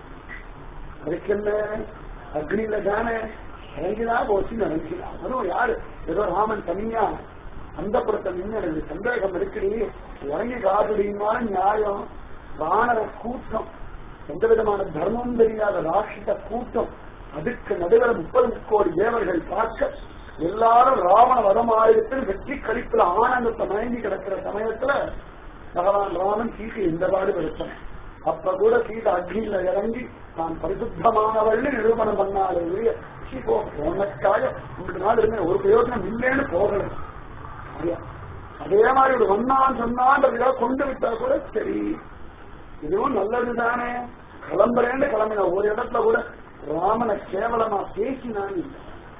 அதுக்கு என்ன அக்னியில தானே இறங்கினா போச்சு நினைக்கிறா அதுவும் யாரு ஏதோ ராமன் தனியா அந்த புறத்தை நின்று எனக்கு சந்தேகம் இருக்குடி இறங்கி காட்டுடியுமான நியாயம் வானர கூட்டம் எந்த விதமான தர்மம் தெரியாத ராட்சச கூட்டம் அதுக்கு நடுவில் முப்பது முக்கோடி தேவர்கள் பார்க்க எல்லாரும் ராவண வதமாயிரத்தில் வெற்றி கழிப்புல ஆனந்தத்தை மயங்கி கிடக்கிற சமயத்துல பகவான் ராமன் சீட்டு எந்த பாடுபடுத்தன அப்ப கூட சீதை அக்னியில இறங்கி நான் பரிசுத்தமானவள்னு நிரூபணம் பண்ணாலே ஒழிய, சீ போ உனக்காக உங்களுக்கு நாள் இருந்தேன் ஒரு பிரயோஜனம் இல்லைன்னு போகல ஐயா, அதே மாதிரி ஒரு ஒன்னான் சொன்னான்றதுக்காக கொண்டு விட்டா கூட சரி இதுவும் நல்லதுதானே கிளம்புறேன்னு கிளம்பின ஒரு இடத்துல கூட ராமனை கேவலமா பேசினான் இல்லை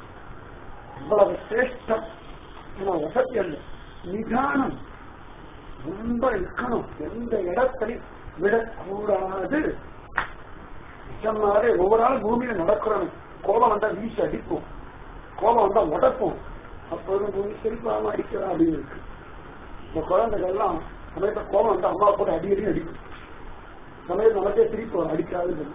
இவ்வளவு சிரேஷ்டம் ஆனா வசதி அல்ல நிதானம் ரொம்ப இருக்கணும் எந்த இடத்தையும் விடக்கூடாது நிஜமாவே ஒவ்வொரு நாளும் பூமியில நடக்கிறோம் கோபம் வந்தா வீசி அடிப்போம் கோபம் வந்தா உடப்போம் அப்போதும் பூமி செழிப்பாம அடிக்கிறா அப்படின்னு இருக்கு இந்த குழந்தைகள்லாம் சமயத்தை கோபம் வந்தா அம்மா போட்டு அடி அடி அடிக்கும் சமயத்து நமக்கே திருப்பி வரும், அடிக்காதுன்னு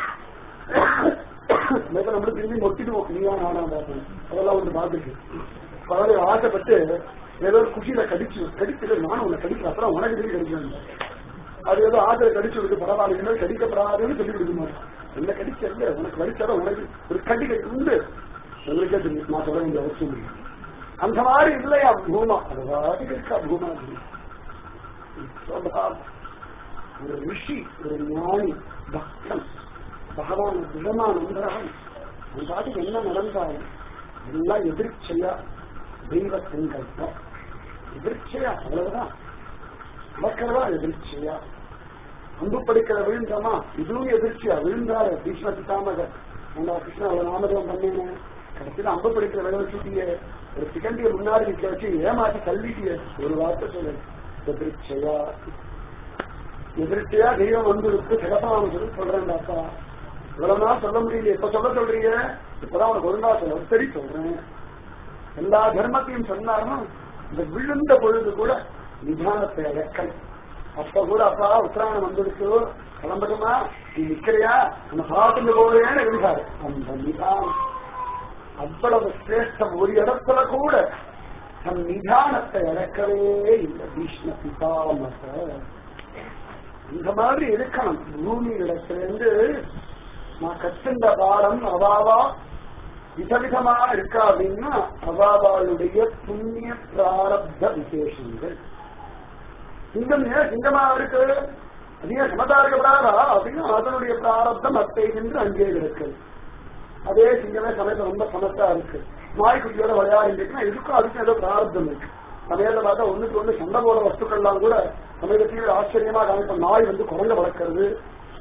சமயத்தை நம்மளும் திரும்பி மொட்டிடுவோம் நீயா நானா பார்ப்போம் அதெல்லாம் ஒன்று பார்த்துருக்கு குழந்தை ஆசைப்பட்டு ஏதோ ஒரு குஷியில கடிச்சு கடிச்சு நானும் உன்னை கடிக்கிறேன் அப்புறம் உனக்கு திரும்பி கடிக்கிறேன் அது ஏதோ ஆசை கடிச்சு விட்டு பரவாயில்ல இனிமேல் கடிக்கப்படாதுன்னு சொல்லி கொடுக்க மாட்டேன் என்ன கடிச்சல உனக்கு வடிச்சாலும் உனக்கு ஒரு கடி கடி உண்டு உங்களுக்கே தெரியும் நான் சொல்ல வேண்டிய அவசியம் இல்லை அந்த மாதிரி இல்லையா பூமா அது வாட்டுக்கு இருக்கா பூமா சுவாவம். ஒரு ரிஷி ஒரு ஞானி பக்தன் பகவான் திடமா நம்புறான் அந்த பாட்டுக்கு என்ன நடந்தாலும் எல்லாம் எதிர்ச்சையா தெய்வ சங்கல்பம் எதிர்ச்சையா அவ்வளவுதான் நடக்கிறதா எதிர்ச்சியா அன்பு படிக்கிற விழுந்தமா இதுவும் எதிர்ச்சியா விழுந்தாரு பீஷ்ம பிதாமகர் நம்ம கிருஷ்ணா அவ்வளவு நாமதம் பண்ணேன் கடைசியில அம்பு படிக்கிற விளை வச்சுட்டியே ஒரு சிகண்டிய முன்னாடி நிக்க வச்சு ஏமாத்தி தள்ளிட்டிய ஒரு வார்த்தை சொல்லு எதிர்ச்சையா எதிர்ச்சியா தெய்வம் வந்து இருக்கு சிவபாமன் சொல்லி சொல்றேன் அப்பா இவ்வளவு நாள் சொல்ல முடியல இப்ப சொல்ல சொல்றீங்க இப்பதான் உனக்கு ஒரு நாள் சொல்ல சரி சொல்றேன் எல்லா தர்மத்தையும் சொன்னாலும் இந்த விழுந்த பொழுது கூட நிதானத்தை இழக்கல் அப்ப கூட அப்பா உத்தராயணம் வந்திருக்கு கிளம்பட்டுமா நீ நிக்கிறியா நம்ம பார்த்துட்டு போவேன்னு இருந்தாரு அந்த நிதானம் அவ்வளவு சிரேஷ்டம் ஒரு இடத்துல கூட தன் நிதானத்தை இழக்கவே இல்லை பீஷ்ம பிதாமக இந்த மாதிரி இருக்கணும் பூமி இடத்திலிருந்து நான் கற்றுண்ட பாடம் அவாவா விதவிதமா இருக்கா அப்படின்னா அவாவாளுடைய புண்ணிய பிராரப்த விசேஷங்கள் சிங்கம் ஏன் சிங்கமா இருக்கு அதிக சமதா இருக்கப்படாதா அப்படின்னா அதனுடைய பிராரப்தம் அத்தை என்று அங்கே இருக்குது அதே சிங்கமே சமயத்தை ரொம்ப சமத்தா இருக்கு நாய்க்குட்டியோட விளையாடிருக்குன்னா இதுக்கும் அதுக்கும் ஏதோ பிராரப்தம் இருக்கு சமயத்தை பார்த்தா ஒண்ணுக்கு ஒண்ணு சண்டை போட வஸ்துக்கள்லாம் கூட சமயத்தில் ஆச்சரியமா காமிப்ப நாய் வந்து குரங்க வளர்க்கறது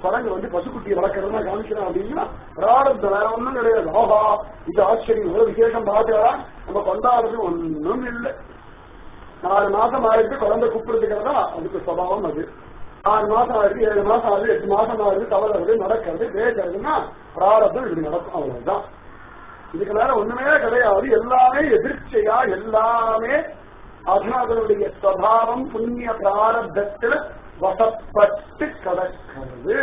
குரங்கு வந்து பசுக்குட்டியை வளர்க்கறதுனா காமிக்கிறான் அப்படின்னா பிராரப்தம் வேற ஒண்ணும் கிடையாது ஆஹா இது ஆச்சரியம் இவ்வளவு விசேஷம் பார்த்தா நம்ம கொண்டாடுறது ஒண்ணும் இல்லை நாலு மாசம் ஆயிடுச்சு குழந்தை கூப்பிடுறதுக்கிறதா அதுக்கு சுபாவம் அது ஆறு மாசம் ஆயிடுச்சு ஏழு மாசம் ஆகுது எட்டு மாசம் ஆகுது தவறுறது நடக்கிறது பேசுறதுன்னா பிராரப்தம் இப்படி நடக்கும் அவ்வளவுதான் இதுக்கு மேல ஒண்ணுமே கிடையாது எல்லாமே எதிர்ச்சையா எல்லாமே அதனுடைய சுவாவம் புண்ணிய பிராரப்தத்துல வசப்பட்டு கிடக்கிறது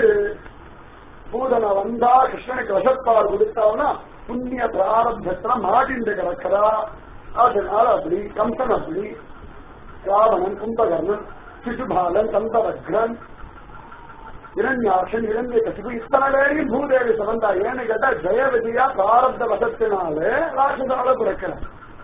பூதனை வந்தா கிருஷ்ணனுக்கு வசப்பாடு கொடுத்தான்னா புண்ணிய பிராரப்தத்துல மாட்டிண்டு கிடக்கிறா அதனால அப்படி கம்சன் அப்படி ராவணன் கும்பகர்ணன் சிசுபாலன் கந்தவக்ரன் இரண்யாட்சன் இரண்டிய கசிப்பு இத்தனை பேரையும் பூதேவி சுமந்தா ஏன்னு கேட்டா ஜெய விஜயா பிராரப்த வசத்தினாலே ராட்சசால பிறக்கிறான்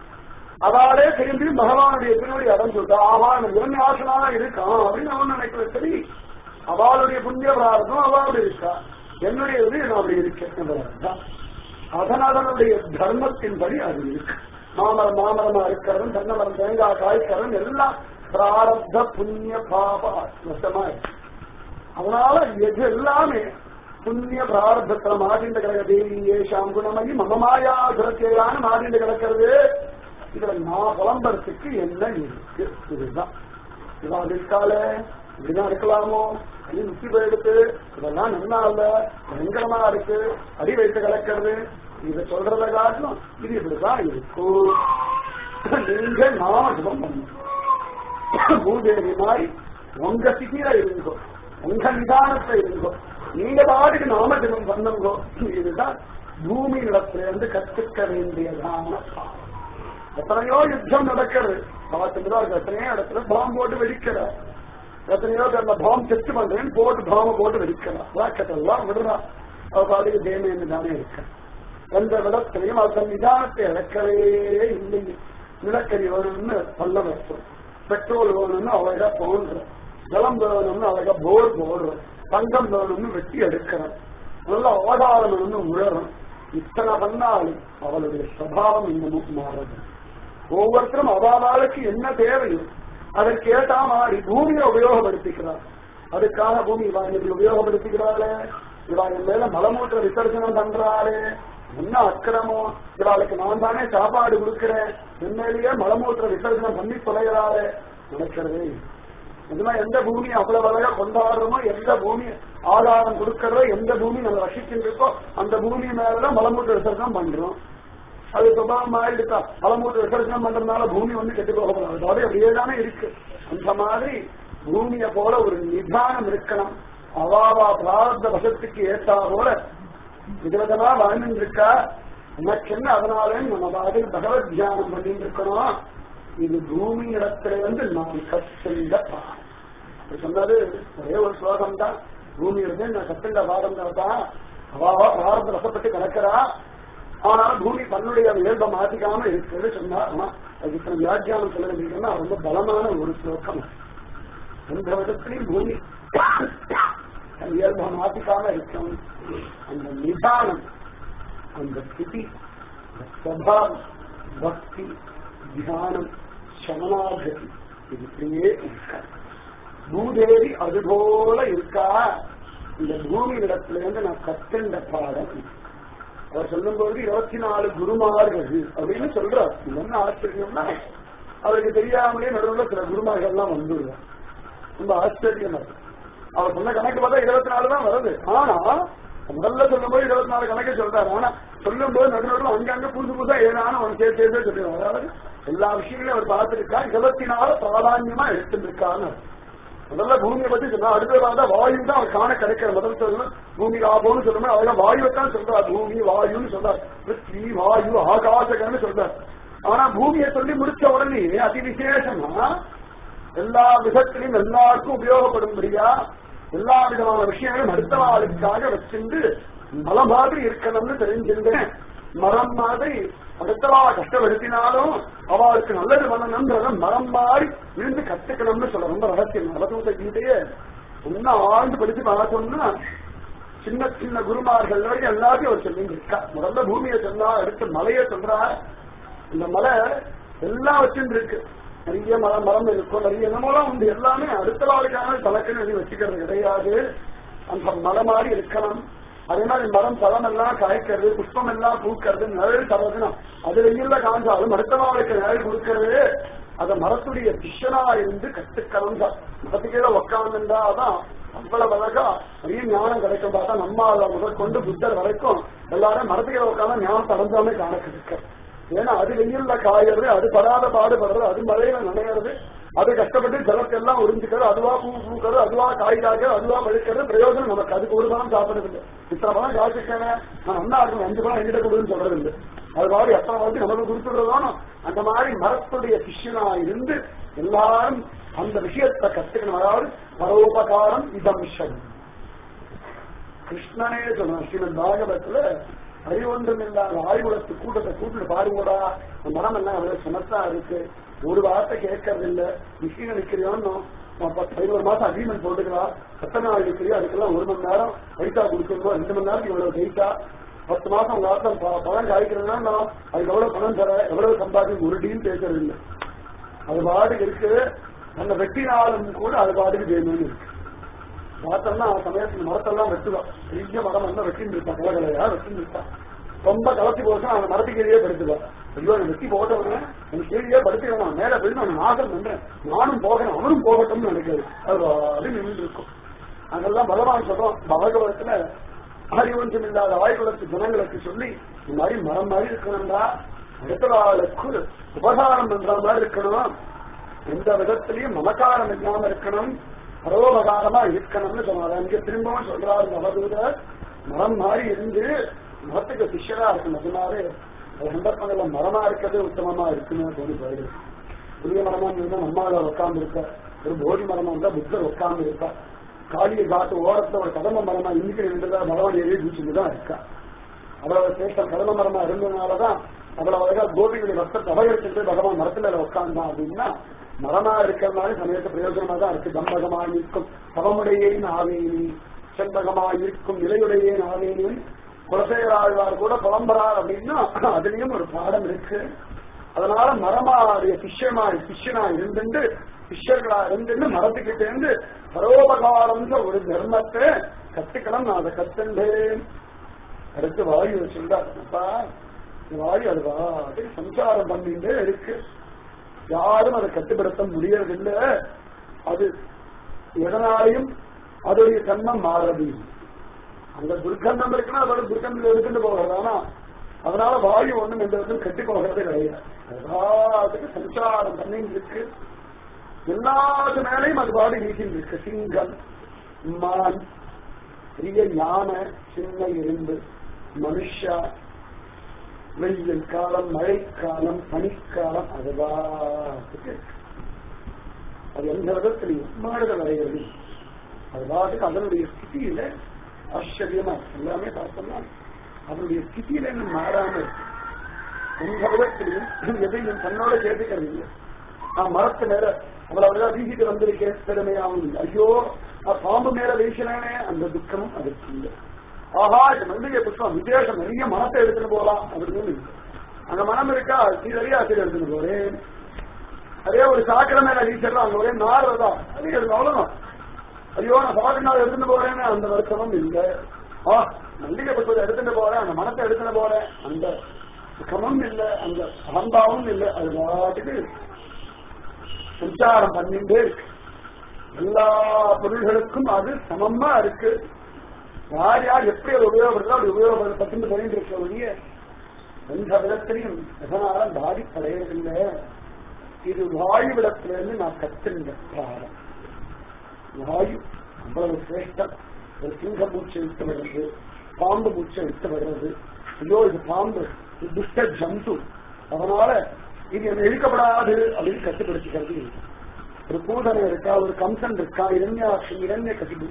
அதாலே திரும்பி பகவானுடைய பின்னாடி இடம் சொல்லிட்டா ஆமா இரண்யாசனா இருக்கான் அப்படின்னு அவன் நினைக்கிற சரி அவளுடைய புண்ணிய பிரார்த்தம் அவளுடைய இருக்கா என்னுடைய இது நான் அப்படி இருக்கேன் என்பதுதான் அதன் அதனுடைய தர்மத்தின்படி அது இருக்கு மாமரம் மாமரமா இருக்கிறதும் தென்னமரம் தேங்காய் காய்க்கிறதும் எல்லாம் பிராரப்த புண்ணிய பாப வசமா இருக்கு அதனால எது எல்லாமே புண்ணிய பிராரப்தத்துல மாட்டிண்டு கிடக்க தேவி ஏஷாம் குணமயி மமமாயா சுரத்தேயான மாட்டிண்டு கிடக்கிறது இதுல நான் புலம்புறதுக்கு என்ன இருக்கு இதுதான் இவன் இருக்கால இப்படிதான் இருக்கலாமோ அடி முத்தி போயிடுத்து இதெல்லாம் நல்லா இல்ல பயங்கரமா இருக்கு அடி வைத்து கிடக்கிறது இத சொல்றத காட்டிலும் இது இப்படிதான் இருக்கும் நீங்க நாம ஜபம் பண்ணுங்க பூதேவி மாதிரி உங்க சிட்டியில இருங்கோ உங்க நிதானத்துல இருங்கோ நீங்க பாட்டுக்கு நாம ஜபம் பண்ணுங்கோ இதுதான் பூமி நிலத்துல இருந்து கத்துக்க வேண்டியதான பாடம். எத்தனையோ யுத்தம் நடக்கிறது பார்த்துட்டு இருக்கு எத்தனையோ இடத்துல பாம்பு போட்டு வெடிக்கிறார் எத்தனையோ பேர் அந்த பாம்பு செட்டு பண்றேன்னு போட்டு பாம்பு போட்டு வெடிக்கிறார் ராக்கெட்டெல்லாம் விடுறா அவ பாட்டுக்கு தேமைன்னு தானே இருக்க எந்த விடத்திலையும் அதன் நிதானத்தை இழக்கவே இல்லை நிலக்கரி வேணும்னு பல்ல வைப்போம் பெட்ரோல் வேணும்னு அழகா தோன்ற ஜலம் வேணும்னு அழகா போர் போடுறோம் தங்கம் வேணும்னு வெட்டி எடுக்கிறோம் நல்ல ஆதாரம் வேணும்னு உழறோம் இத்தனை பண்ணாலும் அவளுடைய சுவாவம் இன்னமும் மாறது ஒவ்வொருத்தரும் அவாவாளுக்கு என்ன தேவையோ அதற்கு ஏற்ற மாதிரி பூமியை உபயோகப்படுத்திக்கிறார் அதுக்காக பூமி இவா இன்னைக்கு உபயோகப்படுத்திக்கிறாளே இவா என் மேல மலமூற்ற விசர்ஜனம் பண்றாளே என்ன அக்கிரமம் இவாளுக்கு நான் தானே சாப்பாடு கொடுக்கிறேன் உண்மையிலேயே மலமூற்ற விசர்ஜனம் பண்ணி தொலைகிறாளே நடக்கிறதே இல்லை. இதுமா எந்த பூமி அவ்வளவு அழகா கொண்டாடுறோமோ எந்த பூமி ஆதாரம் கொடுக்கறதோ எந்த பூமி நம்ம ரசிக்கின்றோம் அந்த பூமி மேலதான் மலமூற்ற விசர்ஜனம் பண்றோம் அது சுபாவம் ஆயிடுக்கா மலமூற்ற விசர்ஜனம் பண்றதுனால பூமி வந்து கெட்டு போக கூடாது அது அப்படியே தானே இருக்கு அந்த மாதிரி பூமியை போல ஒரு நிதானம் இருக்கணும் அவாவா பிராரத்த வசத்துக்கு ஏற்றா போல விதவிதமா வாழ்ந்துட்டு இருக்கா உனக்கு என்ன அதனாலே நம்ம பாடு பகவத் தியானம் பண்ணிட்டு இருக்கணும் இது பூமி இடத்துல வந்து நான் கற்றுண்ட பாடம் அப்படி சொன்னது ஒரே ஒரு ஸ்லோகம் தான் பூமி இருந்து நான் கத்துண்ட பாடம் தான் அவாவா பிராரத்த வசப்பட்டு கிடக்கிறா ஆனாலும் பூமி தன்னுடைய இயல்பை மாத்திக்காம இருக்குன்னு சொன்னா ஆனா அது இத்தனை வியாக்கியானம் சொல்லுறதுன்னா ரொம்ப பலமான ஒரு ஸ்லோகம் எந்த விதத்திலையும் பூமி தன் இயல்பை மாத்திக்காம இருக்கும் அந்த நிதானம் அந்த ஸ்திதி அந்த ஸ்வபாவம் பக்தி தியானம் சமனாகதி இது இப்படியே இருக்காது பூதேவி அதுபோல இருக்கா இந்த பூமி இடத்துல இருந்து நான் கத்துண்ட பாடம் அவர் சொல்லும்போது இருபத்தி நாலு குருமார்கள் அப்படின்னு சொல்றார் இது என்ன ஆச்சரியம்னா அவருக்கு தெரியாமலே நடுவில் சில குருமார்கள் எல்லாம் வந்துடுவார் ரொம்ப ஆச்சரியமா இருக்கு அவர் சொன்ன கணக்கு பார்த்தா இருபத்தி நாலு தான் வருது ஆனா முதல்ல சொல்லும்போது இருபத்தி நாலு கணக்கு சொல்றாரு ஆனா சொல்லும்போது நடு நடுவில் அங்கங்க புதுசு புதுசா ஏதான அவன் சேர்த்து சேர்த்து சொல்லுவார் அதாவது எல்லா விஷயங்களையும் அவர் பார்த்திருக்கா இருபத்தி நாலு பிராதான்யமா எடுத்துருக்கான்னு முதல்ல பூமியை பத்தி சொன்னா அடுத்த பார்த்தா வாயு தான் அவர் காண கிடைக்கிற முதல் சொல்லணும் பூமி ஆபோன்னு சொல்லணும் அதெல்லாம் வாயுவை தான் சொல்றார் பூமி வாயுன்னு சொல்றார் பிருத்வி வாயு ஆகாசகன்னு சொல்றார் ஆனா பூமியை சொல்லி முடிச்ச உடனே அதி விசேஷமா எல்லா விதத்திலையும் எல்லாருக்கும் உபயோகப்படும்படியா எல்லா விதமான விஷயங்களும் அடுத்த ஆளுக்காக வச்சிருந்து மல மாதிரி இருக்கணும்னு தெரிஞ்சிருந்தேன் மரம் மாதிரி அடுத்தவா கஷ்டப்படுத்தினாலும் அவளுக்கு நல்லது பண்ணணும்ன்றத மரம் மாதிரி விழுந்து கத்துக்கணும்னு சொல்ல ரொம்ப ரகசியம் நவதூத கீதையே இன்னும் ஆழ்ந்து படிச்சு பார்த்தோம்னா சின்ன சின்ன குருமார்கள் வரைக்கும் எல்லாத்தையும் அவர் சொல்லி இருக்கா முதல்ல பூமியை சொன்னா அடுத்து மலையை சொல்றா இந்த மலை எல்லாம் வச்சுட்டு இருக்கு நிறைய மரம் மரம் இருக்கும் நிறைய என்னமோலாம் உண்டு எல்லாமே அடுத்த வாழ்க்கான தலக்குன்னு எழுதி வச்சுக்கிறது கிடையாது அந்த மரம் மாதிரி இருக்கணும் அதே மாதிரி மரம் பழம் எல்லாம் காய்க்கிறது புஷ்பம் எல்லாம் பூக்கிறது நிழல் தவறுனா அது வெயில்ல காஞ்சாலும் அடுத்த நாளுக்கு நிழல் கொடுக்கறது அத மரத்துடைய சிஷ்யனா இருந்து கத்துக்கணும் தான் மரத்துக்கே உட்காந்துண்டா அதான் அவ்வளவு அழகா நிறைய ஞானம் கிடைக்கும் பார்த்தா நம்ம முதல் கொண்டு புத்தர் வரைக்கும் எல்லாரும் மரத்துக்கே உட்காந்து ஞானத்தை அடைஞ்சாமே காண கிடைக்க ஏன்னா அது வெயில்ல காயறது அது படாத பாடுபடுறது அது மழையில நனையிறது அது கஷ்டப்பட்டு ஜலத்தெல்லாம் உறிஞ்சிக்கிறது அதுவா பூ பூக்கிறது அதுவா காய் காய்க்கிறது அதுவா பழுக்கிறது பிரயோஜனம் நமக்கு அதுக்கு ஒரு பணம் சாப்பிடுறது இல்லை இத்தனை பணம் காய்ச்சிருக்கேன் நான் அண்ணா இருக்கும் அஞ்சு பணம் எங்கிட்ட கொடுன்னு சொல்றது இல்லை அது மாதிரி எத்தனை வந்து நமக்கு கொடுத்துடுறதானோ அந்த மாதிரி மரத்துடைய சிஷ்யனா இருந்து எல்லாரும் அந்த விஷயத்தை கத்துக்கணும் அதாவது பரோபகாரம் இதம் சரி கிருஷ்ணனே சொன்னான் ஸ்ரீமத் பாகவத்துல அறிவொன்றும் இல்லாத ஆய்வுலத்து கூட்டத்தை கூட்டிட்டு பாருங்கடா இந்த மரம் எல்லாம் அவ்வளவு சமத்தா இருக்கு ஒரு வார்த்தை கேட்கறது இல்ல மிஷின் நிக்கிறியோன்னு பதினோரு மாசம் அக்ரிமெண்ட் போட்டுக்கலாம் எத்தனை நாள் நிக்கிறியோ அதுக்கெல்லாம் ஒரு மணி நேரம் பைசா கொடுக்கணும் ரெண்டு மணி நேரத்துக்கு இவ்வளவு பைசா பத்து மாசம் உங்க ஆத்தம் பணம் காய்க்கிறதுனா நான் அதுக்கு எவ்வளவு பணம் தர எவ்வளவு சம்பாதிக்கும் ஒரு டீல் பேசுறது இல்லை அது பாட்டுக்கு இருக்கு அந்த வெட்டினாலும் கூட அது பாட்டுக்கு வேணும்னு இருக்கு பார்த்தோம்னா சமயத்துல மரத்தெல்லாம் வெட்டுவான் பெரிய மரம் வந்து வெட்டின்னு இருப்பான் கலகலையா வெட்டின்னு இருப்பான் ரொம்ப கலத்தி போச்சுன்னா அந்த மரத்துக்கு கீழே படுத்துவான் ஐயோ நான் வெட்டி போட்டவன எனக்கு கீழே படுத்துக்கணும் மேல போய் நான் நாசம் பண்றேன் நானும் போகணும் அவனும் போகட்டும்னு நினைக்கிறது அது அது நின்று இருக்கும் அங்கெல்லாம் பகவான் சொல்றோம் பகவதத்துல அறிவொன்றும் இல்லாத ஆய்வுலத்து ஜனங்களுக்கு சொல்லி இந்த மாதிரி மரம் மாதிரி இருக்கணும்டா அடுத்த ஆளுக்கு உபகாரம் பண்ற மாதிரி இருக்கணும் எந்த விதத்திலையும் மமக்காரம் இல்லாம இருக்கணும் பரோபகாரமா இருக்கணும்னு சொன்னார் அங்க திரும்பவும் சொல்றாரு அவதூதர் மரம் மாதிரி இருந்து மரத்துக்கு சிஷ்யரா இருக்கணும் சொன்னாரு அது சந்தர்ப்பங்கள்ல மரமா இருக்கிறது உத்தமமா இருக்குன்னு தோணி போயிடுது புதிய மரமா இருந்தா நம்மால உட்கார்ந்து இருக்க ஒரு போதி மரமா இருந்தா புத்தர் உட்கார்ந்து இருக்கா காளிய காட்டு ஓரத்துல ஒரு கதம்ப மரமா இன்னைக்கு இருந்ததா பகவான் ஏறி பூச்சிட்டு தான் இருக்கா அவ்வளவு சேஷ்டம் கதம்ப மரமா இருந்ததுனாலதான் அவ்வளவு அழகா கோபிகளுடைய பக்தர் அபகரிச்சுட்டு பகவான் மரத்துல உட்கார்ந்தான் அப்படின்னா மரமா இருக்கிறதுனால சமயத்து பிரயோஜனமா தான் இருக்கு தம்பகமாய் இருக்கும் தவமுடையேன் ஆவேனி செண்பகமாய் இருக்கும் நிலையுடையேன் ஆவேனி குலசேகராழ்வார் கூட புலம்புறார் அப்படின்னா அதுலயும் ஒரு பாடம் இருக்கு அதனால மரமாடைய சிஷ்யமாய் சிஷ்யனா இருந்துட்டு சிஷ்யர்களா இருந்துட்டு மரத்துக்கிட்ட இருந்து பரோபகாரம்ன்ற ஒரு தர்மத்தை கத்துக்கணும் நான் அதை கத்துண்டேன் அடுத்து வாயு சொல்றார் அப்பா இந்த வாயு அது வாடி சஞ்சாரம் பண்ணிட்டே இருக்கு யாரும் அதை கட்டுப்படுத்த முடியறதில்ல அது எதனாலையும் அதோடைய தன்மை மாறது அந்த துர்க்கந்தம் இருக்குன்னா அதோட துர்க்கந்தம் எடுத்துட்டு போகிறது ஆனா அதனால வாயு ஒண்ணும் எந்த விதத்திலும் கட்டி போகிறது கிடையாது எல்லாத்துக்கு சஞ்சாரம் பண்ணிட்டு இருக்கு எல்லாத்து மேலையும் அது பாடி வீசிட்டு இருக்கு சிங்கம் மான் பெரிய யானை சின்ன எறும்பு மனுஷா வெயில் காலம் மழைக்காலம் பனிக்காலம் அதுவாட்டுக்கு அது எந்த விதத்திலையும் மாறுதல் அடைகிறது அது பாட்டுக்கு அதனுடைய ஸ்திதியில ஆச்சரியமா இருக்கு. எல்லாமே பார்த்தோம்னா அதனுடைய ஸ்திதியில இன்னும் மாறாம இருக்கு. எந்த விதத்திலையும் எதையும் தன்னோட சேர்த்துக்கிறது இல்லை நான் மரத்து மேல அவ்வளவு வீசிட்டு வந்திருக்கேன் பெருமையாவும் இல்லை ஐயோ நான் பாம்பு மேல வீசினேனே அந்த துக்கமும் அதுக்கு இல்லை ஆஹா இது மல்லிகை புஷ்பம் விசேஷம் நிறைய மனத்தை எடுத்துட்டு போகலாம் அப்படின்னு இல்லை. அங்க மனம் இருக்கா சீரடியா சீர் எடுத்துட்டு போறேன் அதே ஒரு சாக்கடை மேல வீசிடலாம் அங்க ஒரே நாடுறதா அது எடுத்து அவ்வளவுதான் ஐயோ நான் சாக்கடை நாள் எடுத்துட்டு போறேன்னு அந்த வருத்தமும் இல்லை ஆ மல்லிகை புஷ்பத்தை எடுத்துட்டு போறேன் அந்த மனத்தை எடுத்துட்டு போறேன் அந்த சுகமும் இல்லை அந்த அகம்பாவும் இல்லை அது பாட்டுக்கு சஞ்சாரம் பண்ணிட்டே இருக்கு எல்லா பொருள்களுக்கும் அது சமமா இருக்கு யார் யார் எப்படி அது உபயோகப்படுதோ அது உபயோகப்படுத்தி பண்ணிட்டு இருக்க ஒழிய எந்த விதத்திலையும் எதனால பாதிப்படையவில்லை இது வாயு விடத்திலிருந்து நான் கத்துங்க பாரம் வாயு அவ்வளவு சிரேஷ்டம் ஒரு சிங்க மூச்சை விட்டு விடுறது பாம்பு மூச்சை விட்டு விடுறது ஐயோ இது பாம்பு இது துஷ்ட ஜந்து அதனால இது என்ன இழுக்கப்படாது அப்படின்னு கட்டுப்படுத்திக்கிறது இல்லை. ஒரு பூதனை இருக்கா ஒரு கம்சன் இருக்கா இரண்யாட்சி இரண்ய கசிபு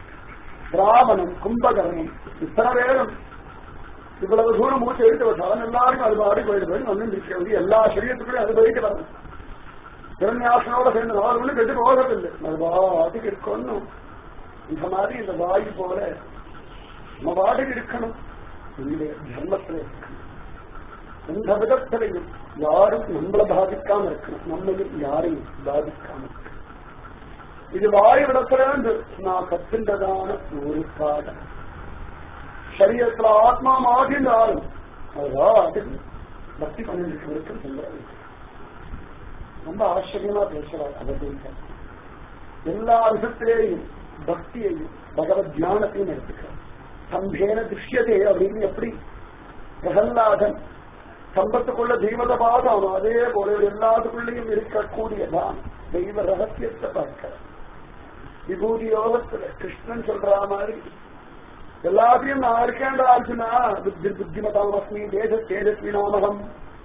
ராவணன் கும்பகரணம் இத்தனை பேரும் இவ்வளவு தூரம் மூச்சு எடுத்து வச்சாலும் எல்லாருக்கும் அது பாடி போயிட்டு போய் வந்து இருக்கிறது எல்லா சரீரத்துக்குள்ளே அது போயிட்டு வரணும் இரண்யாசனோட சேர்ந்து நாலு கெட்டு போகிறதில்லை அது பாட்டுக்கு இருக்கணும் இந்த மாதிரி இந்த வாயு போல நம்ம பாட்டுக்கு இருக்கணும் இந்த தர்மத்துல இருக்கணும் எந்த விதத்திலையும் யாரும் நம்மளை பாதிக்காம இருக்கணும் நம்மளையும் யாரையும் பாதிக்காம இருக்கணும் இது வாயு விடத்திலிருந்து நான் கத்துண்டதான ஒரு பாடம் சரீரத்துல ஆத்மா மாறினாலும் அது பக்தி பண்ணிட்டு சொல்றாரு ரொம்ப ஆச்சரியமா பேசுறார் அவர்கள் எல்லா விதத்திலேயும் பக்தியையும் பகவத் தியானத்தையும் எடுத்துக்கிறார் சம்பேன திருஷ்யதே அப்படின்னு எப்படி பிரகல்லாதன் சம்பத்துக்குள்ள தெய்வத்தை பார்த்தானோ அதே போல எல்லாத்துக்குள்ளேயும் இருக்கக்கூடியதான் தெய்வ ரகசியத்தை பார்க்க விபூதி யோகத்துல கிருஷ்ணன் சொல்ற மாதிரி எல்லாத்தையும் நான் இருக்கேன்ற ஆச்சுன்னா புத்தி புத்திமதாம் அஸ்மி தேச தேஜஸ்வி நாமகம்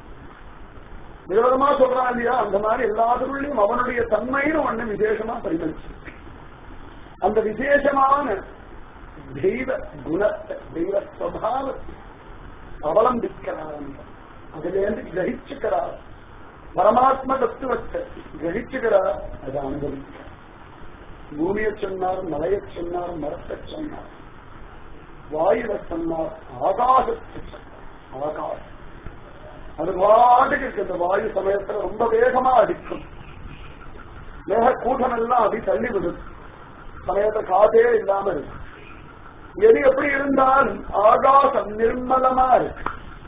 விரோதமா சொல்றான் இல்லையா அந்த மாதிரி எல்லாத்துக்குள்ளேயும் அவனுடைய தன்மைன்னு ஒண்ணு விசேஷமா பரிமளிச்சு அந்த விசேஷமான தெய்வ குணத்தை தெய்வ ஸ்வபாவத்தை அவலம்பிக்கிறார் அதிலேருந்து கிரகிச்சுக்கிறார் பரமாத்ம தத்துவத்தை கிரகிச்சுக்கிறார் அதை அனுபவிக்கிறார் பூமியை சொன்னார் மலையை சொன்னார் மரத்தை சொன்னார் வாயுவை சொன்னார் ஆகாசத்தை சொன்னார் ஆகாசம் அது பாட்டுக்கு இருக்கு இந்த வாயு சமயத்துல ரொம்ப வேகமா அடிக்கும் மேக கூட்டம் எல்லாம் அப்படி தள்ளிவிடும் சமயத்தை காதே இல்லாம இருக்கு எது எப்படி இருந்தாலும் ஆகாசம் நிர்மலமா இருக்கு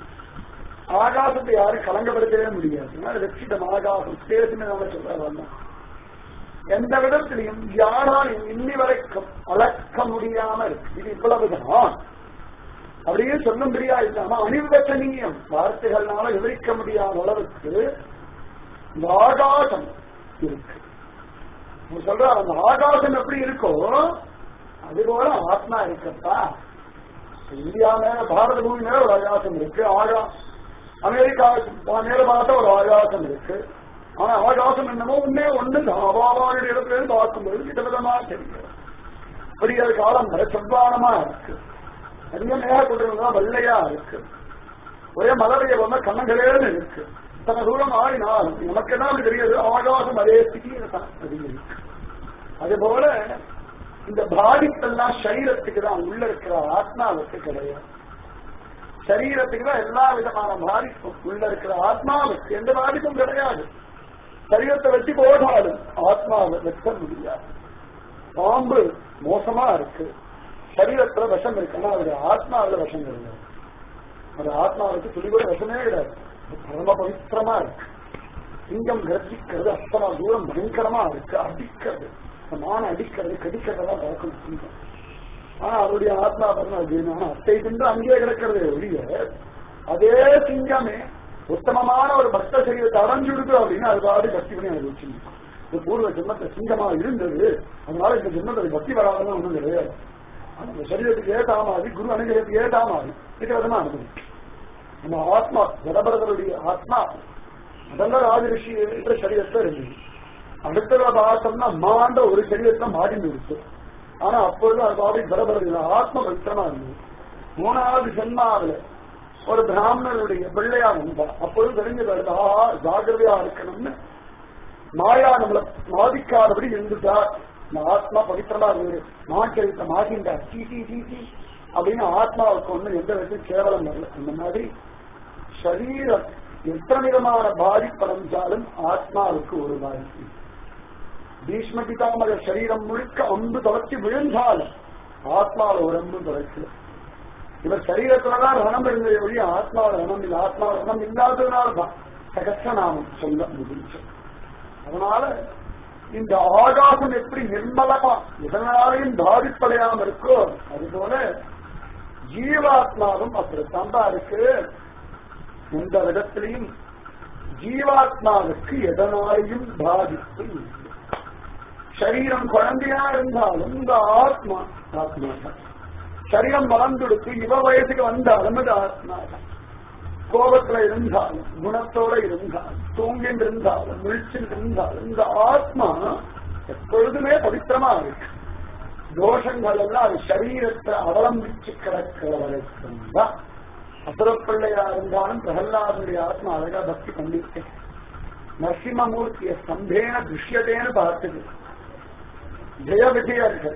ஆகாசத்தை யாரும் கலங்கப்படுத்தவே முடியாது ரட்சிதம் ஆகாசம் ஸ்பேஸ்னு நம்ம சொல்றாங்க எந்த விதத்திலையும் யாராலும் இன்னி வரைக்கும் அளக்க முடியாம இருக்கு இது இவ்வளவுதான் அப்படியே சொல்லும்படியா இல்லாம அனிர்வச்சனீயம் வார்த்தைகள்னால விவரிக்க முடியாத அளவுக்கு இந்த ஆகாசம் இருக்கு சொல்ற அந்த ஆகாசம் எப்படி இருக்கோ அது போல ஆத்மா இருக்கப்பா இந்தியா மேல பாரத பூமி மேல ஒரு ஆகாசம் இருக்கு ஆகா அமெரிக்கா மேல பார்த்தா ஒரு ஆகாசம் இருக்கு ஆனா ஆகாசம் என்னமோ ஒன்னே ஒண்ணு அபாவானுடைய இடத்துல இருந்து பார்க்கும்போது விதவிதமா தெரியும் இப்படி அது காலம் வர செவ்வானமா இருக்கு நிறைய மேக குதிரைகள் வெள்ளையா இருக்கு ஒரே மலரைய வந்த கண்ணங்களேன்னு இருக்கு இத்தனை தூரம் ஆடினாலும் நமக்கு என்ன அப்படி தெரியுது ஆகாசம் அதே ஸ்திதியில தான் இருக்கு அது போல இந்த பாதிப்பெல்லாம் சரீரத்துக்கு தான் உள்ள இருக்கிற ஆத்மாவுக்கு கிடையாது சரீரத்துக்கு தான் எல்லா விதமான பாதிப்பும் உள்ள இருக்கிற ஆத்மாவுக்கு எந்த பாதிப்பும் கிடையாது சரீரத்தை வச்சு போதாலும் ஆத்மாவை வெட்ட முடியாது பாம்பு மோசமா இருக்கு சரீரத்துல விஷம் இருக்குன்னா அவருடைய ஆத்மாவில விஷம் கிடையாது அது ஆத்மாவுக்கு துளி கூட விஷமே கிடையாது பரம பவித்திரமா இருக்கு சிங்கம் கர்ஜிக்கிறது அத்தனை தூரம் பயங்கரமா இருக்கு அடிக்கிறது மான அடிக்கிறது கடிக்கிறதெல்லாம் பார்க்கணும் சிங்கம் ஆனா அவருடைய ஆத்மா பண்ண அத்தை தின்று அங்கேயே கிடக்கிறது ஒழிய அதே சிங்கமே உத்தமமான ஒரு பக்த சரீரத்தை அடைஞ்சுடுது அப்படின்னு அது பாடு பக்தி பண்ணி அனுபவிச்சிருந்தோம் இது பூர்வ ஜென்மத்தை சிங்கமா இருந்தது அதனால இந்த ஜென்மத்தை பக்தி வராதெல்லாம் ஒண்ணும் கிடையாது அந்த சரீரத்துக்கு ஏதா மாதிரி குரு அனுகிரகத்துக்கு ஏதா மாதிரி விதவிதமா அனுபவிக்கும் நம்ம ஆத்மா ஜடபரதருடைய ஆத்மா அதெல்லாம் ராஜரிஷி என்ற சரீரத்துல இருந்தது அடுத்தத பார்த்தோம்னா மாண்ட ஒரு சரீரத்துல மாறி இருக்கு ஆனா அப்பொழுது அது பாடி ஜடபரத ஆத்ம பக்தமா இருந்தது மூணாவது ஜென்மாவில ஒரு பிராமணருடைய பிள்ளையா வந்தா அப்பொழுது தெரிஞ்சது ஆஹா ஜாகிரதையா இருக்கணும்னு மாயா நம்மளை பாதிக்காதபடி இருந்துட்டா இந்த ஆத்மா பவித்திரமா இருந்தது மாற்றத்தை மாகின்றார் டி டி டி டி அப்படின்னு ஆத்மாவுக்கு ஒண்ணு எந்த விதத்தையும் கேவலம் வரல அந்த மாதிரி சரீரம் எத்தனை விதமான பாதிப்படைஞ்சாலும் ஆத்மாவுக்கு ஒரு பாதிப்பு பீஷ்ம பிதாமக சரீரம் முழுக்க அம்பு தொடச்சி விழுந்தாலும் ஆத்மாவில் ஒரு அம்பு தொடச்சு இவர் சரீரத்துலதான் ரணம் இருந்ததை ஒழிய ஆத்மாவில் ரணம் இல்லை ஆத்மாவில் ரணம் இல்லாததுனால்தான் சகசநாமம் சொல்ல முடிஞ்சு அதனால இந்த ஆகாசம் எப்படி நிர்மலமா இதனாலையும் பாதிப்படையாம இருக்கோ அதுபோல ஜீவாத்மாவும் அப்படித்தான் இருக்கு எந்த விதத்திலையும் ஜீவாத்மாவுக்கு எதனாலையும் பாதிப்பு இல்லை சரீரம் குழந்தையா இருந்தாலும் இந்த ஆத்மா ஆத்மா தான் சரீரம் வளர்ந்துடுத்து இவ வயசுக்கு வந்தாலும் அது ஆத்மா தான் கோபத்துல இருந்தாலும் குணத்தோட இருந்தாலும் தூங்கில் இருந்தாலும் விழிச்சில் இருந்தாலும் இந்த ஆத்மா எப்பொழுதுமே பவித்திரமா இருக்கு தோஷங்கள் எல்லாம் அது சரீரத்தை அவலம்பிச்சு கிடக்கிற வரைக்கும் தான் அசுரப்பிள்ளையா இருந்தாலும் பிரகல்லாதனுடைய ஆத்மா அழகா பக்தி பண்ணிருக்கேன் நரசிம்மமூர்த்திய ஸ்தம்பேன துஷ்யதேன்னு பார்த்தது ஜெய விஜயர்கள்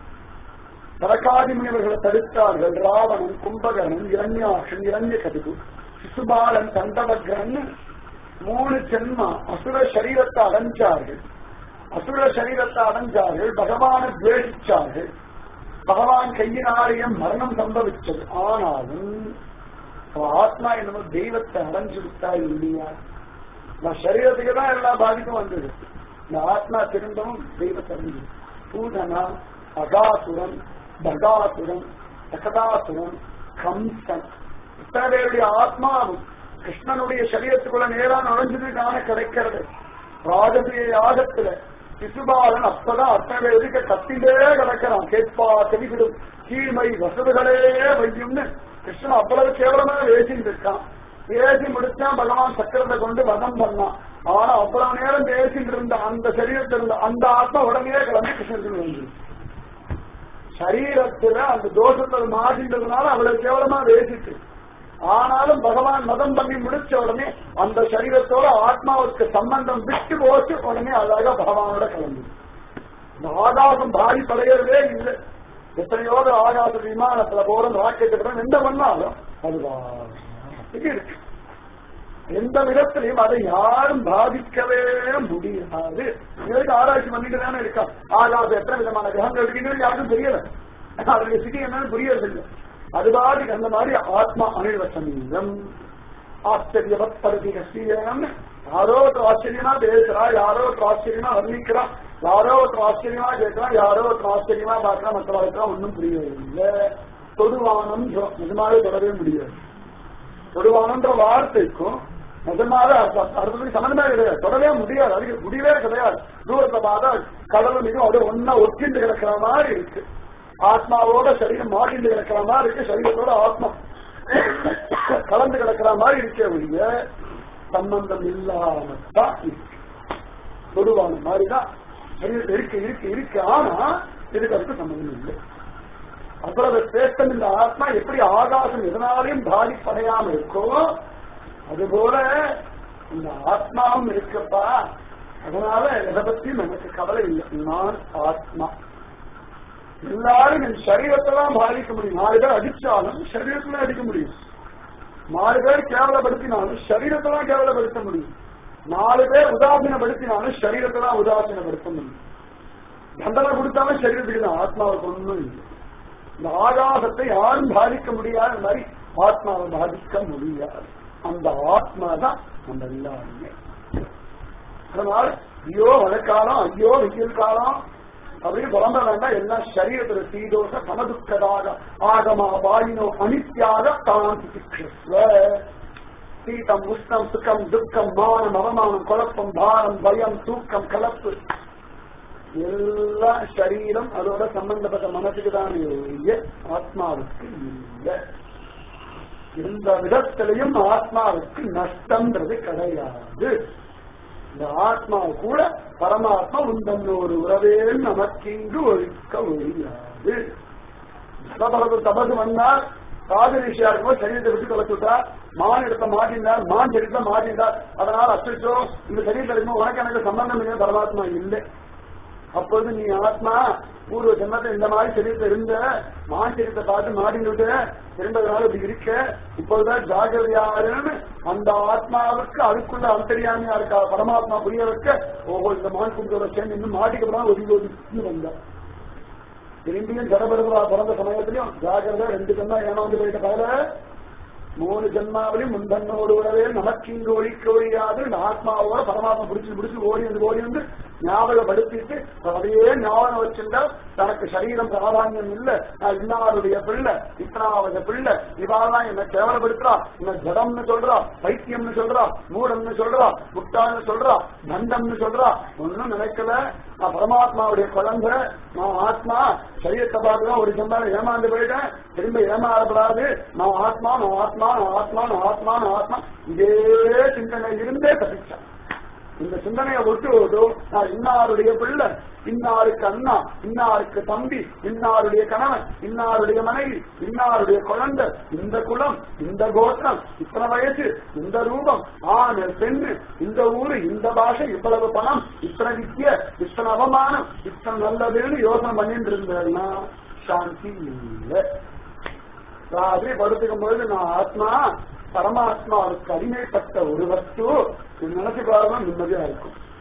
சரகாதி முனிவர்களை தடுத்தார்கள் ராவணன் கும்பகரன் இரண்யாஷன் இரண்ய கதுகு சிசுபாலன் தண்டவக்ரன் மூணு ஜென்மா அசுர சரீரத்தை அடைஞ்சார்கள் அசுர சரீரத்தை அடைஞ்சார்கள் பகவானை துவேஷிச்சார்கள் பகவான் கையினாலேயும் மரணம் சம்பவிச்சது ஆனாலும் அவன் ஆத்மா என்னமோ தெய்வத்தை அடைஞ்சுடுத்தா இல்லையா நான் சரீரத்துக்கு தான் எல்லா பாதிப்பும் வந்தது இந்த ஆத்மா திரும்பவும் தெய்வத்தை அடைஞ்சு பூதனா அகாசுரன் பகாசுரன் சகதாசுரன் கம்சன் இத்தனை பேருடைய ஆத்மாவும் கிருஷ்ணனுடைய சரீரத்துக்குள்ள நேரா நுழைஞ்சது காண கிடைக்கிறது ராஜபிரிய யாகத்துல சிசுபாலன் அப்பதான் அத்தனை பேருக்கு கத்திலே கிடக்கிறான் கேட்பா செவிவிடும் கீழ்மை வசதுகளே வையும்னு கிருஷ்ணன் அவ்வளவு கேவலமா பேசிட்டு இருக்கான் பேசி முடிச்சா பகவான் சக்கரத்தை கொண்டு வதம் பண்ணான் ஆனா அவ்வளவு நேரம் பேசிட்டு இருந்த அந்த சரீரத்தில் இருந்த அந்த ஆத்மா உடனே கிளம்பி கிருஷ்ணனுக்கு வந்து சரீரத்துல அந்த தோஷத்தில் மாட்டின்றதுனால அவ்வளவு கேவலமா பேசிட்டு ஆனாலும் பகவான் மதம் பண்ணி முடிச்ச உடனே அந்த சரீரத்தோட ஆத்மாவுக்கு சம்பந்தம் விட்டு போச்சு உடனே அழகா பகவானோட கிளம்பு இந்த ஆகாசம் பாதிப்படைகிறதே இல்லை எத்தனையோ ஆகாச விமானத்துல போறோம் ராக்கெட்டு போறோம் எந்த பண்ணாலும் அதுதான் இருக்கு எந்த விதத்திலையும் அதை யாரும் பாதிக்கவே முடியாது இதுக்கு ஆராய்ச்சி பண்ணிட்டு தானே இருக்கா ஆகாசம் எத்தனை விதமான கிரகங்கள் இருக்குன்னு யாருக்கும் தெரியல அதனுடைய சிட்டி என்னன்னு புரியறது இல்லை அது பாட்டுக்கு அந்த மாதிரி ஆத்மா அனிர்வசமீதம் ஆச்சரியவத்பருதி ஸ்ரீயம் யாரோ ஒரு ஆச்சரியமா பேசுறா யாரோ ஒரு ஆச்சரியமா வர்ணிக்கிறா யாரோ ஒரு ஆச்சரியமா கேட்கறான் யாரோ ஒரு ஆச்சரியமா பார்க்கறா மற்றவர்களுக்கு ஒன்றும் புரியவில்லை தொடுவானம் நிஜமாவே தொடரவே முடியாது தொடுவானன்ற வார்த்தைக்கும் நிஜமாக அர்த்தத்துக்கு சம்பந்தமே கிடையாது தொடவே முடியாது அதுக்கு முடிவே கிடையாது தூரத்தை பார்த்தா கடவுள் மிகவும் அது ஒன்னா ஒட்டிண்டு கிடக்கிற மாதிரி இருக்கு ஆத்மாவோட சரீரம் மாட்டிண்டு கிடக்கிற மாதிரி இருக்கு சரீரத்தோட ஆத்மா கலந்து கிடக்கிற மாதிரி இருக்கே ஒழிய சம்பந்தம் இல்லாமத்தான் இருக்கு தொடுவான மாதிரிதான் சரீரத்தில் இருக்கு இருக்கு இருக்கு ஆனா இதுக்கு அதுக்கு சம்பந்தம் இல்லை அவ்வளவு சிரேஷ்டம் இந்த ஆத்மா எப்படி ஆகாசம் எதனாலையும் பாதிப்படையாம இருக்கோ அதுபோல இந்த ஆத்மாவும் இருக்கப்பா அதனால எதை பத்தியும் எனக்கு கவலை இல்லை நான் ஆத்மா எல்லாரும் என் சரீரத்தை தான் பாதிக்க முடியும் நாலு பேர் அடிச்சாலும் சரீரத்துல அடிக்க முடியும் நாலு பேர் கேவலப்படுத்தினாலும் சரீரத்தை தான் கேவலப்படுத்த முடியும் நாலு பேர் உதாசீனப்படுத்தினாலும் சரீரத்தை தான் உதாசீனப்படுத்த முடியும் தண்டனை கொடுத்தாலும் சரீரத்துக்கு தான் ஆத்மாவுக்கு ஒன்றும் இல்லை இந்த ஆகாசத்தை யாரும் பாதிக்க முடியாத மாதிரி ஆத்மாவை பாதிக்க முடியாது அந்த ஆத்மா தான் நம்ம எல்லாருமே அதனால ஐயோ மழைக்காலம் ஐயோ வெயில் காலம் அப்படின்னு புலம்ப வேண்டாம் எல்லாம் சரீரத்துல சீதோஷ சமதுக்கதாக ஆகமா வாயினோ அனித்யாக தான் சீதம் உஷ்ணம் சுகம் துக்கம் மானம் அவமானம் குழப்பம் பாரம் பயம் தூக்கம் கலப்பு எல்லா சரீரம் அதோட சம்பந்தப்பட்ட மனசுக்கு தான் ஒழிய ஆத்மாவுக்கு இல்லை எந்த விதத்திலையும் ஆத்மாவுக்கு நஷ்டம்ன்றது கிடையாது இந்த ஆத்மா கூட பரமாத்மா உந்தன் ஒரு உறவே நமக்கிங்கு ஒழிக்க ஒழியாது சபரது தபது வந்தால் காதலிஷியா இருக்கும்போது சரீரத்தை விட்டு தொலைச்சுட்டார் மான் இடத்த மாட்டினார் மான் சரீரத்தை மாட்டினார் அதனால அச்சோ இந்த சரீரத்தில் இருக்கும்போது உனக்கு எனக்கு சம்பந்தம் இல்லை பரமாத்மா இல்லை அப்போது நீ ஆத்மா பூர்வ ஜென்மத்தில் இந்த மாதிரி சரீரத்தை இருந்த மான் சரீரத்தை பார்த்து மாட்டிட்டு இருந்ததுனால இப்படி இருக்க இப்போதுதான் ஜாகிரதையாருன்னு அந்த ஆத்மாவுக்கு அதுக்குள்ள அந்தரியாமையா இருக்கா பரமாத்மா புரிய வைக்க ஓஹோ இந்த மான் கும்பிட சேர்ந்து இன்னும் மாட்டிக்கப்படாம ஒதுங்கி ஒதுக்கி வந்தா திரும்பியும் ஜடபடுவா பிறந்த சமயத்திலையும் ஜாகிரதை ரெண்டு ஜென்மா ஏமாந்து போயிட்ட பல மூணு ஜென்மாவிலையும் முந்தன்னோடு விடவே நமக்கு இங்கு ஒழிக்க ஒழியாது இந்த ஆத்மாவோட பரமாத்மா பிடிச்சு பிடிச்சு ஓடி வந்து ஓடி வந்து ஞாபகப்படுத்திட்டு அதையே ஞாபகம் வச்சிருந்தா தனக்கு சரீரம் பிராதானியம் இல்ல நான் இன்னாருடைய பிள்ளை இத்தனாவது பிள்ளை இவாதான் என்ன கேவலப்படுத்துறா என்ன ஜடம்னு சொல்றா பைத்தியம்னு சொல்றா மூடம்னு சொல்றா முட்டாள்னு சொல்றா தண்டம்னு சொல்றா ஒன்னும் நினைக்கல நான் பரமாத்மாவுடைய குழந்தை நான் ஆத்மா சரீரத்தை பார்த்துதான் ஒரு ஜென்மால ஏமாந்து போயிட்டேன் திரும்ப ஏமாறப்படாது நான் ஆத்மா நான் ஆத்மா நான் ஆத்மா நான் ஆத்மா நான் ஆத்மா இதே சிந்தனை இருந்தே தப்பிச்சான் இந்த சிந்தனையை விட்டு விட்டு நான் இன்னாருடைய பிள்ளை இன்னாருக்கு அண்ணா இன்னாருக்கு தம்பி இன்னாருடைய கணவன் இன்னாருடைய மனைவி இன்னாருடைய குழந்தை இந்த குலம் இந்த கோத்திரம் இத்தனை வயசு இந்த ரூபம் ஆண் பெண்ணு இந்த ஊரு இந்த பாஷை இவ்வளவு பணம் இத்தனை வித்திய இத்தனை அவமானம் இத்தனை நல்லதுன்னு யோசனை பண்ணிட்டு இருந்தேன்னா சாந்தி இல்லை ராத்திரி படுத்துக்கும் பொழுது நான் ஆத்மா பரமாத்மாவுக்கு அடிமைப்பட்ட ஒரு வஸ்து நினைச்சு பாருங்க நிம்மதியா இருக்கும்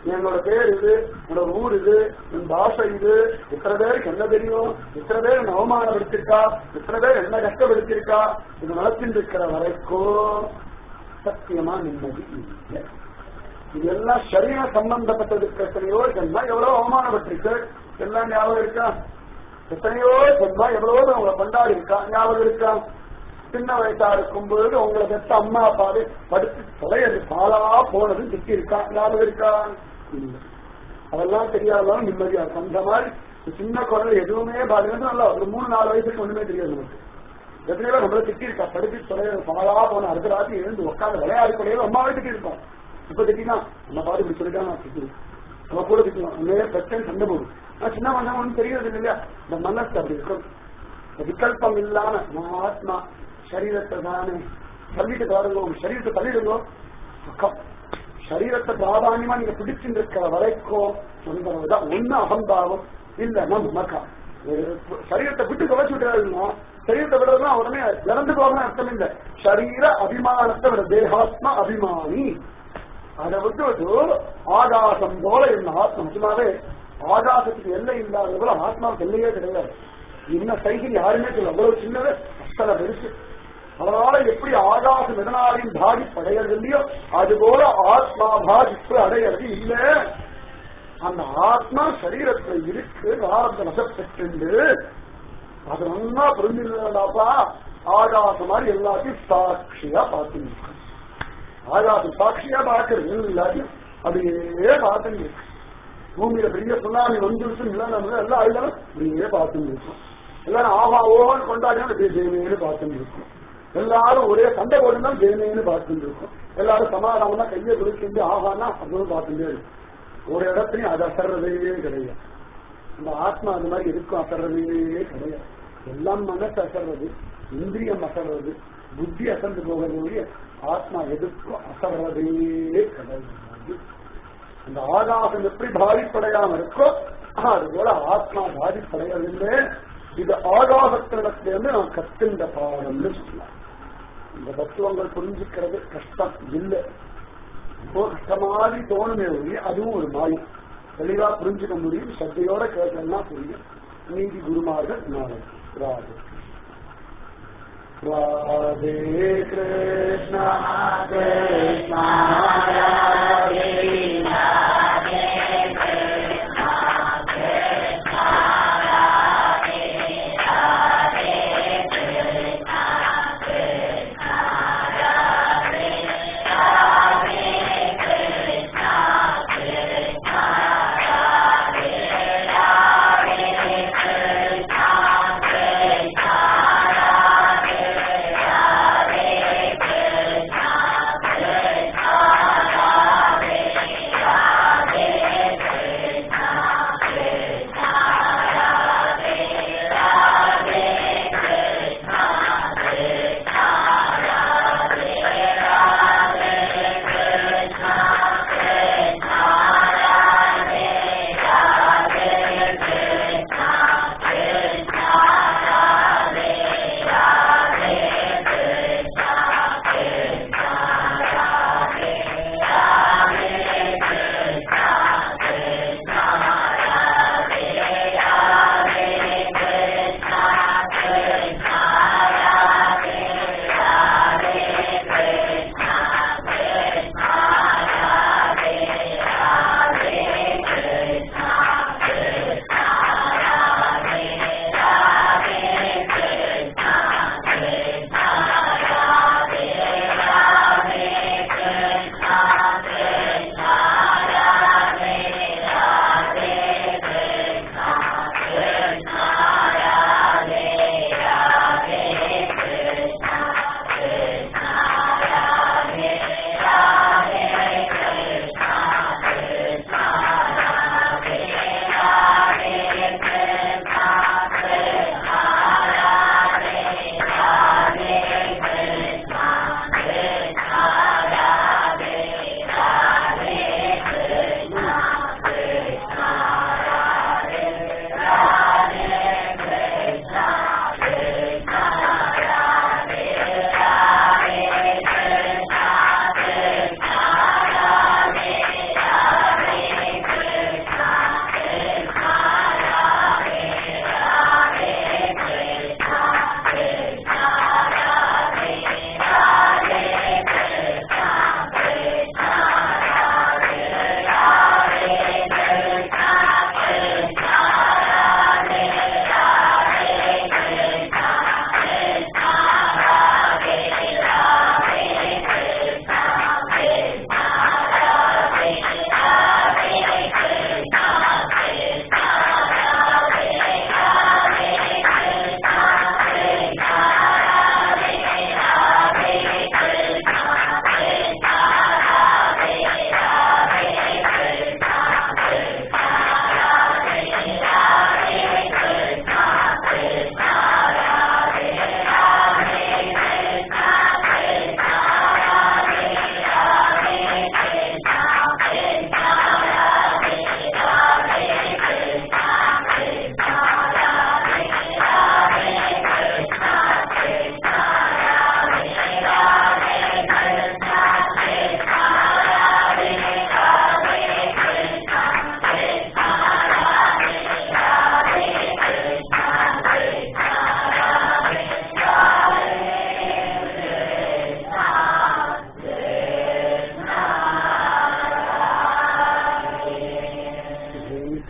என்னோட பேர் இது என்னோட ஊர் இது என் பாஷை இது இத்தனை பேருக்கு என்ன தெரியும் இத்தனை பேர் என்ன அவமானப்படுத்திருக்கா இத்தனை பேர் என்ன கஷ்டப்படுத்திருக்கா இது நடத்திட்டு இருக்கிற வரைக்கும் சத்தியமா நிம்மதி இல்லை இது எல்லாம் சரீர சம்பந்தப்பட்டதுக்கு எத்தனையோ ஜென்மா எவ்வளவு அவமானப்பட்டிருக்கு எல்லாம் ஞாபகம் இருக்கா எத்தனையோ ஜென்மா எவ்வளவோ உங்களை கொண்டாடி இருக்கா ஞாபகம் இருக்கா சின்ன வயசா இருக்கும் பொழுது உங்களை பெற்ற அம்மா அப்பாவே படுத்து தொலையது பாலா போனது திட்டி இருக்கா ஞாபகம் இருக்கா இல்ல அதெல்லாம் தெரியாதவங்க நிம்மதியா இருக்கும் அந்த மாதிரி இந்த சின்ன குழந்தை எதுவுமே பாருங்க நல்லா ஒரு மூணு நாலு வயசுக்கு ஒண்ணுமே தெரியாது நமக்கு எத்தனையோ நம்மள திட்டி இருக்கா படுத்து தொலையது பாலா போன அடுத்த ராத்திரி எழுந்து உட்காந்து விளையாடி கொள்ளையோ அம்மாவே திட்டி இருக்கோம் இப்ப திட்டினா நம்ம பாரு இப்படி சொல்லிட்டா நான் திட்டுவேன் நம்ம கூட திட்டுவோம் உண்மையே பிரச்சனை சண்டை போடும் ஆனா சின்ன வந்தா ஒன்றும் தெரியாது இல்லையா இந்த மனசு அப்படி இருக்கும் இந்த விகல்பம் இல்லாம நான் ஆத்மா சரீரத்தை தானே தள்ளிட்டு பாருங்க உங்க சரீரத்தை தள்ளிடுங்க சுகம் சரீரத்தை பிராதானியமா நீங்க பிடிச்சிட்டு இருக்கிற வரைக்கும் சொந்ததான் ஒண்ணு அகம்பாவம் இல்ல நமக்கா சரீரத்தை விட்டு தொலைச்சு விட்டுறாருன்னா சரீரத்தை விடுறதுனா உடனே இறந்து போகணும் அர்த்தம் இல்ல சரீர அபிமானத்தை விட தேகாத்மா அபிமானி அதை விட்டு விட்டு ஆகாசம் போல இருந்த ஆத்மா நிஜமாவே ஆகாசத்துக்கு எல்லை இல்லாத போல ஆத்மாவுக்கு எல்லையே கிடையாது என்ன சைக்கிள் யாருமே சொல்ல அவ்வளவு சின்னது அத்தனை பெருசு அதனால எப்படி ஆகாசம் எதனாலையும் பாதிப்பு அடையிறது இல்லையோ அது போல ஆத்மா பாதிப்பு அடையிறது இல்ல அந்த ஆத்மா சரீரத்துல இருக்கு ஆரம்ப வசப்பட்டு அது நல்லா புரிஞ்சுதாப்பா ஆகாசம் மாதிரி எல்லாத்தையும் சாட்சியா பார்த்துருக்கு ஆகாசம் சாட்சியா பார்க்கறது எல்லாத்தையும் அப்படியே பார்த்துட்டு இருக்கு பூமியில பெரிய சுனாமி வந்துருச்சு நம்ம எல்லாம் எல்லாரும் அப்படியே பார்த்துட்டு இருக்கோம் எல்லாரும் ஆஹா ஓன்னு கொண்டாடினா தேவையேன்னு பார்த்துட்டு இருக்கோம் எல்லாரும் ஒரே சண்டை போடுனா தேவையேன்னு பார்த்துட்டு இருக்கோம் எல்லாரும் சமாதானம்னா கையை குளிச்சுட்டு ஆகானா அதுவும் பார்த்துட்டே இருக்கும் ஒரு இடத்துலயும் அது அசர்றதே கிடையாது அந்த ஆத்மா அது மாதிரி இருக்கும் அசர்றதே கிடையாது எல்லாம் மனசு அசர்றது இந்திரியம் அசர்றது புத்தி அசர்ந்து போகிறது ஆத்மா எதுக்கும் அசர்றதே கிடையாது அந்த ஆகாசம் எப்படி பாதிப்படையாம இருக்கோ அது போல ஆத்மா பாதிப்படையவில்லை இது ஆகாசத்தினிடத்திலிருந்து நான் கத்துண்ட பாடம்னு சொல்லலாம் இந்த தத்துவங்கள் புரிஞ்சுக்கிறது கஷ்டம் இல்லை இப்போ கஷ்ட மாதிரி தோணுமே ஒழிய அதுவும் ஒரு மாயம் தெளிவா புரிஞ்சுக்க முடியும் சத்தையோட கேட்கலாம் புரியும் நீதி குருமார்கள் நாளை ராது ராதே கிருஷ்ணா கிருஷ்ணா Hare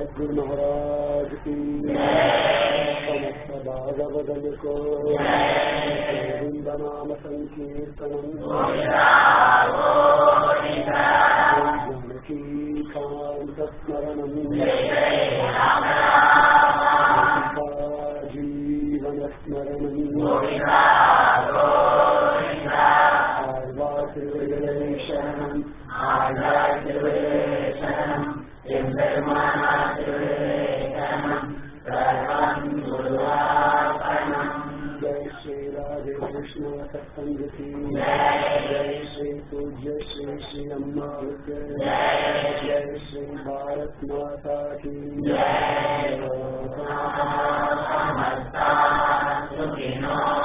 सदगुरु महाराज की समस्त भागवदन को गोविंद नाम संकीर्तनम जानकी कांत स्मरणम जीवन स्मरणम शरणम जय श्री राधे कृष्ण सत्संग की जय श्री पूज्य श्री श्री अम्मा जय श्री भारत माता की समस्ता सुखिनो